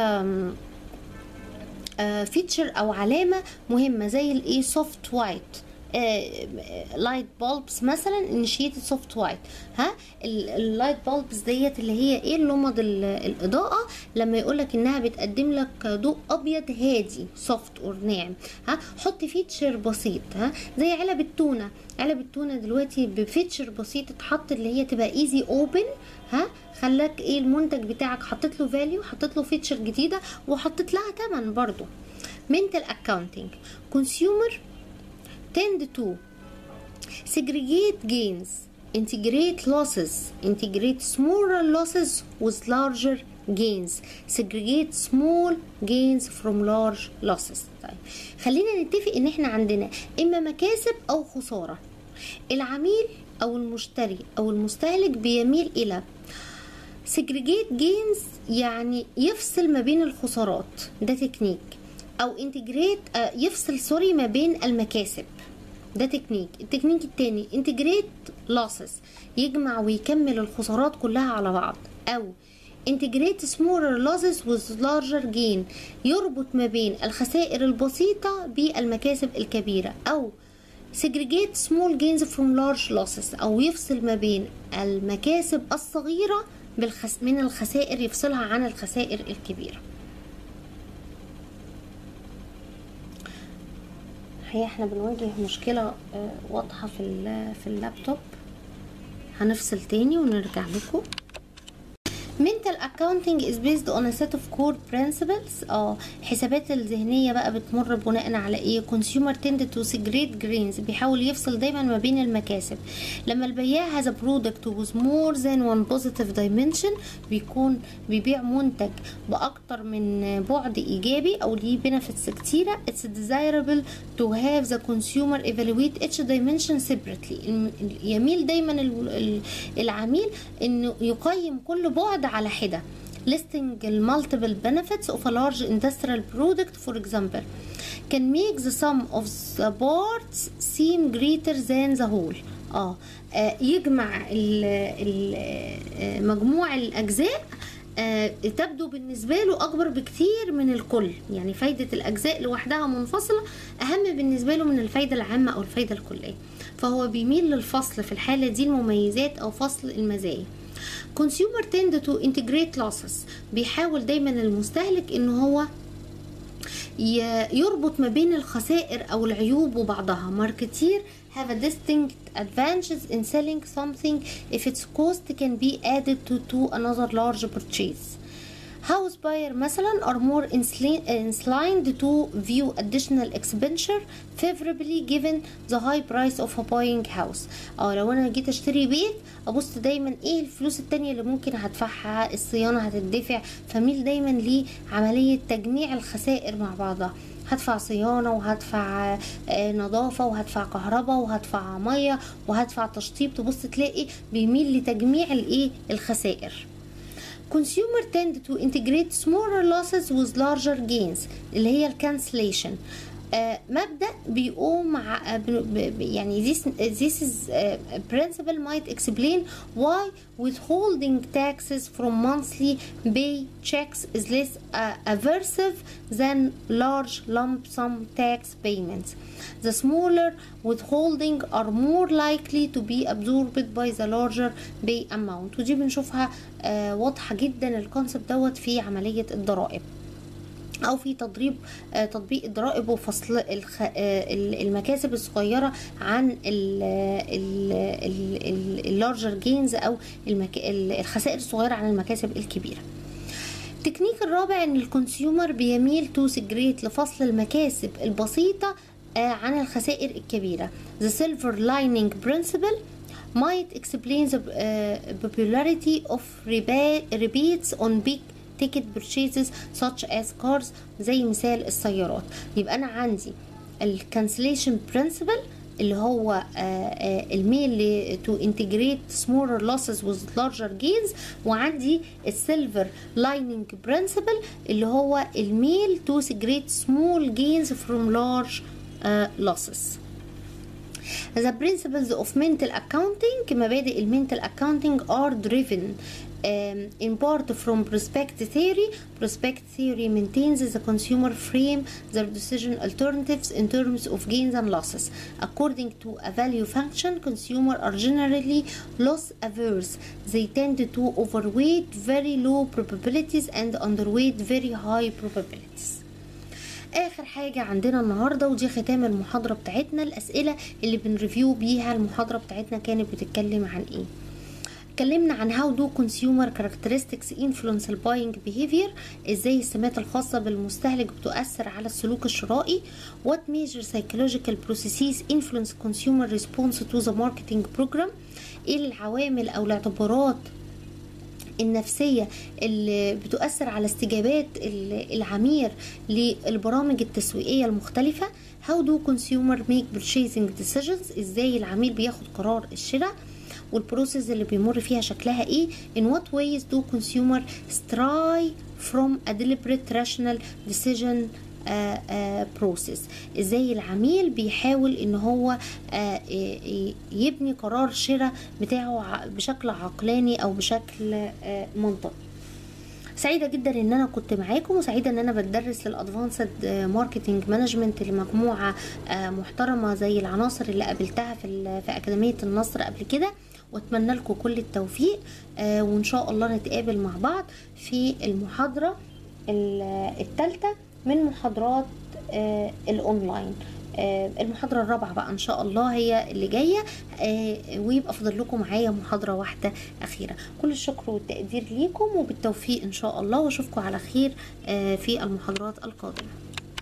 فيتشر او علامه مهمه زي الايه سوفت وايت لايت بولبس مثلا انيشيتد سوفت وايت ها اللايت بولبس ديت اللي هي ايه لمض الاضاءه لما يقولك انها بتقدم لك ضوء ابيض هادي سوفت اور ناعم ها حط فيتشر بسيط ها زي علب التونه علب التونه دلوقتي بفيتشر بسيط اتحط اللي هي تبقى ايزي اوبن ها خلاك ايه المنتج بتاعك حطيت له فاليو حطيت له فيتشر جديده وحطيت لها ثمن برضو mental accounting consumer tend to segregate gains, integrate losses, integrate smaller losses with larger gains, segregate small gains from large losses. طيب خلينا نتفق ان احنا عندنا اما مكاسب او خسارة العميل او المشتري او المستهلك بيميل الى segregate gains يعني يفصل ما بين الخسارات ده تكنيك او انتجريت يفصل سوري ما بين المكاسب ده تكنيك التكنيك التاني انتجريت لاسز يجمع ويكمل الخسارات كلها على بعض او integrate smaller losses with larger gain يربط ما بين الخسائر البسيطة بالمكاسب الكبيرة أو segregate small gains from large losses أو يفصل ما بين المكاسب الصغيرة بالخس... من الخسائر يفصلها عن الخسائر الكبيره هي احنا بنواجه مشكلة واضحة في في اللابتوب هنفصل تاني ونرجع لكم mental accounting is based on a set of core principles اه الحسابات الذهنيه بقى بتمر بناء على ايه consumer tend to segregate grains بيحاول يفصل دايما ما بين المكاسب لما البياع has a product with more than one positive dimension بيكون بيبيع منتج باكتر من بعد ايجابي او ليه benefits كتيره it's desirable to have the consumer evaluate each dimension separately الم- يميل دايما ال- ال- العميل انه يقيم كل بعد على حده listing the multiple benefits of a large industrial product for example can make the sum of the parts seem greater than the whole اه آه، يجمع ال- ال- آه، مجموع الاجزاء آه، تبدو بالنسبة له أكبر بكتير من الكل يعني فايدة الأجزاء لوحدها منفصلة أهم بالنسبة له من الفايدة العامة أو الفايدة الكلية فهو بيميل للفصل في الحالة دي المميزات أو فصل المزايا consumer tend to integrate losses بيحاول دايما المستهلك ان هو ي- يربط ما بين الخسائر او العيوب وبعضها ماركتير have a distinct advantages in selling something if its cost can be added to, to another large purchase house buyer مثلا are more insli- inclined to view additional expenditure favorably given the high price of a buying house او لو انا جيت اشتري بيت ابص دايما ايه الفلوس التانية اللي ممكن هدفعها الصيانة هتدفع فميل دايما لعملية تجميع الخسائر مع بعضها هدفع صيانة وهدفع آه، نظافة وهدفع كهرباء وهدفع مية وهدفع تشطيب تبص تلاقي بيميل لتجميع الايه الخسائر consumer tend to integrate smaller losses with larger gains اللي هي الكانسليشن آه مبدأ بيقوم مع ب- ب- يعني this, this is uh, principle might explain why withholding taxes from monthly pay checks is less uh, aversive than large lump sum tax payments. The smaller withholding are more likely to be absorbed by the larger pay amount ودي بنشوفها آه واضحة جدا الكونسبت دوت في عملية الضرائب او في تضريب آه، تطبيق الضرائب وفصل الخ... آه، ال- المكاسب الصغيره عن اللارجر جينز او المك... ال- الخسائر الصغيره عن المكاسب الكبيره التكنيك الرابع ان الكونسيومر بيميل تو سجريت لفصل المكاسب البسيطه آه، عن الخسائر الكبيره the silver lining principle might explain the uh, popularity of reba- rebates on big ticket purchases such as cars زي مثال السيارات يبقى انا عندي الكانسليشن برنسبل اللي هو آه، آه، الميل تو انتجريت smaller losses with larger gains وعندي السيلفر لايننج برنسبل اللي هو الميل تو segregate small gains from large آه، losses The principles of mental accounting مبادئ المنتال accounting are driven um, in part from prospect theory. Prospect theory maintains the consumer frame their decision alternatives in terms of gains and losses. According to a value function, consumers are generally loss averse. They tend to overweight very low probabilities and underweight very high probabilities. اخر حاجة عندنا النهاردة ودي ختام المحاضرة بتاعتنا الاسئلة اللي بنريفيو بيها المحاضرة بتاعتنا كانت بتتكلم عن ايه اتكلمنا عن how do consumer characteristics influence the buying behavior ازاي السمات الخاصة بالمستهلك بتؤثر على السلوك الشرائي what major psychological processes influence consumer response to the marketing program ايه العوامل او الاعتبارات النفسية اللي بتؤثر على استجابات ال- العميل للبرامج التسويقية المختلفة how do consumer make purchasing decisions ازاي العميل بياخد قرار الشراء والبروسيس اللي بيمر فيها شكلها ايه in what ways do consumer stray from a deliberate rational decision بروسيس ازاي العميل بيحاول ان هو آه، ي- يبني قرار شراء بتاعه ع- بشكل عقلاني او بشكل آه، منطقي سعيدة جدا ان انا كنت معاكم وسعيدة ان انا بدرس للادفانسد ماركتنج مانجمنت لمجموعة آه، محترمة زي العناصر اللي قابلتها في ال- في اكاديمية النصر قبل كده واتمنى لكم كل التوفيق آه، وان شاء الله نتقابل مع بعض في المحاضرة الثالثة من محاضرات آه، الاونلاين آه، المحاضرة الرابعة بقى ان شاء الله هي اللي جاية آه، ويبقى فاضل لكم معايا محاضرة واحدة اخيرة كل الشكر والتقدير ليكم وبالتوفيق ان شاء الله واشوفكم على خير آه، في المحاضرات القادمة